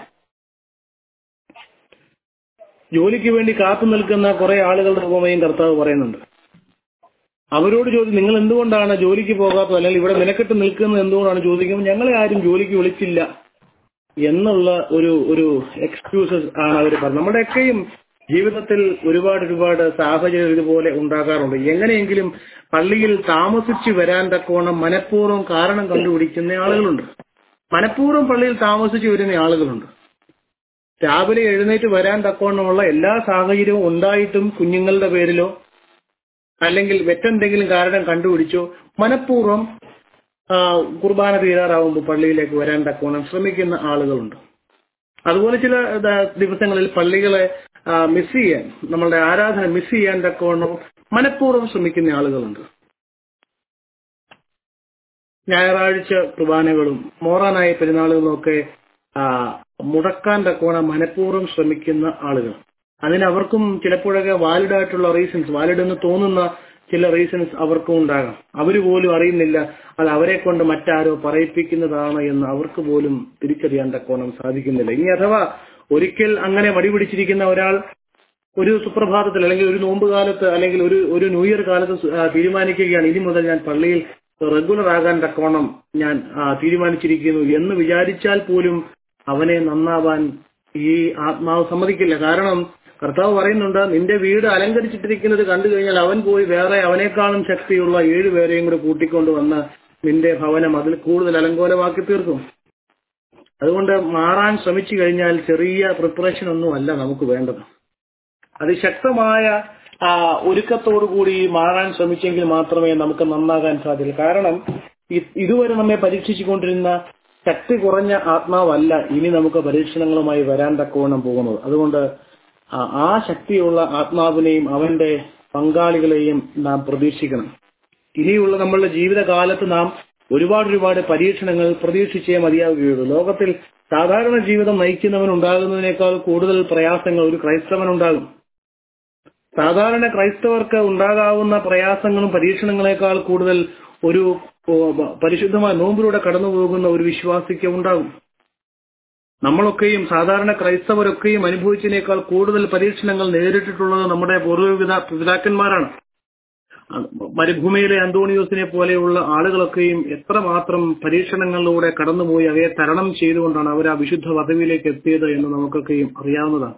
ജോലിക്ക് വേണ്ടി കാത്തു നിൽക്കുന്ന കുറെ ആളുകളുടെ ഉപമയും കർത്താവ് പറയുന്നുണ്ട് അവരോട് ചോദിച്ചു നിങ്ങൾ എന്തുകൊണ്ടാണ് ജോലിക്ക് പോകാത്തത് അല്ലെങ്കിൽ ഇവിടെ നിലക്കെട്ട് നിൽക്കുന്നത് എന്തുകൊണ്ടാണ് ചോദിക്കുമ്പോൾ ഞങ്ങളെ ആരും ജോലിക്ക് വിളിച്ചില്ല എന്നുള്ള ഒരു ഒരു എക്സ്ക്യൂസസ് ആണ് അവർ പറഞ്ഞത് നമ്മുടെയൊക്കെയും ജീവിതത്തിൽ ഒരുപാട് ഒരുപാട് സാഹചര്യം ഇതുപോലെ ഉണ്ടാകാറുണ്ട് എങ്ങനെയെങ്കിലും പള്ളിയിൽ താമസിച്ചു വരാൻ തക്കവണ്ണം മനഃപൂർവ്വം കാരണം കണ്ടുപിടിക്കുന്ന ആളുകളുണ്ട് മനഃപൂർവ്വം പള്ളിയിൽ താമസിച്ചു വരുന്ന ആളുകളുണ്ട് രാവിലെ എഴുന്നേറ്റ് വരാൻ തക്കവണ്ണമുള്ള എല്ലാ സാഹചര്യവും ഉണ്ടായിട്ടും കുഞ്ഞുങ്ങളുടെ പേരിലോ അല്ലെങ്കിൽ മറ്റെന്തെങ്കിലും കാരണം കണ്ടുപിടിച്ചോ മനഃപൂർവ്വം ആ, കുർബാന തീരാറാവുമ്പോൾ പള്ളിയിലേക്ക് വരാൻ തക്കവണ്ണം ശ്രമിക്കുന്ന ആളുകളുണ്ട് അതുപോലെ ചില ദ- ദിവസങ്ങളിൽ പള്ളികളെ മിസ് ചെയ്യാൻ നമ്മളുടെ ആരാധന മിസ് ചെയ്യാൻ തക്കവണ്ണം മനഃപൂർവ്വം ശ്രമിക്കുന്ന ആളുകളുണ്ട് ഞായറാഴ്ച കുർബാനകളും മോറാനായ പെരുന്നാളുകളും ഒക്കെ ആ, മുടക്കാൻ തക്കവണ്ണം മനഃപൂർവ്വം ശ്രമിക്കുന്ന ആളുകൾ അതിന് അവർക്കും ചിലപ്പോഴൊക്കെ വാലിഡ് ആയിട്ടുള്ള റീസൺസ് വാലിഡ് എന്ന് തോന്നുന്ന ചില റീസൺസ് അവർക്കും ഉണ്ടാകാം അവർ പോലും അറിയുന്നില്ല അത് അവരെ കൊണ്ട് മറ്റാരോ പറയിപ്പിക്കുന്നതാണ് എന്ന് അവർക്ക് പോലും തിരിച്ചറിയാൻ തക്കോണം സാധിക്കുന്നില്ല ഇനി അഥവാ ഒരിക്കൽ അങ്ങനെ മടി പിടിച്ചിരിക്കുന്ന ഒരാൾ ഒരു സുപ്രഭാതത്തിൽ അല്ലെങ്കിൽ ഒരു നോമ്പ് കാലത്ത് അല്ലെങ്കിൽ ഒരു ഒരു ന്യൂ ഇയർ കാലത്ത് സു- ആ, തീരുമാനിക്കുകയാണ് ഇനി മുതൽ ഞാൻ പള്ളിയിൽ റെഗുലർ ആകാൻ തക്കവണ്ണം ഞാൻ ആ, തീരുമാനിച്ചിരിക്കുന്നു എന്ന് വിചാരിച്ചാൽ പോലും അവനെ നന്നാവാൻ ഈ ആത്മാവ് സമ്മതിക്കില്ല കാരണം കർത്താവ് പറയുന്നുണ്ട് നിന്റെ വീട് അലങ്കരിച്ചിട്ടിരിക്കുന്നത് കണ്ടു കഴിഞ്ഞാൽ അവൻ പോയി വേറെ അവനേക്കാളും ശക്തിയുള്ള ഏഴ് പേരെയും കൂടെ കൂട്ടിക്കൊണ്ട് വന്ന് നിന്റെ ഭവനം അതിൽ കൂടുതൽ അലങ്കോലമാക്കി തീർക്കും അതുകൊണ്ട് മാറാൻ ശ്രമിച്ചു കഴിഞ്ഞാൽ ചെറിയ പ്രിപ്പറേഷൻ ഒന്നും അല്ല നമുക്ക് വേണ്ടത് അതിശക്തമായ ആ, ഒരുക്കത്തോടു കൂടി മാറാൻ ശ്രമിച്ചെങ്കിൽ മാത്രമേ നമുക്ക് നന്നാകാൻ സാധിക്കൂ കാരണം ഇ- ഇതുവരെ നമ്മെ പരീക്ഷിച്ചുകൊണ്ടിരുന്ന ശക്തി കുറഞ്ഞ ആത്മാവല്ല ഇനി നമുക്ക് പരീക്ഷണങ്ങളുമായി വരാൻ തക്കവണ്ണം പോകുന്നത് അതുകൊണ്ട് ആ- ആ ശക്തിയുള്ള ആത്മാവിനെയും അവന്റെ പങ്കാളികളെയും നാം പ്രതീക്ഷിക്കണം ഇനിയുള്ള നമ്മളുടെ ജീവിതകാലത്ത് നാം ഒരുപാട് ഒരുപാട് പരീക്ഷണങ്ങൾ പ്രതീക്ഷിച്ചേ മതിയാവുകയുള്ളൂ ലോകത്തിൽ സാധാരണ ജീവിതം നയിക്കുന്നവൻ ഉണ്ടാകുന്നതിനേക്കാൾ കൂടുതൽ പ്രയാസങ്ങൾ ഒരു ക്രൈസ്തവനുണ്ടാകും സാധാരണ ക്രൈസ്തവർക്ക് ഉണ്ടാകാവുന്ന പ്രയാസങ്ങളും പരീക്ഷണങ്ങളെക്കാൾ കൂടുതൽ ഒരു ഓ, ബ- പരിശുദ്ധമായ നോമ്പിലൂടെ കടന്നു പോകുന്ന ഒരു വിശ്വാസിക്ക് ഉണ്ടാകും നമ്മളൊക്കെയും സാധാരണ ക്രൈസ്തവരൊക്കെയും അനുഭവിച്ചതിനേക്കാൾ കൂടുതൽ പരീക്ഷണങ്ങൾ നേരിട്ടിട്ടുള്ളത് നമ്മുടെ പൂർവ്വ പിതാ- പിതാക്കന്മാരാണ് അത് മരുഭൂമിയിലെ അന്തോണിയോസിനെ പോലെയുള്ള ആളുകളൊക്കെയും എത്രമാത്രം പരീക്ഷണങ്ങളിലൂടെ കടന്നുപോയി അവയെ തരണം ചെയ്തുകൊണ്ടാണ് അവർ ആ വിശുദ്ധ പദവിയിലേക്ക് എത്തിയത് എന്ന് നമുക്കൊക്കെയും അറിയാവുന്നതാണ്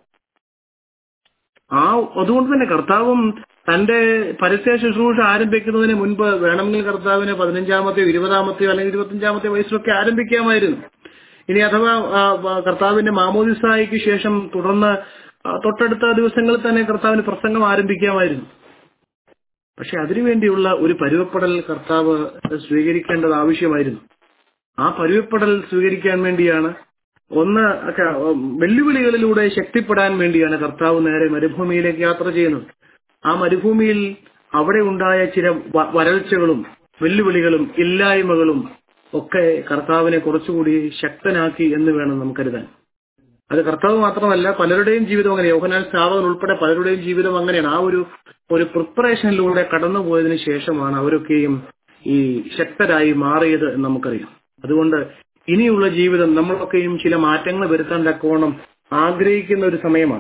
ആ അതുകൊണ്ട് തന്നെ കർത്താവും തന്റെ പരസ്യ ശുശ്രൂഷ ആരംഭിക്കുന്നതിന് മുൻപ് വേണമെങ്കിൽ കർത്താവിന് പതിനഞ്ചാമത്തെയോ ഇരുപതാമത്തെയോ അല്ലെങ്കിൽ ഇരുപത്തഞ്ചാമത്തെ വയസ്സിലൊക്കെ ആരംഭിക്കാമായിരുന്നു ഇനി അഥവാ ആ, ആ, കർത്താവിന്റെ മാമോദിസായിക്ക് ശേഷം തുടർന്ന് ആ, തൊട്ടടുത്ത ദിവസങ്ങളിൽ തന്നെ കർത്താവിന് പ്രസംഗം ആരംഭിക്കാമായിരുന്നു പക്ഷെ അതിനുവേണ്ടിയുള്ള ഒരു പരുവപ്പെടൽ കർത്താവ് സ്വീകരിക്കേണ്ടത് ആവശ്യമായിരുന്നു ആ പരുവപ്പെടൽ സ്വീകരിക്കാൻ വേണ്ടിയാണ് ഒന്ന് ക- വെല്ലുവിളികളിലൂടെ ശക്തിപ്പെടാൻ വേണ്ടിയാണ് കർത്താവ് നേരെ മരുഭൂമിയിലേക്ക് യാത്ര ചെയ്യുന്നത് ആ മരുഭൂമിയിൽ അവിടെ ഉണ്ടായ ചില വ- വരൾച്ചകളും വെല്ലുവിളികളും ഇല്ലായ്മകളും ഒക്കെ കർത്താവിനെ കുറച്ചുകൂടി ശക്തനാക്കി എന്ന് വേണം നമുക്ക് കരുതാൻ അത് കർത്താവ് മാത്രമല്ല പലരുടെയും ജീവിതം അങ്ങനെ യോഹനാൻ സ്ഥാപകൻ ഉൾപ്പെടെ പലരുടെയും ജീവിതം അങ്ങനെയാണ് ആ ഒരു ഒരു പ്രിപ്പറേഷനിലൂടെ കടന്നുപോയതിനു ശേഷമാണ് അവരൊക്കെയും ഈ ശക്തരായി മാറിയത് എന്ന് നമുക്കറിയാം അതുകൊണ്ട് ഇനിയുള്ള ജീവിതം നമ്മളൊക്കെയും ചില മാറ്റങ്ങൾ വരുത്താൻ തക്കവണ്ണം ആഗ്രഹിക്കുന്ന ഒരു സമയമാണ്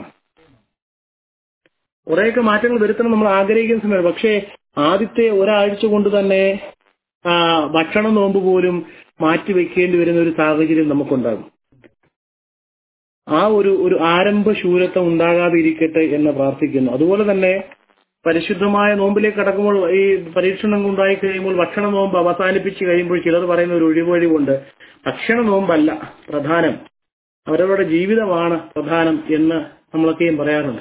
കുറെയൊക്കെ മാറ്റങ്ങൾ വരുത്തണം നമ്മൾ ആഗ്രഹിക്കുന്ന സമയമാണ് പക്ഷേ ആദ്യത്തെ ഒരാഴ്ച കൊണ്ട് തന്നെ ആ, ഭക്ഷണം നോമ്പ് പോലും മാറ്റിവെക്കേണ്ടി വരുന്ന ഒരു സാഹചര്യം നമുക്കുണ്ടാകും ആ ഒരു ഒരു ആരംഭ ശൂരത്വം ഉണ്ടാകാതെ ഇരിക്കട്ടെ എന്ന് പ്രാർത്ഥിക്കുന്നു അതുപോലെ തന്നെ പരിശുദ്ധമായ നോമ്പിലേക്ക് കടക്കുമ്പോൾ ഈ പരീക്ഷണം ഉണ്ടായി കഴിയുമ്പോൾ ഭക്ഷണ നോമ്പ് അവസാനിപ്പിച്ച് കഴിയുമ്പോൾ ചിലർ പറയുന്ന ഒരു ഒഴിവഴിവുണ്ട് ഭക്ഷണ നോമ്പല്ല പ്രധാനം അവരവരുടെ ജീവിതമാണ് പ്രധാനം എന്ന് നമ്മളൊക്കെയും പറയാറുണ്ട്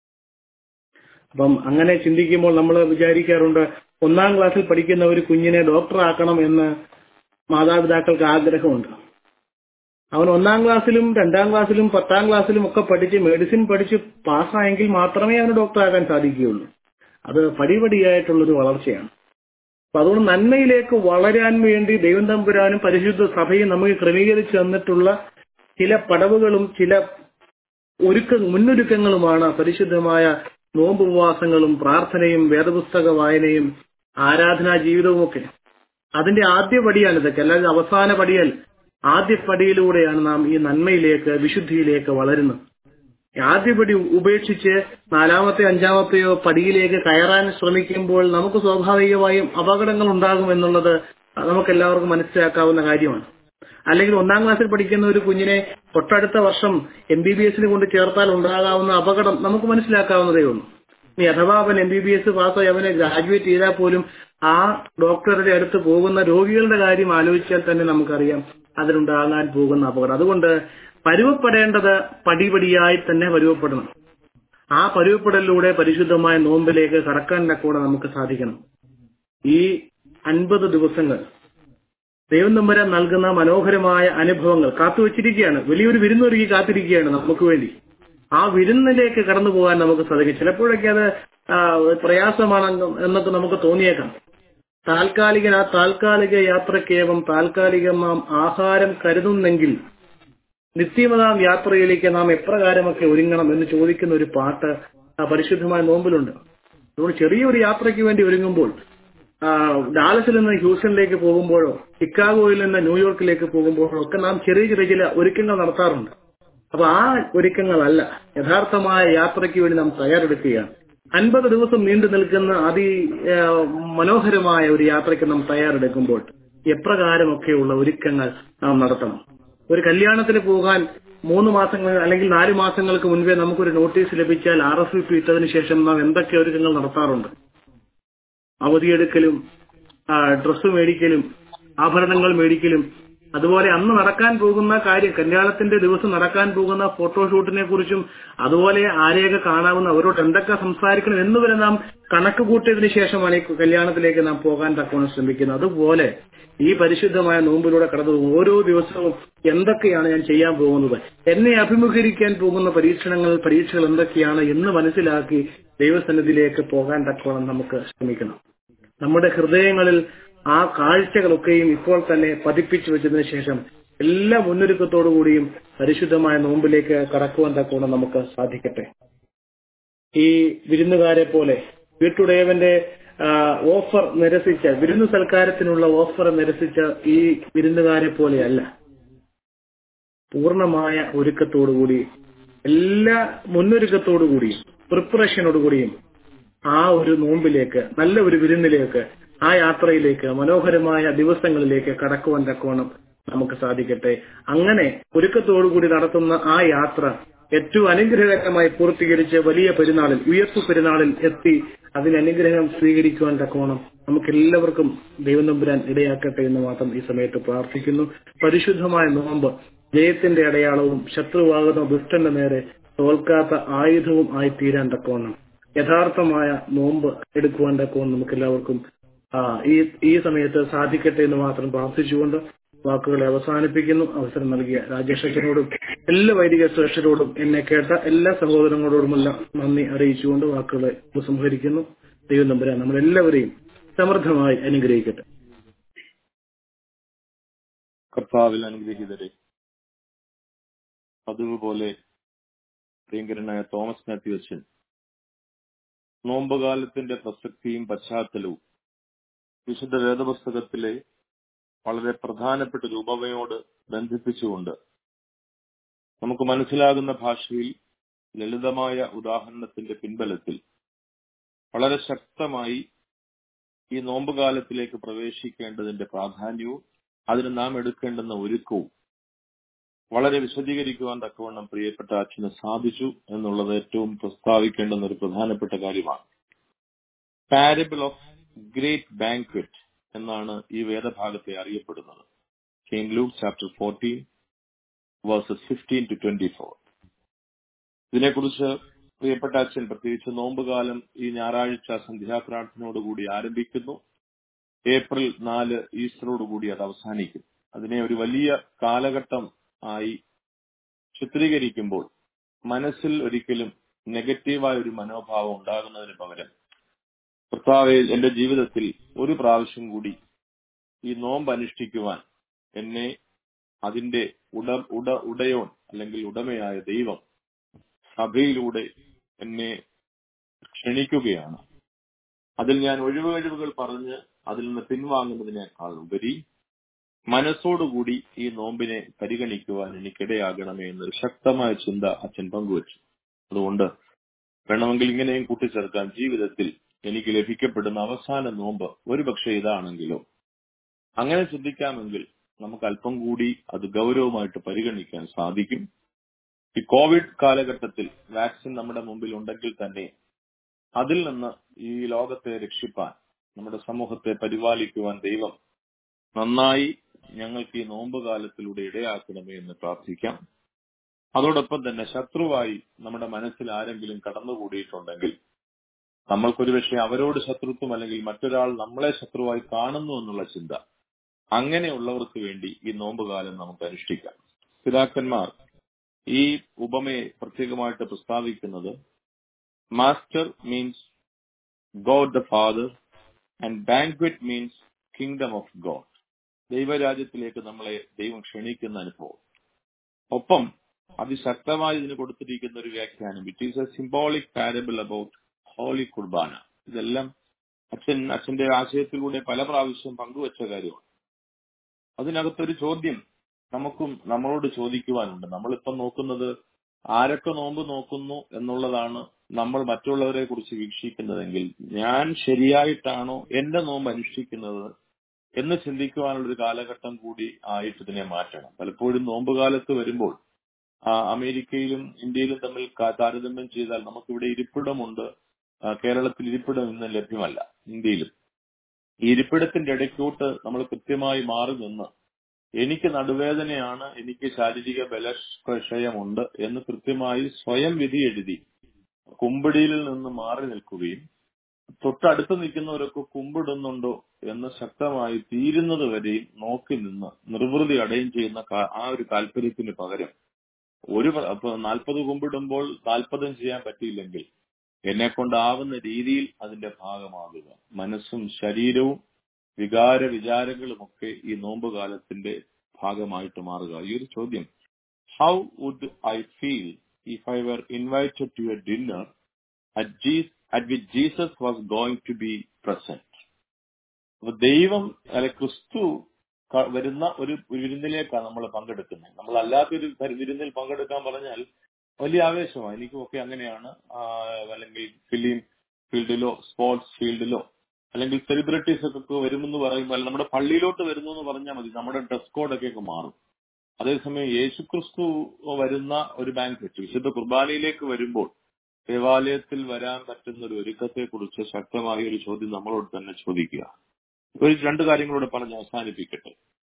അപ്പം അങ്ങനെ ചിന്തിക്കുമ്പോൾ നമ്മൾ വിചാരിക്കാറുണ്ട് ഒന്നാം ക്ലാസ്സിൽ പഠിക്കുന്ന ഒരു കുഞ്ഞിനെ ഡോക്ടറാക്കണം എന്ന് മാതാപിതാക്കൾക്ക് ആഗ്രഹമുണ്ട് അവൻ ഒന്നാം ക്ലാസ്സിലും രണ്ടാം ക്ലാസ്സിലും പത്താം ക്ലാസ്സിലും ഒക്കെ പഠിച്ച് മെഡിസിൻ പഠിച്ച് പാസ്സായെങ്കിൽ മാത്രമേ അവന് ഡോക്ടറാകാൻ സാധിക്കുകയുള്ളൂ അത് പടിപടിയായിട്ടുള്ളൊരു വളർച്ചയാണ് അപ്പൊ അതുകൊണ്ട് നന്മയിലേക്ക് വളരാൻ വേണ്ടി ദൈവം തമ്പുരാനും പരിശുദ്ധ സഭയും നമുക്ക് ക്രമീകരിച്ചു തന്നിട്ടുള്ള ചില പടവുകളും ചില ഒരുക്ക മുന്നൊരുക്കങ്ങളുമാണ് പരിശുദ്ധമായ നോമ്പ് ഉപവാസങ്ങളും പ്രാർത്ഥനയും വേദപുസ്തക വായനയും ആരാധനാ ജീവിതവും ഒക്കെ അതിന്റെ ആദ്യ പടിയാണ് ഇതൊക്കെ അല്ലാതെ അവസാന പടിയൽ ആദ്യ പടിയിലൂടെയാണ് നാം ഈ നന്മയിലേക്ക് വിശുദ്ധിയിലേക്ക് വളരുന്നത് ഈ ആദ്യ പടി ഉപേക്ഷിച്ച് നാലാമത്തെ അഞ്ചാമത്തെയോ പടിയിലേക്ക് കയറാൻ ശ്രമിക്കുമ്പോൾ നമുക്ക് സ്വാഭാവികമായും അപകടങ്ങൾ ഉണ്ടാകും എന്നുള്ളത് നമുക്ക് എല്ലാവർക്കും മനസ്സിലാക്കാവുന്ന കാര്യമാണ് അല്ലെങ്കിൽ ഒന്നാം ക്ലാസ്സിൽ പഠിക്കുന്ന ഒരു കുഞ്ഞിനെ തൊട്ടടുത്ത വർഷം എം ബി ബി എസിന് കൊണ്ട് ചേർത്താൽ ഉണ്ടാകാവുന്ന അപകടം നമുക്ക് മനസ്സിലാക്കാവുന്നതേ ഉള്ളൂ ഇനി അഥവാ അവൻ എം ബി ബി എസ് പാസ്സായി അവനെ ഗ്രാജുവേറ്റ് ചെയ്താൽ പോലും ആ ഡോക്ടറുടെ അടുത്ത് പോകുന്ന രോഗികളുടെ കാര്യം ആലോചിച്ചാൽ തന്നെ നമുക്കറിയാം അതിനുണ്ടാകാൻ പോകുന്ന അപകടം അതുകൊണ്ട് പരുവപ്പെടേണ്ടത് പടിപടിയായി തന്നെ പരുവപ്പെടണം ആ പരുവപ്പെടലിലൂടെ പരിശുദ്ധമായ നോമ്പിലേക്ക് കടക്കാൻ കൂടെ നമുക്ക് സാധിക്കണം ഈ അൻപത് ദിവസങ്ങൾ ദൈവം നമ്പരാൻ നൽകുന്ന മനോഹരമായ അനുഭവങ്ങൾ കാത്തുവച്ചിരിക്കുകയാണ് വലിയൊരു വിരുന്നൊരുക്കി കാത്തിരിക്കുകയാണ് നമുക്ക് വേണ്ടി ആ വിരുന്നിലേക്ക് കടന്നു പോകാൻ നമുക്ക് സാധിക്കും ചിലപ്പോഴൊക്കെ അത് ആ, പ്രയാസമാണ് എന്നൊക്കെ നമുക്ക് തോന്നിയേക്കാം താൽക്കാലിക ആ താൽക്കാലിക യാത്രക്കേവം താൽക്കാലികമാം ആഹാരം കരുതുന്നെങ്കിൽ നിത്യമതാം യാത്രയിലേക്ക് നാം എപ്രകാരമൊക്കെ ഒരുങ്ങണം എന്ന് ചോദിക്കുന്ന ഒരു പാട്ട് ആ പരിശുദ്ധമായ നോമ്പിലുണ്ട് അതുകൊണ്ട് ചെറിയൊരു യാത്രയ്ക്ക് വേണ്ടി ഒരുങ്ങുമ്പോൾ ആ, ഡാലസിൽ നിന്ന് ഹ്യൂസ്റ്റണിലേക്ക് പോകുമ്പോഴോ ചിക്കാഗോയിൽ നിന്ന് ന്യൂയോർക്കിലേക്ക് പോകുമ്പോഴോ ഒക്കെ നാം ചെറിയ ചെറിയ ചില ഒരുക്കങ്ങൾ നടത്താറുണ്ട് അപ്പൊ ആ ഒരുക്കങ്ങളല്ല യഥാർത്ഥമായ യാത്രയ്ക്ക് വേണ്ടി നാം തയ്യാറെടുക്കുകയാണ് അൻപത് ദിവസം നീണ്ടു നിൽക്കുന്ന അതി ആ, മനോഹരമായ ഒരു യാത്രയ്ക്ക് നാം തയ്യാറെടുക്കുമ്പോൾ എപ്രകാരമൊക്കെയുള്ള ഒരുക്കങ്ങൾ നാം നടത്തണം ഒരു കല്യാണത്തിന് പോകാൻ മൂന്ന് മാസങ്ങൾ അല്ലെങ്കിൽ നാല് മാസങ്ങൾക്ക് മുൻപേ നമുക്കൊരു നോട്ടീസ് ലഭിച്ചാൽ ആർ എസ് പി ഇട്ടതിന് ശേഷം നാം എന്തൊക്കെ ഒരുക്കങ്ങൾ നടത്താറുണ്ട് അവധിയെടുക്കലും ഡ്രസ്സ് മേടിക്കലും ആഭരണങ്ങൾ മേടിക്കലും അതുപോലെ അന്ന് നടക്കാൻ പോകുന്ന കാര്യം കല്യാണത്തിന്റെ ദിവസം നടക്കാൻ പോകുന്ന ഫോട്ടോഷൂട്ടിനെ കുറിച്ചും അതുപോലെ ആരെയൊക്കെ കാണാവുന്ന അവരോട് എന്തൊക്കെ സംസാരിക്കണം എന്നുവരെ നാം കണക്ക് കൂട്ടിയതിനു ശേഷമാണ് ഈ കല്യാണത്തിലേക്ക് നാം പോകാൻ തക്കവണ്ണം ശ്രമിക്കുന്നത് അതുപോലെ ഈ പരിശുദ്ധമായ നോമ്പിലൂടെ കടന്നു പോകും ഓരോ ദിവസവും എന്തൊക്കെയാണ് ഞാൻ ചെയ്യാൻ പോകുന്നത് എന്നെ അഭിമുഖീകരിക്കാൻ പോകുന്ന പരീക്ഷണങ്ങൾ പരീക്ഷകൾ എന്തൊക്കെയാണ് എന്ന് മനസ്സിലാക്കി ദൈവസന്നിധിയിലേക്ക് പോകാൻ തക്കവണ്ണം നമുക്ക് ശ്രമിക്കണം നമ്മുടെ ഹൃദയങ്ങളിൽ ആ കാഴ്ചകളൊക്കെയും ഇപ്പോൾ തന്നെ പതിപ്പിച്ചു വെച്ചതിന് ശേഷം എല്ലാ മുന്നൊരുക്കത്തോടുകൂടിയും പരിശുദ്ധമായ നോമ്പിലേക്ക് കടക്കുവാൻ തക്കവണ്ണം നമുക്ക് സാധിക്കട്ടെ ഈ വിരുന്നുകാരെ പോലെ വീട്ടുടയവന്റെ ആ, ഓഫർ നിരസിച്ച വിരുന്നു സൽക്കാരത്തിനുള്ള ഓഫർ നിരസിച്ച ഈ വിരുന്നുകാരെ പോലെയല്ല പൂർണ്ണമായ ഒരുക്കത്തോടുകൂടി എല്ലാ മുന്നൊരുക്കത്തോടുകൂടിയും പ്രിപ്പറേഷനോടുകൂടിയും ആ ഒരു നോമ്പിലേക്ക് നല്ല ഒരു വിരുന്നിലേക്ക് ആ യാത്രയിലേക്ക് മനോഹരമായ ദിവസങ്ങളിലേക്ക് കടക്കുവാൻ തക്കവണ്ണം നമുക്ക് സാധിക്കട്ടെ അങ്ങനെ ഒരുക്കത്തോടുകൂടി നടത്തുന്ന ആ യാത്ര ഏറ്റവും അനുഗ്രഹകരമായി പൂർത്തീകരിച്ച് വലിയ പെരുന്നാളിൽ ഉയർപ്പ് പെരുന്നാളിൽ എത്തി അതിന് അനുഗ്രഹം സ്വീകരിക്കുവാൻ തക്കവണ്ണം നമുക്ക് എല്ലാവർക്കും ദൈവം തമ്പുരാൻ ഇടയാക്കട്ടെ എന്ന് മാത്രം ഈ സമയത്ത് പ്രാർത്ഥിക്കുന്നു പരിശുദ്ധമായ നോമ്പ് ജയത്തിന്റെ അടയാളവും ശത്രുവാകുന്ന ദുഷ്ടന്റെ നേരെ തോൽക്കാത്ത ആയുധവും ആയി തീരാൻ തക്കവണ്ണം യഥാർത്ഥമായ നോമ്പ് എടുക്കുവാൻ തക്കവണ്ണം നമുക്ക് എല്ലാവർക്കും ആ, ഈ ഈ സമയത്ത് സാധിക്കട്ടെ എന്ന് മാത്രം പ്രാർത്ഥിച്ചുകൊണ്ട് വാക്കുകളെ അവസാനിപ്പിക്കുന്നു അവസരം നൽകിയ രാജേഷ് അച്ഛനോടും എല്ലാ വൈദിക ശ്രേഷ്ഠരോടും എന്നെ കേട്ട എല്ലാ സഹോദരങ്ങളോടുമെല്ലാം നന്ദി അറിയിച്ചുകൊണ്ട് വാക്കുകളെ ഉപസംഹരിക്കുന്നു ദൈവം നമ്പുരാൻ നമ്മളെല്ലാവരെയും സമൃദ്ധമായി അനുഗ്രഹിക്കട്ടെ കർത്താവിൽ അനുഗ്രഹീതരെ പതിവ് പോലെ പ്രിയങ്കരനായ തോമസ് മാത്യു അച്ഛൻ നോമ്പുകാലത്തിന്റെ പ്രസക്തിയും പശ്ചാത്തലവും വിശുദ്ധ വേദപുസ്തകത്തിലെ വളരെ പ്രധാനപ്പെട്ട ഒരു ഉപമയോട് ബന്ധിപ്പിച്ചുകൊണ്ട് നമുക്ക് മനസ്സിലാകുന്ന ഭാഷയിൽ ലളിതമായ ഉദാഹരണത്തിന്റെ പിൻബലത്തിൽ വളരെ ശക്തമായി ഈ നോമ്പുകാലത്തിലേക്ക് പ്രവേശിക്കേണ്ടതിന്റെ പ്രാധാന്യവും അതിന് നാം എടുക്കേണ്ടുന്ന ഒരുക്കവും വളരെ വിശദീകരിക്കുവാൻ തക്കവണ്ണം പ്രിയപ്പെട്ട അച്ഛന് സാധിച്ചു എന്നുള്ളത് ഏറ്റവും പ്രസ്താവിക്കേണ്ടുന്ന ഒരു പ്രധാനപ്പെട്ട കാര്യമാണ് പാരബിൾ ഓഫ് ഗ്രേറ്റ് ബാങ്ക്വറ്റ് എന്നാണ് ഈ വേദഭാഗത്തെ അറിയപ്പെടുന്നത് saint Luke chapter fourteen verses fifteen to twenty four ഇതിനെക്കുറിച്ച് പ്രിയപ്പെട്ട അച്ഛൻ പ്രത്യേകിച്ച് നോമ്പുകാലം ഈ ഞായറാഴ്ച സന്ധ്യാപ്രാർത്ഥനയോടുകൂടി ആരംഭിക്കുന്നു ഏപ്രിൽ നാല് ഈസ്റ്ററോടുകൂടി അത് അവസാനിക്കും അതിനെ ഒരു വലിയ കാലഘട്ടം ആയി ചിത്രീകരിക്കുമ്പോൾ മനസ്സിൽ ഒരിക്കലും നെഗറ്റീവായ ഒരു മനോഭാവം ഉണ്ടാകുന്നതിന് പകരം കർത്താവെ എന്റെ ജീവിതത്തിൽ ഒരു പ്രാവശ്യം കൂടി ഈ നോമ്പ് അനുഷ്ഠിക്കുവാൻ എന്നെ അതിന്റെ ഉട ഉട ഉടയോൻ അല്ലെങ്കിൽ ഉടമയായ ദൈവം സഭയിലൂടെ എന്നെ ക്ഷണിക്കുകയാണ് അതിൽ ഞാൻ ഒഴിവുകഴിവുകൾ പറഞ്ഞ് അതിൽ നിന്ന് പിൻവാങ്ങുന്നതിനേക്കാൾ ഉപരി മനസ്സോടുകൂടി ഈ നോമ്പിനെ പരിഗണിക്കുവാൻ എനിക്കിടയാകണമേ എന്നൊരു ശക്തമായ ചിന്ത അച്ഛൻ പങ്കുവച്ചു അതുകൊണ്ട് വേണമെങ്കിൽ ഇങ്ങനെയും കൂട്ടിച്ചേർക്കാൻ ജീവിതത്തിൽ എനിക്ക് ലഭിക്കപ്പെടുന്ന അവസാന നോമ്പ് ഒരുപക്ഷെ ഇതാണെങ്കിലോ അങ്ങനെ ചിന്തിക്കാമെങ്കിൽ നമുക്ക് അല്പം കൂടി അത് ഗൗരവമായിട്ട് പരിഗണിക്കാൻ സാധിക്കും ഈ കോവിഡ് കാലഘട്ടത്തിൽ വാക്സിൻ നമ്മുടെ മുമ്പിൽ ഉണ്ടെങ്കിൽ തന്നെ അതിൽ നിന്ന് ഈ ലോകത്തെ രക്ഷിപ്പാൻ നമ്മുടെ സമൂഹത്തെ പരിപാലിക്കുവാൻ ദൈവം നന്നായി ഞങ്ങൾക്ക് ഈ നോമ്പ് കാലത്തിലൂടെ ഇടയാക്കണമേ എന്ന് പ്രാർത്ഥിക്കാം അതോടൊപ്പം തന്നെ ശത്രുവായി നമ്മുടെ മനസ്സിൽ ആരെങ്കിലും കടന്നുകൂടിയിട്ടുണ്ടെങ്കിൽ നമ്മൾക്കൊരു പക്ഷേ അവരോട് ശത്രുത്വം അല്ലെങ്കിൽ മറ്റൊരാൾ നമ്മളെ ശത്രുവായി കാണുന്നു എന്നുള്ള ചിന്ത അങ്ങനെയുള്ളവർക്ക് വേണ്ടി ഈ നോമ്പുകാലം നമുക്ക് അനുഷ്ഠിക്കാം പിതാക്കന്മാർ ഈ ഉപമയെ പ്രത്യേകമായിട്ട് പ്രസ്താവിക്കുന്നത് master means God the father and banquet means kingdom of God ദൈവരാജ്യത്തിലേക്ക് നമ്മളെ ദൈവം ക്ഷണിക്കുന്ന അനുഭവം ഒപ്പം അതിശക്തമായി ഇതിന് കൊടുത്തിരിക്കുന്ന ഒരു വ്യാഖ്യാനം it is a symbolic parable about holy Qurbana ഇതെല്ലാം അച്ഛൻ അച്ഛന്റെ ആശയത്തിലൂടെ പല പ്രാവശ്യം പങ്കുവച്ച കാര്യമാണ് അതിനകത്തൊരു ചോദ്യം നമുക്കും നമ്മളോട് ചോദിക്കുവാനുണ്ട് നമ്മളിപ്പം നോക്കുന്നത് ആരൊക്കെ നോമ്പ് നോക്കുന്നു എന്നുള്ളതാണ് നമ്മൾ മറ്റുള്ളവരെ കുറിച്ച് വീക്ഷിക്കുന്നതെങ്കിൽ ഞാൻ ശരിയായിട്ടാണോ എന്റെ നോമ്പ് അനുഷ്ഠിക്കുന്നത് എന്ന് ചിന്തിക്കുവാനുള്ള ഒരു കാലഘട്ടം കൂടി ആയിട്ട് ഇതിനെ മാറ്റണം പലപ്പോഴും നോമ്പ് കാലത്ത് വരുമ്പോൾ ആ, അമേരിക്കയിലും ഇന്ത്യയിലും തമ്മിൽ ക- താരതമ്യം ചെയ്താൽ നമുക്കിവിടെ ഇരിപ്പിടമുണ്ട് ആ, കേരളത്തിൽ ഇരിപ്പിടം ഇന്ന് ലഭ്യമല്ല ഇന്ത്യയിലും ഈ ഇരിപ്പിടത്തിന്റെ ഇടയ്ക്കോട്ട് നമ്മൾ കൃത്യമായി മാറി നിന്ന് എനിക്ക് നടുവേദനയാണ് എനിക്ക് ശാരീരിക ബലക്ഷയമുണ്ട് എന്ന് കൃത്യമായി സ്വയം വിധി എഴുതി കുമ്പിടിയിൽ നിന്ന് മാറി നിൽക്കുകയും തൊട്ടടുത്ത് നിൽക്കുന്നവരൊക്കെ കുമ്പിടുന്നുണ്ടോ എന്ന് ശക്തമായി തീരുന്നത് വരെയും നോക്കി നിന്ന് നിർവൃതി അടയും ചെയ്യുന്ന കാ- ആ ഒരു താല്പര്യത്തിന് പകരം ഒരു പ്ര- അപ്പൊ നാൽപ്പത് കുമ്പിടുമ്പോൾ നാൽപ്പതും ചെയ്യാൻ പറ്റിയില്ലെങ്കിൽ എന്നെ കൊണ്ടാവുന്ന രീതിയിൽ അതിന്റെ ഭാഗമാകുക മനസ്സും ശരീരവും വികാര വിചാരങ്ങളുമൊക്കെ ഈ നോമ്പ് കാലത്തിന്റെ ഭാഗമായിട്ട് മാറുക ഈ ഒരു ചോദ്യം how would I feel if I were invited to a dinner at, Jesus, at which Jesus was going to be present. അപ്പൊ ദൈവം അല്ലെ ക്രിസ്തു ക- വരുന്ന ഒരു വിരുന്നിലേക്കാണ് നമ്മൾ പങ്കെടുക്കുന്നത് നമ്മൾ അല്ലാത്തൊരു പരി- വിരുന്നിൽ പങ്കെടുക്കാൻ പറഞ്ഞാൽ വലിയ ആവേശമാണ് എനിക്കുമൊക്കെ അങ്ങനെയാണ് ആ, അല്ലെങ്കിൽ ഫിലിം ഫീൽഡിലോ സ്പോർട്സ് ഫീൽഡിലോ അല്ലെങ്കിൽ സെലിബ്രിറ്റീസ് ഒക്കെ വരുമെന്ന് പറയുമ്പോൾ അല്ല നമ്മുടെ പള്ളിയിലോട്ട് വരുന്നു എന്ന് പറഞ്ഞാൽ മതി നമ്മുടെ ഡ്രസ് കോഡൊക്കെ ഒക്കെ മാറും അതേസമയം യേശുക്രിസ്തു വരുന്ന ഒരു ബാങ്കറ്റ് വിശുദ്ധ കുർബാനയിലേക്ക് വരുമ്പോൾ ദേവാലയത്തിൽ വരാൻ പറ്റുന്ന ഒരു ഒരുക്കത്തെ കുറിച്ച് ശക്തമായ ഒരു ചോദ്യം നമ്മളോട് തന്നെ ചോദിക്കുക ഒരു രണ്ട് കാര്യങ്ങളോട് പറഞ്ഞ് അവസാനിപ്പിക്കട്ടെ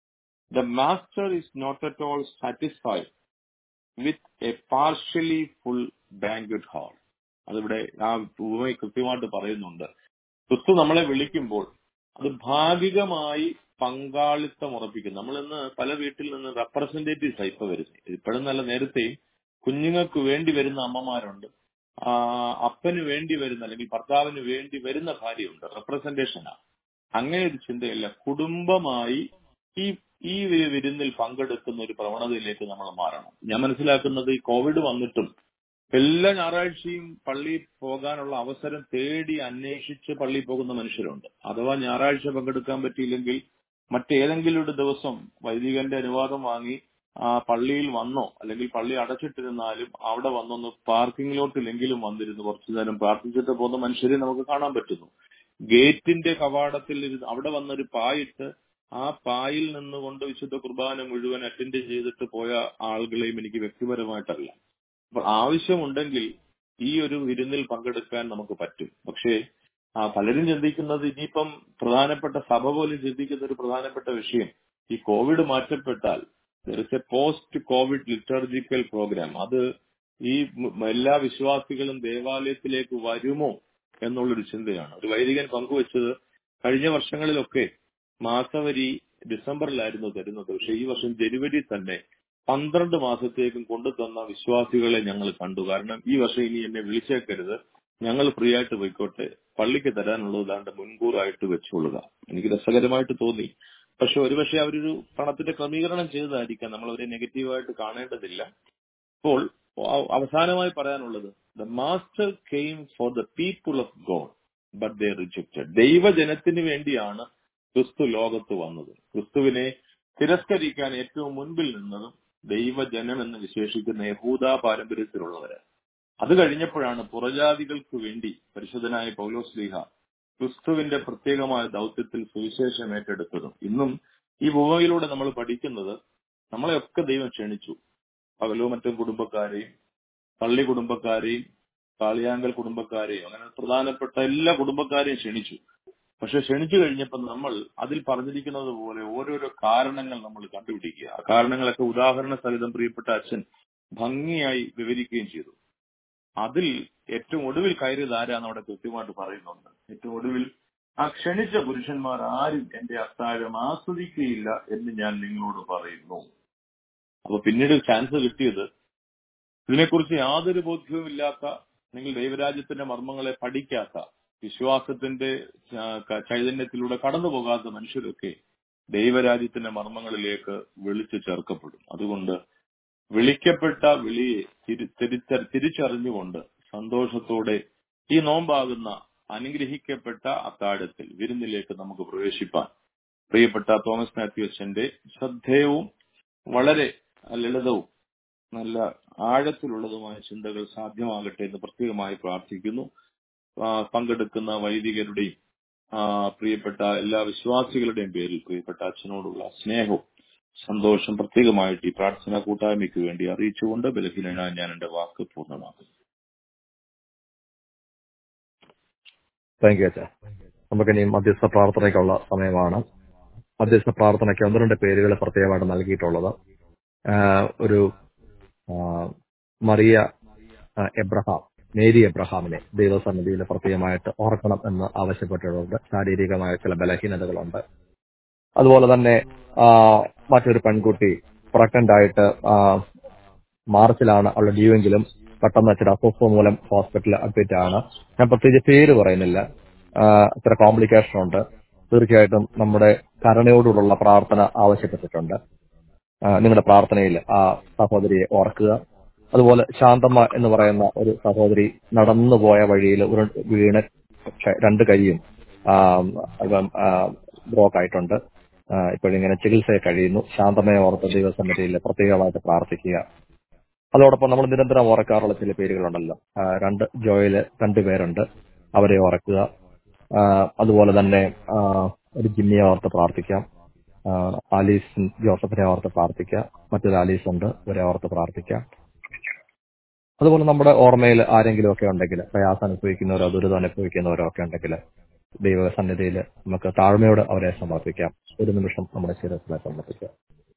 the master is not at all satisfied with a partially full banquet hall അതിവിടെ ആ ഉപമ കൃത്യമായിട്ട് പറയുന്നുണ്ട് ക്രിസ്തു നമ്മളെ വിളിക്കുമ്പോൾ അത് ഭാഗികമായി പങ്കാളിത്തം ഉറപ്പിക്കും നമ്മൾ ഇന്ന് പല വീട്ടിൽ നിന്ന് റെപ്രസെന്റേറ്റീവ്സ് ആയി ഇപ്പൊ വരുന്നത് ഇപ്പോഴും നല്ല നേരത്തെ കുഞ്ഞുങ്ങൾക്ക് വേണ്ടി വരുന്ന അമ്മമാരുണ്ട് ആ, അപ്പന് വേണ്ടി വരുന്ന അല്ലെങ്കിൽ ഭർത്താവിന് വേണ്ടി വരുന്ന ഭാര്യയുണ്ട് റെപ്രസെന്റേഷനാ അങ്ങനെ ഒരു ചിന്തയല്ല കുടുംബമായി ഈ ഈ വി- വിരുന്നിൽ പങ്കെടുക്കുന്ന ഒരു പ്രവണതയിലേക്ക് നമ്മൾ മാറണം ഞാൻ മനസ്സിലാക്കുന്നത് ഈ കോവിഡ് വന്നിട്ടും എല്ലാ ഞായറാഴ്ചയും പള്ളിയിൽ പോകാനുള്ള അവസരം തേടി അന്വേഷിച്ച് പള്ളിയിൽ പോകുന്ന മനുഷ്യരുണ്ട് അഥവാ ഞായറാഴ്ച പങ്കെടുക്കാൻ പറ്റിയില്ലെങ്കിൽ മറ്റേതെങ്കിലും ഒരു ദിവസം വൈദികന്റെ അനുവാദം വാങ്ങി ആ പള്ളിയിൽ വന്നോ അല്ലെങ്കിൽ പള്ളി അടച്ചിട്ടിരുന്നാലും അവിടെ വന്നൊന്ന് പാർക്കിങ്ങിലോട്ടിലെങ്കിലും വന്നിരുന്നു കുറച്ചു നേരം പ്രാർത്ഥിച്ചിട്ട് പോകുന്ന മനുഷ്യരെ നമുക്ക് കാണാൻ പറ്റുന്നു ഗേറ്റിന്റെ കവാടത്തിൽ ഇരുന്ന് അവിടെ വന്നൊരു പായിട്ട് ആ പായിൽ നിന്നുകൊണ്ട് വിശുദ്ധ കുർബാന മുഴുവൻ അറ്റൻഡ് ചെയ്തിട്ട് പോയ ആളുകളെയും എനിക്ക് വ്യക്തിപരമായിട്ടറിയാം അപ്പോൾ ആവശ്യമുണ്ടെങ്കിൽ ഈ ഒരു വിരുന്നിൽ പങ്കെടുക്കാൻ നമുക്ക് പറ്റും പക്ഷേ ആ പലരും ചിന്തിക്കുന്നത് ഇനിയിപ്പം പ്രധാനപ്പെട്ട സഭ പോലും ചിന്തിക്കുന്ന ഒരു പ്രധാനപ്പെട്ട വിഷയം ഈ കോവിഡ് മാറ്റപ്പെട്ടാൽ a post Covid liturgical program അത് ഈ മ- എല്ലാ വിശ്വാസികളും ദേവാലയത്തിലേക്ക് വരുമോ എന്നുള്ളൊരു ചിന്തയാണ് ഒരു വൈദികൻ പങ്കുവച്ചത് കഴിഞ്ഞ വർഷങ്ങളിലൊക്കെ മാസവരി ഡിസംബറിലായിരുന്നു തരുന്നത് പക്ഷെ ഈ വർഷം ജനുവരി തന്നെ പന്ത്രണ്ട് മാസത്തേക്കും കൊണ്ടുതന്ന വിശ്വാസികളെ ഞങ്ങൾ കണ്ടു കാരണം ഈ വർഷം ഇനി എന്നെ വിളിച്ചേക്കരുത് ഞങ്ങൾ ഫ്രീ ആയിട്ട് പോയിക്കോട്ടെ പള്ളിക്ക് തരാനുള്ളത് ദാണ്ട് മുൻകൂറായിട്ട് വെച്ചുകൊള്ളുക എനിക്ക് രസകരമായിട്ട് തോന്നി പക്ഷെ ഒരുപക്ഷെ അവരൊരു പണത്തിന്റെ ക്രമീകരണം ചെയ്തതായിരിക്കാം നമ്മൾ അവരെ നെഗറ്റീവായിട്ട് കാണേണ്ടതില്ല ഇപ്പോൾ അവ- അവസാനമായി പറയാനുള്ളത് the master came for the people of God but they rejected ദൈവജനത്തിന് വേണ്ടിയാണ് ക്രിസ്തു ലോകത്ത് വന്നത് ക്രിസ്തുവിനെ തിരസ്കരിക്കാൻ ഏറ്റവും മുൻപിൽ നിന്നതും ദൈവജനം എന്ന് വിശേഷിക്കുന്ന യഹൂദ പാരമ്പര്യത്തിലുള്ളവര് അത് കഴിഞ്ഞപ്പോഴാണ് പുറജാതികൾക്ക് വേണ്ടി പരിശുദ്ധനായ പൗലോസ് ലീഹ ക്രിസ്തുവിന്റെ പ്രത്യേകമായ ദൗത്യത്തിൽ സുവിശേഷം ഏറ്റെടുത്തതും ഇന്നും ഈ ഭൂമിയിലൂടെ നമ്മൾ പഠിക്കുന്നത് നമ്മളെയൊക്കെ ദൈവം ക്ഷണിച്ചു പകലോ മറ്റും കുടുംബക്കാരെയും പള്ളി കുടുംബക്കാരെയും കാളിയാങ്കൽ കുടുംബക്കാരെയും അങ്ങനെ പ്രധാനപ്പെട്ട എല്ലാ കുടുംബക്കാരെയും ക്ഷണിച്ചു പക്ഷെ ക്ഷണിച്ചു കഴിഞ്ഞപ്പോൾ നമ്മൾ അതിൽ പറഞ്ഞിരിക്കുന്നത് പോലെ ഓരോരോ കാരണങ്ങൾ നമ്മൾ കണ്ടുപിടിക്കുക ആ കാരണങ്ങളൊക്കെ ഉദാഹരണ സഹിതം പ്രിയപ്പെട്ട അച്ഛൻ ഭംഗിയായി വിവരിക്കുകയും ചെയ്തു അതിൽ ഏറ്റവും ഒടുവിൽ കയറിയത് ആരാന്ന് അവിടെ കൃത്യമായിട്ട് പറയുന്നുണ്ട് ഏറ്റവും ഒടുവിൽ ആ ക്ഷണിച്ച പുരുഷന്മാർ ആരും എന്റെ അത്താഴം ആസ്വദിക്കുകയില്ല എന്ന് ഞാൻ നിങ്ങളോട് പറയുന്നു അപ്പൊ പിന്നീട് ചാൻസ് കിട്ടിയത് ഇതിനെക്കുറിച്ച് യാതൊരു ബോധ്യവുമില്ലാത്ത നിങ്ങൾ ദൈവരാജ്യത്തിന്റെ മർമ്മങ്ങളെ പഠിക്കാത്ത വിശ്വാസത്തിന്റെ ആ, ക- ചൈതന്യത്തിലൂടെ കടന്നു പോകാത്ത മനുഷ്യരൊക്കെ ദൈവരാജ്യത്തിന്റെ മർമ്മങ്ങളിലേക്ക് വിളിച്ചു ചേർക്കപ്പെടും അതുകൊണ്ട് വിളിക്കപ്പെട്ട വിളിയെ തിരി- തിരിച്ച- തിരിച്ചറിഞ്ഞുകൊണ്ട് സന്തോഷത്തോടെ ഈ നോമ്പാകുന്ന അനുഗ്രഹിക്കപ്പെട്ട അത്താഴത്തിൽ വിരുന്നിലേക്ക് നമുക്ക് പ്രവേശിപ്പാൻ പ്രിയപ്പെട്ട തോമസ് മാത്യു അച്ഛന്റെ ശ്രദ്ധേയവും വളരെ ലളിതവും നല്ല ആഴത്തിലുള്ളതുമായ ചിന്തകൾ സാധ്യമാകട്ടെ എന്ന് പ്രത്യേകമായി പ്രാർത്ഥിക്കുന്നു ആ, പങ്കെടുക്കുന്ന വൈദികരുടെയും ആ, പ്രിയപ്പെട്ട എല്ലാ വിശ്വാസികളുടെയും പേരിൽ പ്രിയപ്പെട്ട അച്ഛനോടുള്ള സ്നേഹവും സന്തോഷം പ്രത്യേകമായിട്ട് ഈ പ്രാർത്ഥന കൂട്ടായ്മയ്ക്ക് വേണ്ടി അറിയിച്ചുകൊണ്ട് ബലഹീനനായ ഞാൻ എന്റെ വാക്ക് പൂർണ്ണമാക്കുന്നു താങ്ക് യു അച്ഛാ നമുക്കിനി മധ്യസ്ഥ പ്രാർത്ഥനയ്ക്കുള്ള സമയമാണ് മധ്യസ്ഥ പ്രാർത്ഥനയ്ക്ക് ഒന്ന് രണ്ട് പേരുകൾ പ്രത്യേകമായിട്ട് നൽകിയിട്ടുള്ളത് ആഹ് ഒരു ആഹ് മറിയ ആഹ് എബ്രഹാം മേരി എബ്രഹാമിനെ ദൈവസന്നിധിയിൽ പ്രത്യേകമായിട്ട് ഓർക്കണം എന്ന് ആവശ്യപ്പെട്ടിട്ടുണ്ട് ശാരീരികമായ ചില ബലഹീനതകളുണ്ട് അതുപോലെ തന്നെ ആഹ് മറ്റൊരു പെൺകുട്ടി പ്രഗ്നന്റ് ആയിട്ട് ആഹ് മാർച്ചിലാണ് അവളുടെ ഡ്യൂവെങ്കിലും പെട്ടെന്ന് ചില അസ്വസ്ഥ മൂലം ഹോസ്പിറ്റലിൽ അഡ്മിറ്റ് ആണ് ഞാൻ പ്രത്യേകിച്ച് പേര് പറയുന്നില്ല ആഹ് ചില കോംപ്ലിക്കേഷൻ ഉണ്ട് തീർച്ചയായിട്ടും നമ്മുടെ കരുണയോടുള്ള പ്രാർത്ഥന ആവശ്യപ്പെട്ടിട്ടുണ്ട് ആഹ് നിങ്ങളുടെ പ്രാർത്ഥനയിൽ ആ സഹോദരിയെ ഓർക്കുക അതുപോലെ ശാന്തമ്മ എന്ന് പറയുന്ന ഒരു സഹോദരി നടന്നു പോയ വഴിയിൽ ഒരു വീണ് പക്ഷെ രണ്ട് കൈയും ബ്രോക്ക് ആയിട്ടുണ്ട് ആഹ് ഇപ്പോഴിങ്ങനെ ചികിത്സയെ കഴിയുന്നു ശാന്തമയെ ഓർത്ത് ദൈവസന്നിധിയിൽ പ്രത്യേകമായിട്ട് പ്രാർത്ഥിക്കുക അതോടൊപ്പം നമ്മൾ നിരന്തരം ഓർക്കാറുള്ള ചില പേരുകളുണ്ടല്ലോ ആ, രണ്ട് ജോയില് രണ്ട് പേരുണ്ട് അവരെ ഓർക്കുക ആ, അതുപോലെ തന്നെ ആ, ഒരു ജിമ്മിയെ ഓർത്ത് പ്രാർത്ഥിക്കാം ആ, ആലീസ് ജോസഫിനെ ഓർത്ത് പ്രാർത്ഥിക്കാം മറ്റൊരു ആലീസ് ഉണ്ട് ഇവരെ ഓർത്ത് പ്രാർത്ഥിക്കാം അതുപോലെ നമ്മുടെ ഓർമ്മയിൽ ആരെങ്കിലും ഒക്കെ ഉണ്ടെങ്കിൽ പ്രയാസം അനുഭവിക്കുന്നവരോ ദുരിതം അനുഭവിക്കുന്നവരോ ഒക്കെ ഉണ്ടെങ്കിൽ ദൈവസന്നിധിയിൽ നമുക്ക് താഴ്മയോടെ അവരെ സമർപ്പിക്കാം ഒരു നിമിഷം നമ്മുടെ ശിരസിനെ സമർപ്പിക്കാം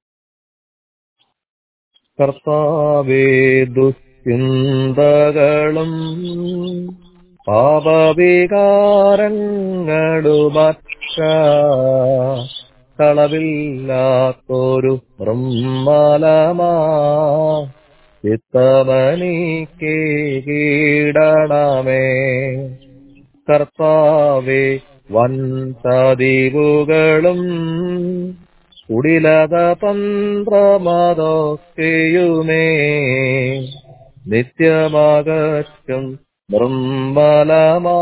കർത്താവേ ദുശ്ചിന്തകളും പാപവികാരങ്ങളുമറ്റ കളവില്ലാത്തൊരു ബ്രഹ്മലമാ ചിത്തമനിക്ക് കീടണമേ കർത്താവേ വൻ സതിവുകളും കുടിലത പന്ത്രമതൊക്കെയുമേ നിത്യമകറ്റും നിർമ്മലമാ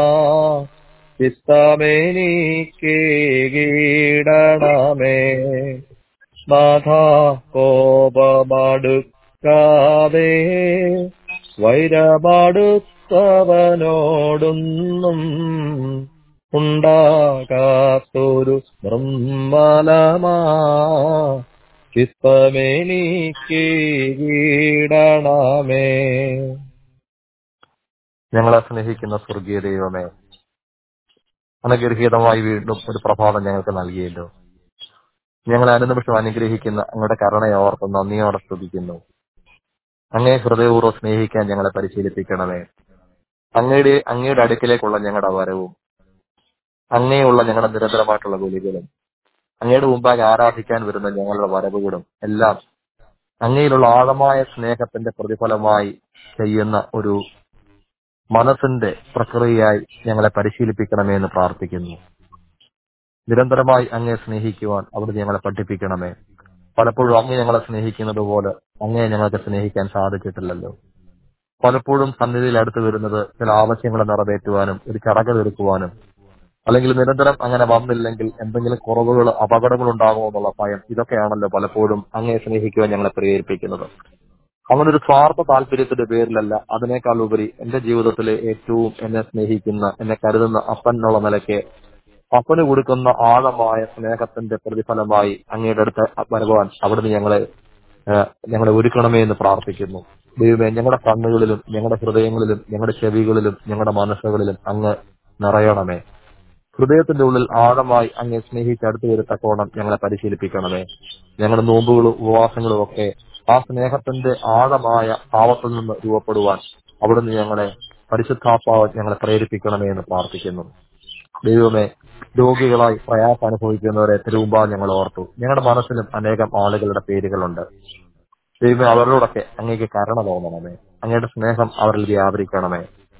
ചിത്തമേനിക്ക് കീടണമേ നാഥ കോപമടുക്കാതെ വൈരമടുത്തവനോടൊന്നും ഉണ്ടാകാത്തൊരു നിർമ്മലമാ ചിത്തമേനിക്ക് കീടണമേ ഞങ്ങളെ സ്നേഹിക്കുന്ന സ്വർഗീയ ദൈവമേ അനുഗ്രഹീതമായി വീണ്ടും ഒരു പ്രഭാതം ഞങ്ങൾക്ക് നൽകിയല്ലോ ഞങ്ങളെ അനുനിമിഷം അനുഗ്രഹിക്കുന്ന അങ്ങയുടെ കരുണയെ ഓർത്ത് നന്ദിയോടെ സ്തുതിക്കുന്നു അങ്ങേ ഹൃദയപൂർവ്വം സ്നേഹിക്കാൻ ഞങ്ങളെ പരിശീലിപ്പിക്കണമേ അങ്ങയുടെ അങ്ങയുടെ അടുക്കിലേക്കുള്ള ഞങ്ങളുടെ വരവും അങ്ങനെയുള്ള ഞങ്ങളുടെ നിരന്തരമായിട്ടുള്ള വിളികളും അങ്ങയുടെ മുമ്പാകെ ആരാധിക്കാൻ വരുന്ന ഞങ്ങളുടെ വരവുകളും എല്ലാം അങ്ങയിലുള്ള ആഴമായ സ്നേഹത്തിന്റെ പ്രതിഫലമായി ചെയ്യുന്ന ഒരു മനസ്സിന്റെ പ്രക്രിയയായി ഞങ്ങളെ പരിശീലിപ്പിക്കണമേ എന്ന് പ്രാർത്ഥിക്കുന്നു നിരന്തരമായി അങ്ങയെ സ്നേഹിക്കുവാൻ അവിടുന്ന് ഞങ്ങളെ പഠിപ്പിക്കണമേ പലപ്പോഴും അങ്ങ് ഞങ്ങളെ സ്നേഹിക്കുന്നത് പോലെ അങ്ങയെ ഞങ്ങൾക്ക് സ്നേഹിക്കാൻ സാധിച്ചിട്ടില്ലല്ലോ പലപ്പോഴും സന്നിധിയിൽ അടുത്ത് വരുന്നത് ചില ആവശ്യങ്ങൾ നിറവേറ്റുവാനും ഒരു ചടങ്ങ് തീർക്കുവാനും അല്ലെങ്കിൽ നിരന്തരം അങ്ങനെ വന്നില്ലെങ്കിൽ എന്തെങ്കിലും കുറവുകൾ അപകടങ്ങൾ ഉണ്ടാകുമോ എന്നുള്ള ഭയം ഇതൊക്കെയാണല്ലോ പലപ്പോഴും അങ്ങയെ സ്നേഹിക്കുവാൻ ഞങ്ങളെ പ്രേരിപ്പിക്കുന്നത് അങ്ങനെ ഒരു സ്വാർത്ഥ താല്പര്യത്തിന്റെ പേരിലല്ല അതിനേക്കാൾ ഉപരി എന്റെ ജീവിതത്തിലെ ഏറ്റവും എന്നെ സ്നേഹിക്കുന്ന എന്നെ കരുതുന്ന അപ്പൻ എന്നുള്ള നിലയ്ക്ക് അപ്പന് കൊടുക്കുന്ന ആഴമായ സ്നേഹത്തിന്റെ പ്രതിഫലമായി അങ്ങയുടെ അടുത്ത് വരുവാൻ അവിടുന്ന് ഞങ്ങളെ ഏഹ്, ഞങ്ങളെ ഒരുക്കണമേ എന്ന് പ്രാർത്ഥിക്കുന്നു ദൈവമേ ഞങ്ങളുടെ കണ്ണുകളിലും ഞങ്ങളുടെ ഹൃദയങ്ങളിലും ഞങ്ങളുടെ ചെവികളിലും ഞങ്ങളുടെ മനസ്സുകളിലും അങ്ങ് നിറയണമേ ഹൃദയത്തിന്റെ ഉള്ളിൽ ആഴമായി അങ്ങെ സ്നേഹിച്ച് അടുത്ത് വരത്തക്കോണം ഞങ്ങളെ പരിശീലിപ്പിക്കണമേ ഞങ്ങളുടെ നോമ്പുകളും ഉപവാസങ്ങളും ഒക്കെ ആ സ്നേഹത്തിന്റെ ആഴമായ ഭാവത്തിൽ നിന്ന് രൂപപ്പെടുവാൻ അവിടുന്ന് ഞങ്ങളെ പരിശുദ്ധാത്മാവ് ഞങ്ങളെ പ്രേരിപ്പിക്കണമേ എന്ന് പ്രാർത്ഥിക്കുന്നു ദൈവമേ രോഗികളായി പ്രയാസം അനുഭവിക്കുന്നവരെ തിരുവുമ്പാ ഞങ്ങൾ ഓർത്തു ഞങ്ങളുടെ മനസ്സിലും അനേകം ആളുകളുടെ പേരുകളുണ്ട് ദൈവമേ അവരോടൊക്കെ അങ്ങേക്ക് കരുണ തോന്നണമേ അങ്ങയുടെ സ്നേഹം അവരിൽ വ്യാപരിക്കണമേ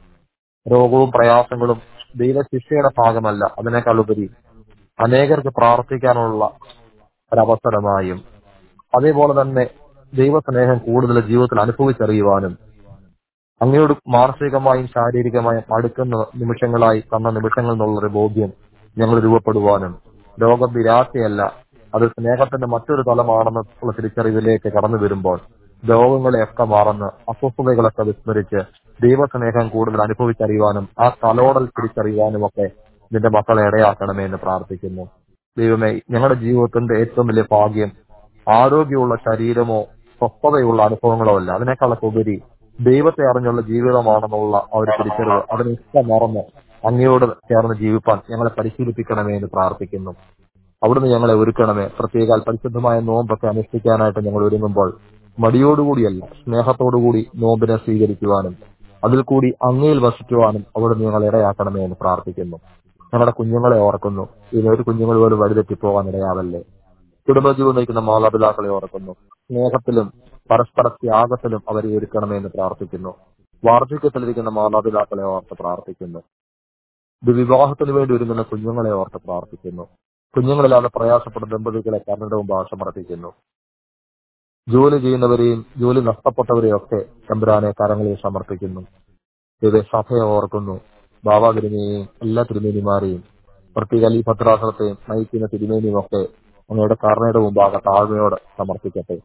രോഗവും പ്രയാസങ്ങളും ദൈവശിക്ഷയുടെ ഭാഗമല്ല അതിനേക്കാൾ ഉപരി അനേകർക്ക് പ്രാർത്ഥിക്കാനുള്ള ഒരവസരമായും അതേപോലെ തന്നെ ദൈവസ്നേഹം കൂടുതൽ ജീവിതത്തിൽ അനുഭവിച്ചറിയുവാനും അങ്ങയോട് മാനസികമായും ശാരീരികമായും അടുക്കുന്ന നിമിഷങ്ങളായി തന്ന നിമിഷങ്ങൾ എന്നുള്ളൊരു ബോധ്യം ഞങ്ങൾ രൂപപ്പെടുവാനും രോഗം നിരാശയല്ല അത് സ്നേഹത്തിന്റെ മറ്റൊരു തലമാണെന്നുള്ള തിരിച്ചറിവിലേക്ക് കടന്നു വരുമ്പോൾ രോഗങ്ങളെയൊക്കെ മറന്ന് അസ്വസ്ഥതകളൊക്കെ വിസ്മരിച്ച് ദൈവസ്നേഹം കൂടുതൽ അനുഭവിച്ചറിയുവാനും ആ തലോടൽ തിരിച്ചറിയുവാനും ഒക്കെ നിന്റെ മക്കളെ ഇടയാക്കണമേ എന്ന് പ്രാർത്ഥിക്കുന്നു ദൈവമേ ഞങ്ങളുടെ ജീവിതത്തിന്റെ ഏറ്റവും വലിയ ഭാഗ്യം ആരോഗ്യമുള്ള ശരീരമോ സ്വസ്ഥതയുള്ള അനുഭവങ്ങളോ അല്ല അതിനേക്കാളൊക്കെ ഉപരി ദൈവത്തെ അറിഞ്ഞുള്ള ജീവിതമാണെന്നുള്ള ആ ഒരു തിരിച്ചറിവ് അതിനൊക്കെ മറന്ന് അങ്ങയോട് ചേർന്ന് ജീവിപ്പാൻ ഞങ്ങളെ പരിശീലിപ്പിക്കണമേ എന്ന് പ്രാർത്ഥിക്കുന്നു അവിടുന്ന് ഞങ്ങളെ ഒരുക്കണമേ പ്രത്യേക പരിശുദ്ധമായ നോമ്പൊക്കെ അനുഷ്ഠിക്കാനായിട്ട് ഞങ്ങൾ ഒരുങ്ങുമ്പോൾ മടിയോടുകൂടിയല്ല സ്നേഹത്തോടുകൂടി നോമ്പിനെ സ്വീകരിക്കുവാനും അതിൽ കൂടി അങ്ങയിൽ വസിക്കുവാനും അവിടുന്ന് ഞങ്ങളെ ഇടയാക്കണമേ എന്ന് പ്രാർത്ഥിക്കുന്നു ഞങ്ങളുടെ കുഞ്ഞുങ്ങളെ ഓർക്കുന്നു ഇതിനൊരു കുഞ്ഞുങ്ങൾ പോലും വഴിതെറ്റിപ്പോകാൻ ഇടയാവല്ലേ കുടുംബജീവൻ നയിക്കുന്ന മാതാപിതാക്കളെ ഓർക്കുന്നു സ്നേഹത്തിലും പരസ്പര ത്യാഗത്തിലും അവരെ ഒരുക്കണമേ എന്ന് പ്രാർത്ഥിക്കുന്നു വാർദ്ധക്യത്തിലിരിക്കുന്ന മാതാപിതാക്കളെ ഓർത്ത് പ്രാർത്ഥിക്കുന്നു ഇത് വിവാഹത്തിന് വേണ്ടി ഒരുങ്ങുന്ന കുഞ്ഞുങ്ങളെ ഓർത്ത് പ്രാർത്ഥിക്കുന്നു കുഞ്ഞുങ്ങളില്ലാതെ പ്രയാസപ്പെടുന്ന ദമ്പതികളെ കരുണയുടെ മുമ്പ് സമർപ്പിക്കുന്നു ജോലി ചെയ്യുന്നവരെയും ജോലി നഷ്ടപ്പെട്ടവരെയും ഒക്കെ തമ്പുരാനെ കരങ്ങളിൽ സമർപ്പിക്കുന്നു ഇത് സഭയെ ഓർക്കുന്നു ബാബാ തിരുമേനിയും എല്ലാ തിരുമേനിമാരെയും പ്രത്യേക ഈ ഭദ്രാസനത്തെയും നയിക്കുന്ന തിരുമേനിയും ഒക്കെ അങ്ങയുടെ കരുണയുടെ മുമ്പാകെ താഴ്മയോടെ സമർപ്പിക്കട്ടെ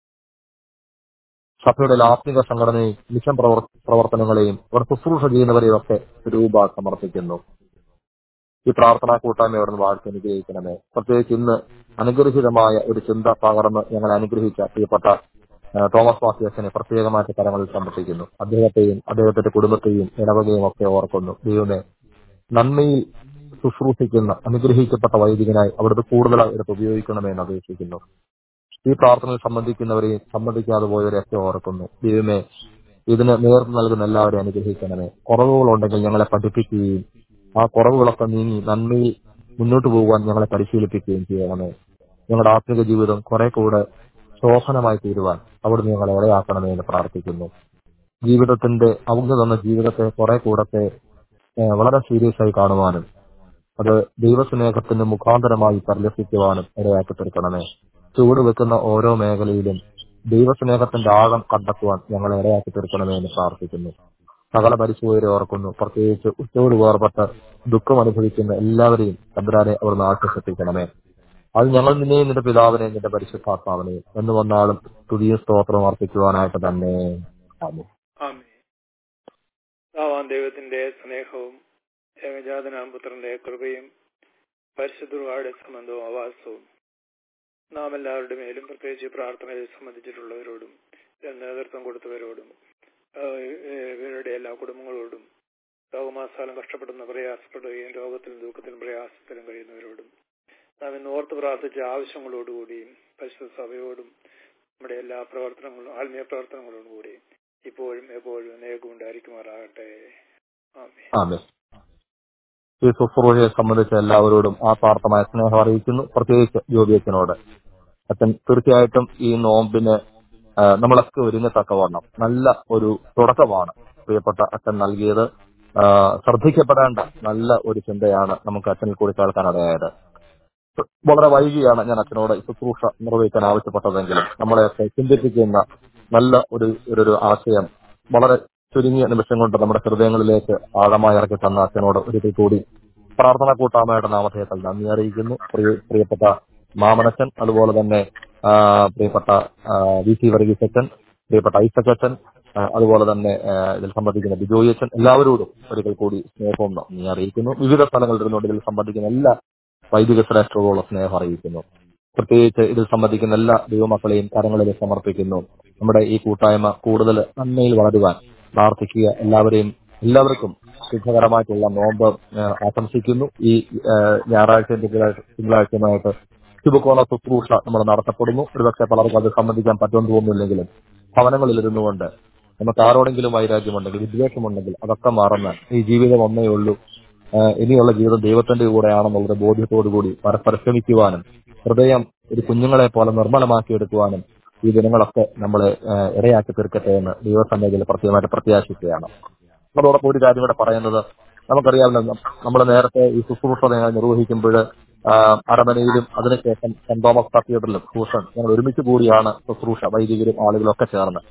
സഭയുടെ ആത്മിക സംഘടനയും മിഷൻ പ്രവർ- പ്രവർത്തനങ്ങളെയും അവർ ശുശ്രൂഷ ചെയ്യുന്നവരെയും ഒക്കെ രൂപ സമർപ്പിക്കുന്നു ഈ പ്രാർത്ഥനാ കൂട്ടായ്മ അവിടുന്ന് വാഴ്ത്തി അനുഗ്രഹിക്കണമേ പ്രത്യേകിച്ച് ഇന്ന് അനുഗ്രഹീതമായ ഒരു ചിന്ത പകർന്ന് ഞങ്ങളെ അനുഗ്രഹിച്ച പ്രിയപ്പെട്ട ആ, തോമസ് മാത്യാസിനെ പ്രത്യേകമായിട്ട് കരങ്ങളിൽ സമർപ്പിക്കുന്നു അദ്ദേഹത്തെയും അദ്ദേഹത്തിന്റെ കുടുംബത്തെയും ഇടവകയും ഒക്കെ ഓർക്കുന്നു ദൈവമേ നന്മയിൽ ശുശ്രൂഷിക്കുന്ന അനുഗ്രഹിക്കപ്പെട്ട വൈദികനായി അവിടുത്തെ കൂടുതലായി എടുത്ത് ഉപയോഗിക്കണമേ എന്ന് അപേക്ഷിക്കുന്നു ഈ പ്രാർത്ഥനയിൽ സംബന്ധിക്കുന്നവരെയും സംബന്ധിക്കാതെ പോയവരെയൊക്കെ ഓർക്കുന്നു ദൈവമേ ഇതിന് നേതൃത്വം നൽകുന്ന എല്ലാവരെയും അനുഗ്രഹിക്കണമേ കുറവുകളുണ്ടെങ്കിൽ ഞങ്ങളെ പഠിപ്പിക്കുകയും ആ കുറവുകളൊക്കെ നീങ്ങി നന്മയിൽ മുന്നോട്ട് പോകുവാൻ ഞങ്ങളെ പരിശീലിപ്പിക്കുകയും ചെയ്യണമേ ഞങ്ങളുടെ ആത്മിക ജീവിതം കുറെ കൂടെ ശോഭനമായി തീരുവാൻ അവിടുന്ന് ഞങ്ങളെ ഇടയാക്കണമേ എന്ന് പ്രാർത്ഥിക്കുന്നു ജീവിതത്തിന്റെ അവജ്ഞ തന്ന ജീവിതത്തെ കുറെ കൂടത്തെ ഏഹ്, വളരെ സീരിയസ് ആയി കാണുവാനും അത് ദൈവസ്നേഹത്തിന് മുഖാന്തരമായി പരിലസിക്കുവാനും ഇടയാക്കി തീർക്കണമേ ചുവട് വെക്കുന്ന ഓരോ മേഖലയിലും ദൈവസ്നേഹത്തിന്റെ ആഴം കണ്ടെത്തുവാൻ ഞങ്ങളെ ഇടയാക്കി തീർക്കണമേ എന്ന് പ്രാർത്ഥിക്കുന്നു സകല പരിശുദ്ധരെ ഓർക്കുന്നു പ്രത്യേകിച്ച് ഉച്ചയോട് വേർപെട്ട് ദുഃഖം അനുഭവിക്കുന്ന എല്ലാവരെയും തമ്പുരാനെ അവിടുന്ന് ആശ്വസിപ്പിക്കണമേ അത് ഞങ്ങൾ നിന്നെയും നിന്റെ പിതാവിനെയും നിന്റെ പരിശുദ്ധാത്മാവിനെയും എന്ന് വന്നാലും തുതിയ സ്തോത്രം അർപ്പിക്കുവാനായിട്ട് തന്നെ ആമേൻ. ആമേ ദാവാൻ ദൈവത്തിന്റെ സ്നേഹവും ഏകജാതനാം പുത്രന്റെ കൃപയും പരിശുദ്ധയുടെ സംബന്ധവും ആവാസവും നാം എല്ലാവരുടെ മേലും പ്രത്യേകിച്ച് ഈ പ്രാർത്ഥനയിൽ സംബന്ധിച്ചിട്ടുള്ളവരോടും ഇതിന് നേതൃത്വം കൊടുത്തവരോടും ആഹ് ഇവരുടെ എല്ലാ കുടുംബങ്ങളോടും രോഗമാസാലം കഷ്ടപ്പെടുന്ന പ്രയാസപ്പെടുകയും രോഗത്തിലും ദുഃഖത്തിലും പ്രയാസത്തിലും കഴിയുന്നവരോടും നാം ഇന്ന് ഓർത്ത് പ്രാർത്ഥിച്ച ആവശ്യങ്ങളോടുകൂടിയും പരിശുദ്ധ സഭയോടും നമ്മുടെ എല്ലാ പ്രവർത്തനങ്ങളും ആത്മീയ പ്രവർത്തനങ്ങളോടും കൂടി ഇപ്പോഴും എപ്പോഴും എന്നേക്കും ഉണ്ടായിരിക്കുമാറാകട്ടെ ആമേ ആമേൻ ഈ ശുശ്രൂഷയെ സംബന്ധിച്ച എല്ലാവരോടും ആത്മാർത്ഥമായ സ്നേഹം അറിയിക്കുന്നു പ്രത്യേകിച്ച് ജ്യോതിയച്ചനോട് അച്ഛൻ തീർച്ചയായിട്ടും ഈ നോമ്പിന് ആ, നമ്മളൊക്കെ ഒരുങ്ങത്തക്കവണ്ണം നല്ല ഒരു തുടക്കമാണ് പ്രിയപ്പെട്ട അച്ഛൻ നൽകിയത് ആ, ശ്രദ്ധിക്കപ്പെടേണ്ട നല്ല ഒരു ചിന്തയാണ് നമുക്ക് അച്ഛനിൽ കൂടി കേൾക്കാനിടയായത് വളരെ വൈകിയാണ് ഞാൻ അച്ഛനോട് ഈ ശുശ്രൂഷ നിർവഹിക്കാൻ ആവശ്യപ്പെട്ടതെങ്കിലും നമ്മളെയൊക്കെ ചിന്തിപ്പിക്കുന്ന നല്ല ഒരു ഒരു ഒരു ആശയം വളരെ ചുരുങ്ങിയ നിമിഷം കൊണ്ട് നമ്മുടെ ഹൃദയങ്ങളിലേക്ക് ആഴമായി ഇറക്കി തന്ന അച്ഛനോട് ഒരിക്കൽ കൂടി പ്രാർത്ഥന കൂട്ടായ്മയുടെ നാമധേയത്തിൽ നന്ദി അറിയിക്കുന്നു പ്രിയ- പ്രിയപ്പെട്ട മാമനച്ചൻ അതുപോലെ തന്നെ ആ, പ്രിയപ്പെട്ട ആ, വി സി വർഗീസ് അച്ഛൻ പ്രിയപ്പെട്ട ഐസക് അച്ഛൻ ആ, അതുപോലെ തന്നെ ആ, ഇതിൽ സംബന്ധിക്കുന്ന ബിജോയ് അച്ഛൻ എല്ലാവരോടും ഒരിക്കൽ കൂടി സ്നേഹവും നന്ദി അറിയിക്കുന്നു വിവിധ സ്ഥലങ്ങളിൽ ഇരുന്നുകൊണ്ട് ഇതിൽ സംബന്ധിക്കുന്ന എല്ലാ വൈദിക ശ്രേഷ്ഠതയുള്ള സ്നേഹം അറിയിക്കുന്നു പ്രത്യേകിച്ച് ഇതിൽ സംബന്ധിക്കുന്ന എല്ലാ ദൈവമക്കളെയും കരങ്ങളിൽ സമർപ്പിക്കുന്നു നമ്മുടെ ഈ കൂട്ടായ്മ കൂടുതൽ നന്മയിൽ വളരുവാൻ പ്രാർത്ഥിക്കുക എല്ലാവരെയും എല്ലാവർക്കും ശുഭകരമായിട്ടുള്ള നോമ്പ് ആ, ആശംസിക്കുന്നു ഈ ആ, ഞായറാഴ്ച തിങ്കളാഴ്ച തിങ്കളാഴ്ചയുമായിട്ട് ശുഭകോണ ശുശ്രൂഷ നമ്മൾ നടത്തപ്പെടുന്നു ഒരുപക്ഷെ പലർക്കും അത് സംബന്ധിക്കാൻ പറ്റുമെന്ന് തോന്നുന്നില്ലെങ്കിലും ഭവനങ്ങളിൽ ഇരുന്നുകൊണ്ട് നമുക്ക് ആരോടെങ്കിലും വൈരാഗ്യമുണ്ടെങ്കിൽ വിദ്വേഷമുണ്ടെങ്കിൽ അതൊക്കെ മറന്ന് ഈ ജീവിതം ഒന്നേ ഉള്ളൂ ആ, ഇനിയുള്ള ജീവിതം ദൈവത്തിന്റെ കൂടെയാണെന്നുള്ള ബോധ്യത്തോടുകൂടി പരസ്പരം ശ്രമിക്കുവാനും ഹൃദയം ഒരു കുഞ്ഞുങ്ങളെ പോലെ നിർമ്മലമാക്കിയെടുക്കുവാനും ഈ ദിനങ്ങളൊക്കെ നമ്മളെ ആ, ഇടയാക്കി തീർക്കട്ടെ എന്ന് ദൈവസന്നിധിയിൽ പ്രത്യേകമായിട്ട് പ്രത്യാശിക്കുകയാണ് അതോടൊപ്പം ഒരു കാര്യം കൂടെ പറയുന്നത് നമുക്കറിയാമല്ലോ നമ്മൾ നേരത്തെ ഈ ശുശ്രൂഷ ഞങ്ങൾ നിർവഹിക്കുമ്പോൾ അരമനയിലും അതിനുശേഷം സെന്റ് തോമസ് കത്തീഡ്രലും ഭൂഷൺ ഞങ്ങൾ ഒരുമിച്ച് കൂടിയാണ് ശുശ്രൂഷ വൈദികരും ആളുകളും ഒക്കെ ചേർന്ന്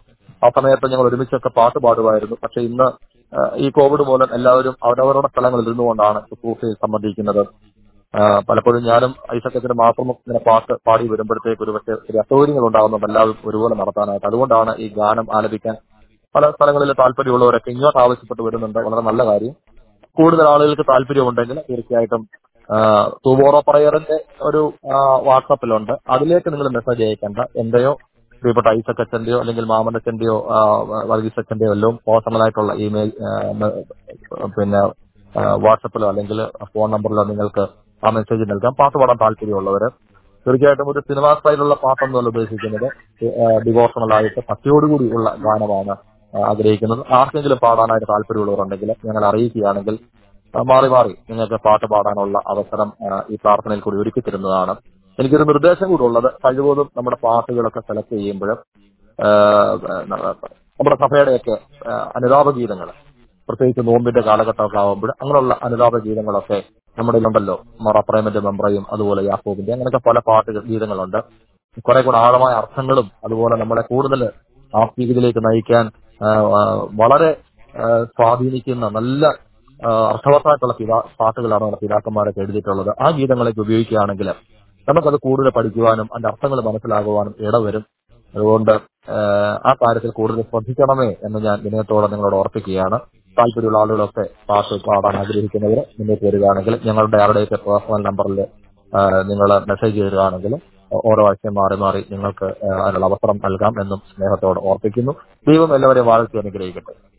ആ സമയത്ത് ഞങ്ങൾ ഒരുമിച്ചൊക്കെ പാട്ട് പാടുമായിരുന്നു പക്ഷെ ഇന്ന് ആ, ഈ കോവിഡ് മൂലം എല്ലാവരും അവരവരുടെ സ്ഥലങ്ങളിൽ ഇരുന്നുകൊണ്ടാണ് ശുശ്രൂഷയിൽ സംബന്ധിക്കുന്നത് ആ, പലപ്പോഴും ഞാനും ഐസക്കത്തിന് മാത്രം ഇങ്ങനെ പാട്ട് പാടി വരുമ്പോഴത്തേക്ക് ഒരു പക്ഷേ ഒത്തിരി അസൗകര്യങ്ങൾ ഉണ്ടാകുന്നുണ്ട് എല്ലാവരും ഒരുപോലെ നടത്താനായിട്ട് അതുകൊണ്ടാണ് ഈ ഗാനം ആലപിക്കാൻ പല സ്ഥലങ്ങളിൽ താല്പര്യമുള്ളവരൊക്കെ ഇങ്ങോട്ട് ആവശ്യപ്പെട്ട് വരുന്നുണ്ട് വളരെ നല്ല കാര്യം കൂടുതൽ ആളുകൾക്ക് താല്പര്യമുണ്ടെങ്കിൽ തീർച്ചയായിട്ടും തൂബോറോ പറയറിന്റെ ഒരു ആ, വാട്സാപ്പിലുണ്ട് അതിലേക്ക് നിങ്ങൾ മെസ്സേജ് അയക്കേണ്ട എന്റെയോ പ്രിയപ്പെട്ട ഐസക് അച്ഛന്റെയോ അല്ലെങ്കിൽ മാമനച്ഛന്റെയോ വർഗീസ് അച്ഛന്റെയോ എല്ലാം പേഴ്സണലായിട്ടുള്ള ഇമെയിൽ പിന്നെ ആ, വാട്സപ്പിലോ അല്ലെങ്കിൽ ഫോൺ നമ്പറിലോ നിങ്ങൾക്ക് ആ മെസ്സേജ് നൽകാം പാട്ട് പാടാൻ താല്പര്യമുള്ളവര് തീർച്ചയായിട്ടും ഒരു സിനിമാ സ്റ്റൈലുള്ള പാട്ടെന്നല്ല ഉദ്ദേശിക്കുന്നത് ഡിവോഷണൽ ആയിട്ട് ഭക്തിയോടുകൂടി ഉള്ള ഗാനമാണ് ആ, ആഗ്രഹിക്കുന്നത് ആർക്കെങ്കിലും പാടാനായിട്ട് താല്പര്യമുള്ളവരുണ്ടെങ്കിൽ ഞങ്ങൾ അറിയിക്കുകയാണെങ്കിൽ ആ, മാറി മാറി നിങ്ങൾക്ക് പാട്ട് പാടാനുള്ള അവസരം ആ, ഈ പ്രാർത്ഥനയിൽ കൂടി ഒരുക്കി തരുന്നതാണ് എനിക്കൊരു നിർദ്ദേശം കൂടി ഉള്ളത് കഴിവതും നമ്മുടെ പാട്ടുകളൊക്കെ സെലക്ട് ചെയ്യുമ്പോൾ നമ്മുടെ സഭയുടെയൊക്കെ ആ, അനുതാപ ഗീതങ്ങൾ പ്രത്യേകിച്ച് നോമ്പിന്റെ കാലഘട്ടമൊക്കെ ആകുമ്പോൾ അങ്ങനെയുള്ള അനുതാപ ഗീതങ്ങളൊക്കെ നമ്മുടെ ഉണ്ടല്ലോ മറപ്രേമന്റെ മെമ്പ്രയും അതുപോലെ യാക്കോബിന്റെ അങ്ങനെയൊക്കെ പല പാട്ടുകൾ ഗീതങ്ങളുണ്ട് കുറെ കൂടെ ആഴമായ അർത്ഥങ്ങളും അതുപോലെ നമ്മളെ കൂടുതൽ ആത്മീയതയിലേക്ക് നയിക്കാൻ ആ, ആ, വളരെ ആ, സ്വാധീനിക്കുന്ന നല്ല ആ, അർത്ഥവത്തായിട്ടുള്ള പിതാ പാട്ടുകളാണ് നമ്മുടെ പിതാക്കന്മാരൊക്കെ എഴുതിയിട്ടുള്ളത് ആ ഗീതങ്ങളൊക്കെ ഉപയോഗിക്കുകയാണെങ്കിൽ നമുക്കത് കൂടുതൽ പഠിക്കുവാനും അതിന്റെ അർത്ഥങ്ങൾ മനസ്സിലാകുവാനും ഇടവരും അതുകൊണ്ട് ആ, ആ കാര്യത്തിൽ കൂടുതൽ ശ്രദ്ധിക്കണമേ എന്ന് ഞാൻ വിനയത്തോടെ നിങ്ങളോട് ഓർപ്പിക്കുകയാണ് താല്പര്യമുള്ള ആളുകളൊക്കെ പാട്ട് പാടാൻ ആഗ്രഹിക്കുന്നവർ മുന്നോട്ട് വരികയാണെങ്കിൽ ഞങ്ങളുടെ ആരുടെയൊക്കെ പേഴ്സണൽ നമ്പറിൽ നിങ്ങൾ മെസ്സേജ് ചെയ്യുകയാണെങ്കിൽ ഓരോ ആഴ്ചയും മാറി മാറി നിങ്ങൾക്ക് ആ, അതിനുള്ള അവസരം നൽകാം എന്നും സ്നേഹത്തോടെ ഓർപ്പിക്കുന്നു ദൈവം എല്ലാവരെയും വാഴ്ത്തി അനുഗ്രഹിക്കട്ടെ